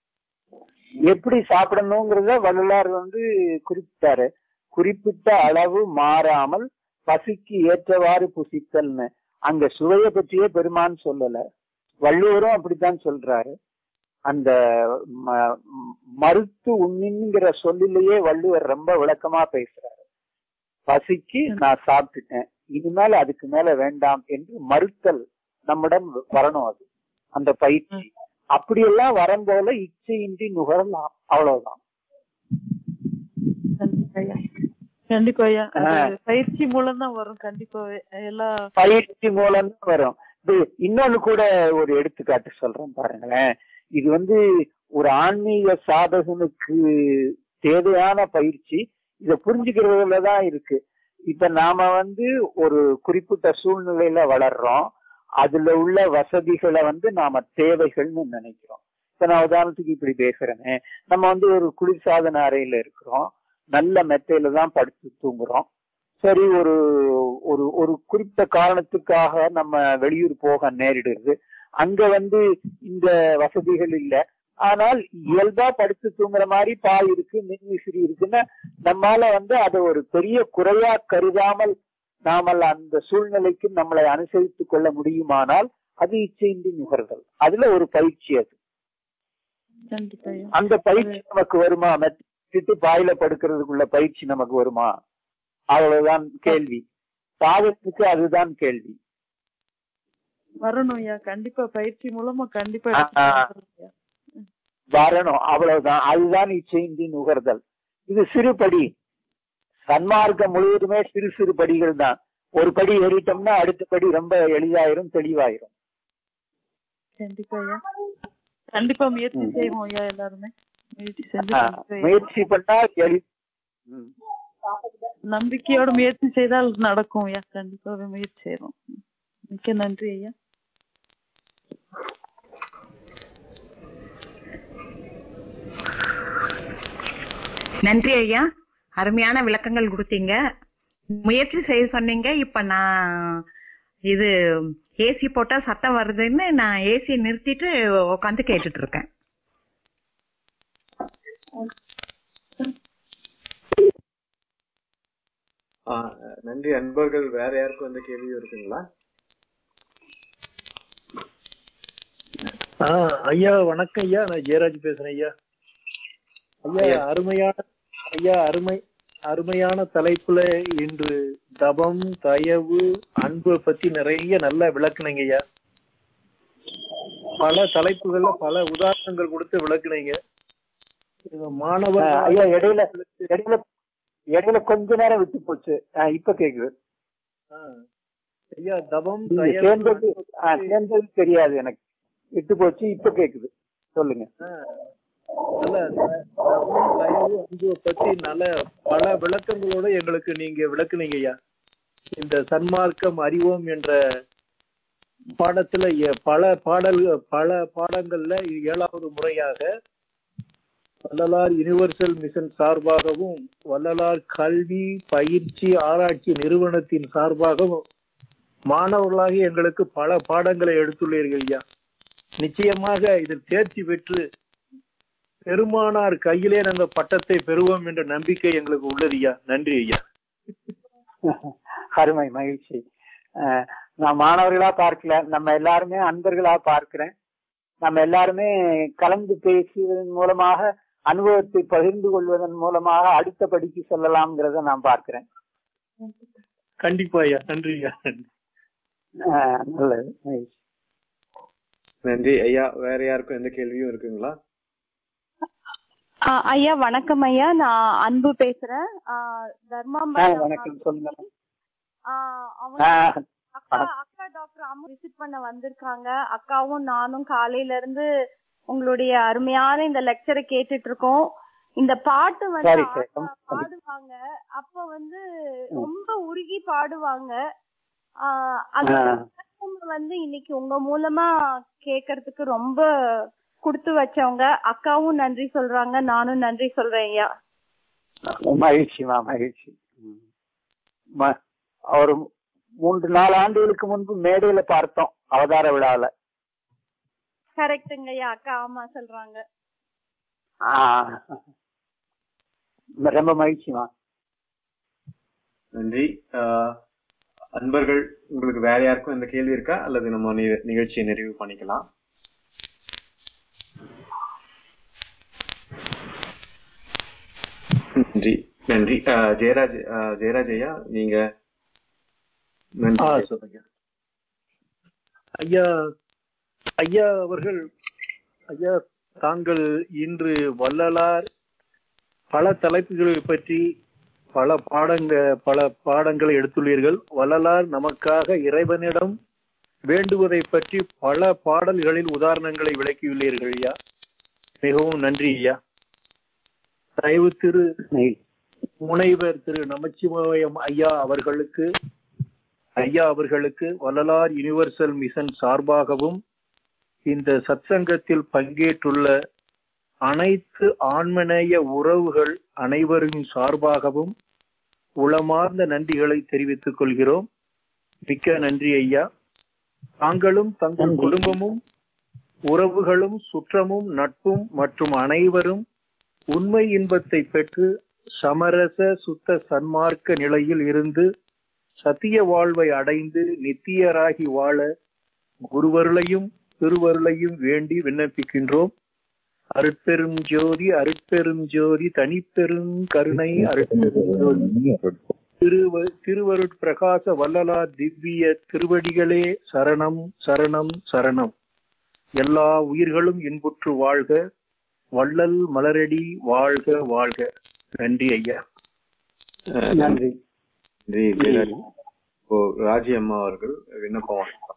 எப்படி சாப்பிடணுங்கிறத வள்ளலார் வந்து குறிப்பிட்டாரு குறிப்பிட்ட அளவு மாறாமல் பசிக்கு ஏற்றவாறு புசித்தல்னு அங்க சுவையை பற்றியே பெருமான் சொல்லல வள்ளுவரும் அப்படித்தான் சொல்றாரு அந்த ம- மறுத்து உண்ணின்ங்கிற சொல்லிலேயே வள்ளுவர் ரொம்ப விளக்கமா பேசுறாரு பசிக்கு நான் சாப்பிட்டுட்டேன் இனிமேல் அதுக்கு மேல வேண்டாம் என்று மறுத்தல் நம்மிடம் வரணும் அது அந்த பயிற்சி அப்படியெல்லாம் வரும்போல இச்சையின்றி நுகரலாம் அவ்வளவுதான் கண்டிப்பா ஐயா கண்டிப்பா ஐயா அது பயிற்சி மூலம் தான் வரும் கண்டிப்பாவே எல்லா பயிற்சி மூலம் தான் வரும் இது இன்னொன்னு கூட ஒரு எடுத்துக்காட்டு சொல்றேன் பாருங்களேன் இது வந்து ஒரு ஆன்மீக சாதகனுக்கு தேவையான பயிற்சி இத புரிஞ்சுக்கிறதுல தான் இருக்கு இப்ப நாம வந்து ஒரு குறிப்பிட்ட சூழ்நிலையில வளர்றோம் அதுல உள்ள வசதிகளை வந்து நாம தேவைகள்னு நினைக்கிறோம் இப்ப நான் உதாரணத்துக்கு இப்படி பேசுறேனே நம்ம வந்து ஒரு குளிர்சாதன அறையில இருக்கிறோம் நல்ல மெத்தையில தான் படுத்து தூங்குறோம் சரி ஒரு ஒரு ஒரு குறிப்பிட்ட காரணத்துக்காக நம்ம வெளியூர் போக நேரிடுது அங்க வந்து இந்த வசதிகள் இல்ல ஆனால் இயல்பா படுத்து தூங்குற மாதிரி பாய் இருக்கு மின்விசிறி இருக்குன்னா நம்மால வந்து அதை ஒரு பெரிய குறையா கருதாமல் நாமல் அந்த சூழ்நிலைக்கு நம்மளை அனுசரித்துக் கொள்ள முடியுமானால் அது இச்சையின்றி நுகர்தல் அதுல ஒரு பயிற்சி அது கண்டிப்பா ஐயா அந்த பயிற்சி நமக்கு வருமா மெத்திட்டு பாயில படுக்கிறதுக்குள்ள பயிற்சி நமக்கு வருமா அவ்வளவுதான் கேள்வி சாதத்துக்கு அதுதான் கேள்வி வரணும் ஐயா கண்டிப்பா பயிற்சி மூலமா கண்டிப்பா ஆ, ஆ. எடுத்துட்டு வரணும் ஐயா. வரணும் அவ்வளவுதான் அதுதான் இச்சையின்றி நுகர்தல் இது சிறுபடி சன்மார்க்கம் முழுவதுமே சிறு சிறு படிகள் தான் ஒரு படி ஏறிட்டோம்னா அடுத்த படி ரொம்ப எளிதாயிரும் தெளிவாயிரும் கண்டிப்பா ஐயா கண்டிப்பா முயற்சி செய்வோம் ஐயா எல்லாருமே முயற்சி செஞ்சு ஆ, கண்டிப்பா ஐயா. முயற்சி பண்ணா எளி ம். நம்பிக்கையோட முயற்சி செய்தால் நடக்கும் ஐயா கண்டிப்பாவே முயற்சி செய்யறோம் மிக்க நன்றி ஐயா நன்றி ஐயா அருமையான விளக்கங்கள் கொடுத்தீங்க முயற்சி செய்ய சொன்னீங்க இப்ப நான் இது ஏசி போட்டா சத்தம் வருதுன்னு நான் ஏசி நிறுத்திட்டு உட்காந்து கேட்டுட்டு இருக்கேன் ஆ, நன்றி அன்பர்கள் வேற யாருக்கும் எந்த கேள்வியும் இருக்குங்களா ஆ, ஐயா வணக்கம் ஐயா நான் ஜெயராஜ் பேசுறேன் ஐயா ஐயா ஐயா. அருமையான ஐயா அருமை அருமையான தலைப்புல இன்று தபம் தயவு அன்பு பத்தி நிறைய நல்லா விளக்குனீங்க ஐயா பல தலைப்புகள்ல பல உதாரணங்கள் கொடுத்து விளக்குனீங்க இது ஆ, மாணவர் ஐயா இடையில இடையில இடையில கொஞ்ச நேரம் விட்டு போச்சு ஆ, இப்ப கேக்குது ஆ. ஐயா தபம் நீங்க தயவு சேர்ந்தது அன்பு ஆ, பத்தி- சேர்ந்தது தெரியாது எனக்கு விட்டு போச்சு இப்ப கேக்குது சொல்லுங்க ஆ, நல்ல த- தவம், தயவு அன்புவை பத்தி நல்ல பல விளக்கங்களோட எங்களுக்கு நீங்க விளக்குனீங்க ஐயா இந்த சன்மார்க்கம் அறிவோம் என்ற பாடத்துல எ- பல பாடல்கள் பல பாடங்கள்ல இது ஏழாவது முறையாக வள்ளலார் யுனிவர்சல் மிஷன் சார்பாகவும் வள்ளலார் கல்வி பயிற்சி ஆராய்ச்சி நிறுவனத்தின் சார்பாகவும் மாணவர்களாக எங்களுக்கு பல பாடங்களை எடுத்துள்ளீர்கள் ஐயா நிச்சயமாக இதில் தேர்ச்சி பெற்று பெருமானார் கையிலே நாங்கள் பட்டத்தை பெறுவோம் என்ற நம்பிக்கை எங்களுக்கு உள்ளது ஐயா நன்றி ஐயா அருமை மகிழ்ச்சி அஹ், நான் மாணவர்களா பார்க்கல நம்ம எல்லாருமே அன்பர்களா பார்க்கிறேன் நம்ம எல்லாருமே கலந்து பேசுவதன் மூலமாக அனுபவத்தை பகிர்ந்து கொள்வதன் மூலமாக அடுத்த படிக்கு செல்லலாம்ங்கிறத நான் பார்க்கிறேன் கண்டிப்பா ஐயா நன்றி ஐயா அஹ், நல்லது மகிழ்ச்சி நன்றி ஐயா வேற யாருக்கும் எந்த கேள்வியும் இருக்குங்களா ஆ, ஐயா வணக்கம் ஐயா நான் அன்பு பேசுறேன் ஆ, ஆ, தர்மாம்பாள் வணக்கம் சொல்லுங்க ஆ, அவங்க ஆ, அக்கா அக்கா டாக்டர் அம்மா விசிட் பண்ண வந்திருக்காங்க அக்காவும் நானும் காலையில இருந்து உங்களுடைய அருமையான இந்த லெக்சரை கேட்டுட்டு இருக்கோம் இந்த பாட்டு வந்து சரி, சரி. ஆத்தா பாடுவாங்க அப்ப வந்து ரொம்ப உருகி பாடுவாங்க ஆஹ் அந்த ஆ. விளக்கம் வந்து இன்னைக்கு உங்க மூலமா கேக்குறதுக்கு ரொம்ப கொடுத்து வச்சவங்க அக்காவும் நன்றி சொல்றாங்க நானும் நன்றி சொல்றேன் ஐயா மகிழ்ச்சிமா மகிழ்ச்சி ம். ம- ஒரு மூன்று நாலு ஆண்டுகளுக்கு முன்பு மேடையில பார்த்தோம் அவதார விழாவில் கரெக்டுங்க ஐயா அக்கா ஆமா சொல்றாங்க ரொம்ப மகிழ்ச்சிமா நன்றி ஆஹ் அன்பர்கள் உங்களுக்கு வேற யாருக்கும் இந்த கேள்வி இருக்கா அல்லது நம்ம நி- நிகழ்ச்சியை நிறைவு பண்ணிக்கலாம் நன்றி நன்றி ஆஹ் ஜெயராஜ் ஆஹ் ஜெயராஜ் ஐயா நீங்க ஆ, நன்றி சொல்லுங்க ஐயா ஐயா அவர்கள் ஐயா தாங்கள் இன்று வள்ளலார் பல தலைப்புகளை பற்றி பல பாடங்க பல பாடங்களை எடுத்துள்ளீர்கள் வள்ளலார் நமக்காக இறைவனிடம் வேண்டுவதை பற்றி பல பாடல்களில் உதாரணங்களை விளக்கியுள்ளீர்கள் ஐயா மிகவும் நன்றி ஐயா தயவு திரு முனைவர் திரு நமச்சிவாயம் ஐயா அவர்களுக்கு ஐயா அவர்களுக்கு வள்ளலார் யுனிவர்சல் மிஷன் சார்பாகவும் இந்த சத்சங்கத்தில் பங்கேற்றுள்ள அனைத்து ஆன்மநேய உறவுகள் அனைவரின் சார்பாகவும் உளமார்ந்த நன்றிகளை தெரிவித்துக் கொள்கிறோம் மிக்க நன்றி ஐயா தாங்களும் தங்கள் நன்றி. குடும்பமும் உறவுகளும் சுற்றமும் நட்பும் மற்றும் அனைவரும் உண்மை இன்பத்தை பெற்று சமரச சுத்த சன்மார்க்க நிலையில் இருந்து சத்திய வாழ்வை அடைந்து நித்தியராகி வாழ குருவருளையும் திருவருளையும் வேண்டி விண்ணப்பிக்கின்றோம் அருட்பெரும் ஜோதி அருட்பெரும் ஜோதி தனிப்பெரும் கருணை அருட்பெரும் ஜோதி திருவ திருவருட் பிரகாச வள்ளலார் திவ்ய திருவடிகளே சரணம் சரணம் சரணம் எல்லா உயிர்களும் இன்புற்று வாழ்க வள்ளல் மலரடி வாழ்க வாழ்க நன்றி ஐயா ஆஹ் நன்றி நன்றி ஜெயராஜ் இப்போ ராஜி அம்மா அவர்கள் விண்ணப்பம் வாங்கிக்கலாம்.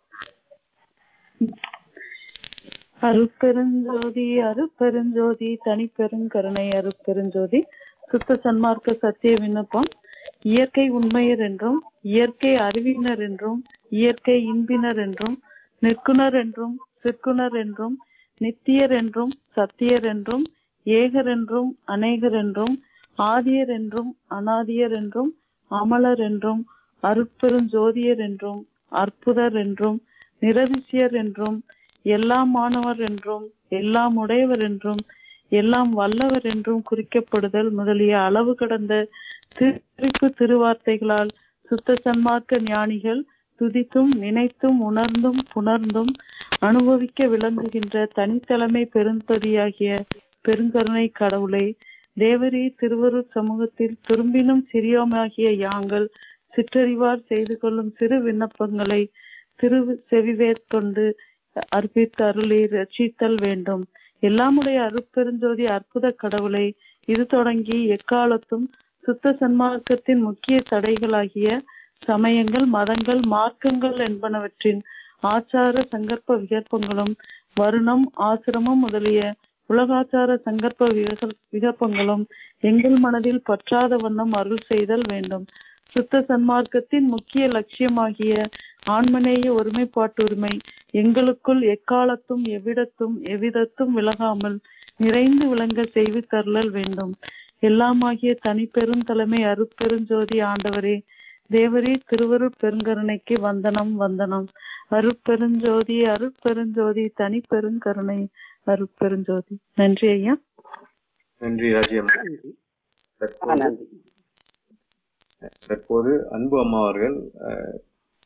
அருட்பெருஞ்சோதி அருட்பெருஞ்சோதி தனிப்பெருங்கருணை அருட்பெருஞ்சோதி சுத்த சன்மார்க்க சத்திய விண்ணப்பம் இயற்கை உண்மையர் என்றும் இயற்கை அறிவினர் என்றும் இயற்கை இன்பினர் என்றும் நிற்குணர் என்றும் சிற்குணர் என்றும் நித்தியர் என்றும் சத்தியர் என்றும் ஏகர் என்றும் அநேகர் என்றும் ஆதியர் என்றும் அனாதியர் என்றும் அமலர் என்றும் அருட்பெருஞ்சோதியர் என்றும் அற்புதர் என்றும் நிரதிசியர் என்றும் எல்லாம் மாணவர் என்றும் எல்லாம் உடையவர் என்றும் எல்லாம் வல்லவர் என்றும் குறிக்கப்படுதல் முதலிய அளவு கடந்த திருப்பு திருவார்த்தைகளால் சுத்த சன்மார்க்க ஞானிகள் துதித்தும் நினைத்தும் உணர்ந்தும் புணர்ந்தும் அனுபவிக்க விளங்குகின்ற தனித்தலைமை பெரும்பதியாகிய பெருங்கருணை கடவுளை தேவரீ திருவருட் சமூகத்தில் திரும்பினும் சிறியோமாகிய யாங்கள் சிற்றறிவார் செய்து கொள்ளும் சிறு விண்ணப்பங்களை திரு செவிவேற்கொண்டு அர்ப்பித்து அருளி ரட்சித்தல் வேண்டும் எல்லாமுடைய அருட்பெருஞ்சோதி அற்புத கடவுளை இது தொடங்கி எக்காலத்தும் சுத்த சன்மார்க்கத்தின் முக்கிய தடைகளாகிய சமயங்கள் மதங்கள் மார்க்கங்கள் என்பனவற்றின் ஆச்சார சங்கற்ப விகற்பங்களும் வருணம் ஆசிரமம் முதலிய உலகாச்சார சங்கற்ப விகல்- விகற்பங்களும் எங்கள் மனதில் பற்றாத வண்ணம் அருள் செய்தல் வேண்டும் சுத்த சன்மார்க்கத்தின் முக்கிய லட்சியமாகிய ஆன்மநேய ஒருமைப்பாட்டுரிமை எங்களுக்குள் எக்காலத்தும் எவ்விடத்தும் எவ்விதத்தும் விலகாமல் நிறைந்து விளங்க செய்து தருளல் வேண்டும் எல்லாமாகிய தனிப்பெரும் தலைமை அருட்பெருஞ்சோதி ஆண்டவரே தேவரே திருவருட் பெருங்கருணைக்கு வந்தனம் வந்தனம் அருட்பெருஞ்சோதி அருட்பெருஞ்சோதி தனிப்பெருங்கருணை அருட்பெருஞ்சோதி நன்றி ஐயா நன்றி ராஜி அம்மா ஆ, தற்போது நன்றி தற்போது அன்பு அம்மா அவர்கள் அஹ்,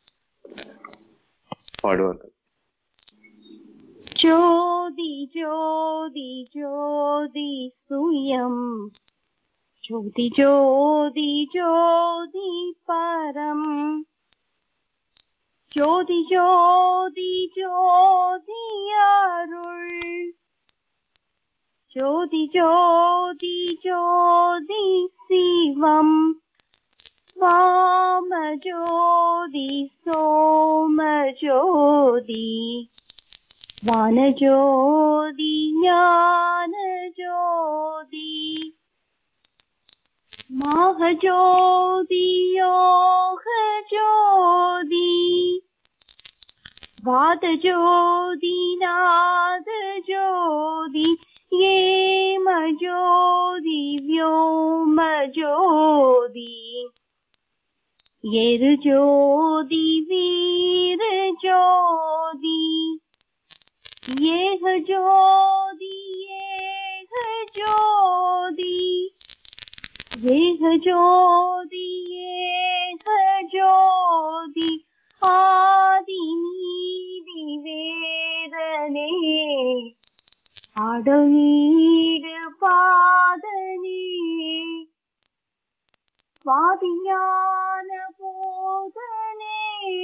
பாடுவார்கள் ஜோதி ஜோதி ஜோதி சுயம் ஜோதி ஜோதி ஜோதி பரம் ஜோதி ஜோதி ஜோதி அருள் ஜோதி ஜோதி ஜோதி சிவம் வாமஜோதி சோமஜோதி வானஜோதி ஞானஜோதி மாகஜோதி யோகஜோதி வாதஜோதி நாதஜோதி ஏமஜோதி व्योमज्योति எருஜோதி வீரஜோதி ஏக ஜோதி ஏக ஜோதி ஏக ஜோதி ஏக ஜோதி ஆதி நீதி வேதனே அடவீடு பாதனே வாதிஞான போதனே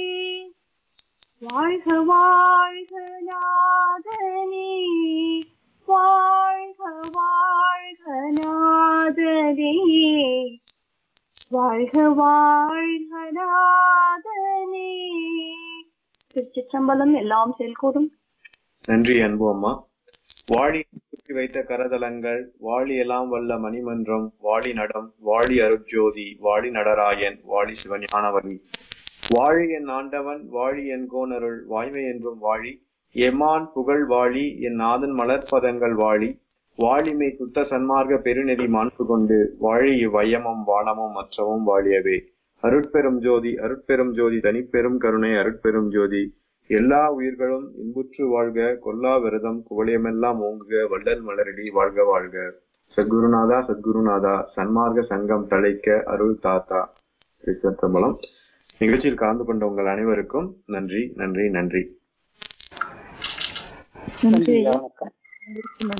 வாழ்க வாழ்க நாதனே வாழ்க வாழ்க நாதனே வாழ்க வாழ்க நாதனே திருச்சிற்றம்பலம் எல்லாம் செயல்கூடும் நன்றி அன்பு அம்மா வாழி சுற்றி வைத்த கரதலங்கள் வாழி எல்லாம் வல்ல மணிமன்றம் வாழி நடம் வாழி அருட்ஜோதி வாழி நடராயன் வாழி சிவஞானவர்ணி வாழி என் ஆண்டவன் வாழி என் கோனருள் வாய்மை என்றும் வாழி எம்மான் புகழ் வாழி என் நாதன் மலர்பதங்கள் வாழி வாழிமை சுத்த சன்மார்க்க பெருநெறி மாண்பு கொண்டு வாழி இவ்வையமும் வானமும் மற்றவும் வாழியவே அருட்பெரும் ஜோதி அருட்பெரும் ஜோதி தனிப்பெரும் கருணை அருட்பெரும் ஜோதி எல்லா உயிர்களும் இன்புற்று வாழ்க கொல்லா விரதம் குவலியமெல்லாம் ஓங்குக வள்ளல் மலரடி வாழ்க வாழ்க சத்குருநாதா சத்குருநாதா சன்மார்க்க சங்கம் தழைக்க அருள் தாத்தா திருச்சம்பலம் நிகழ்ச்சியில் கலந்து கொண்ட உங்கள் அனைவருக்கும் நன்றி நன்றி நன்றி நன்றி ஐயா வணக்கம் அனைவருக்கும் நன்றி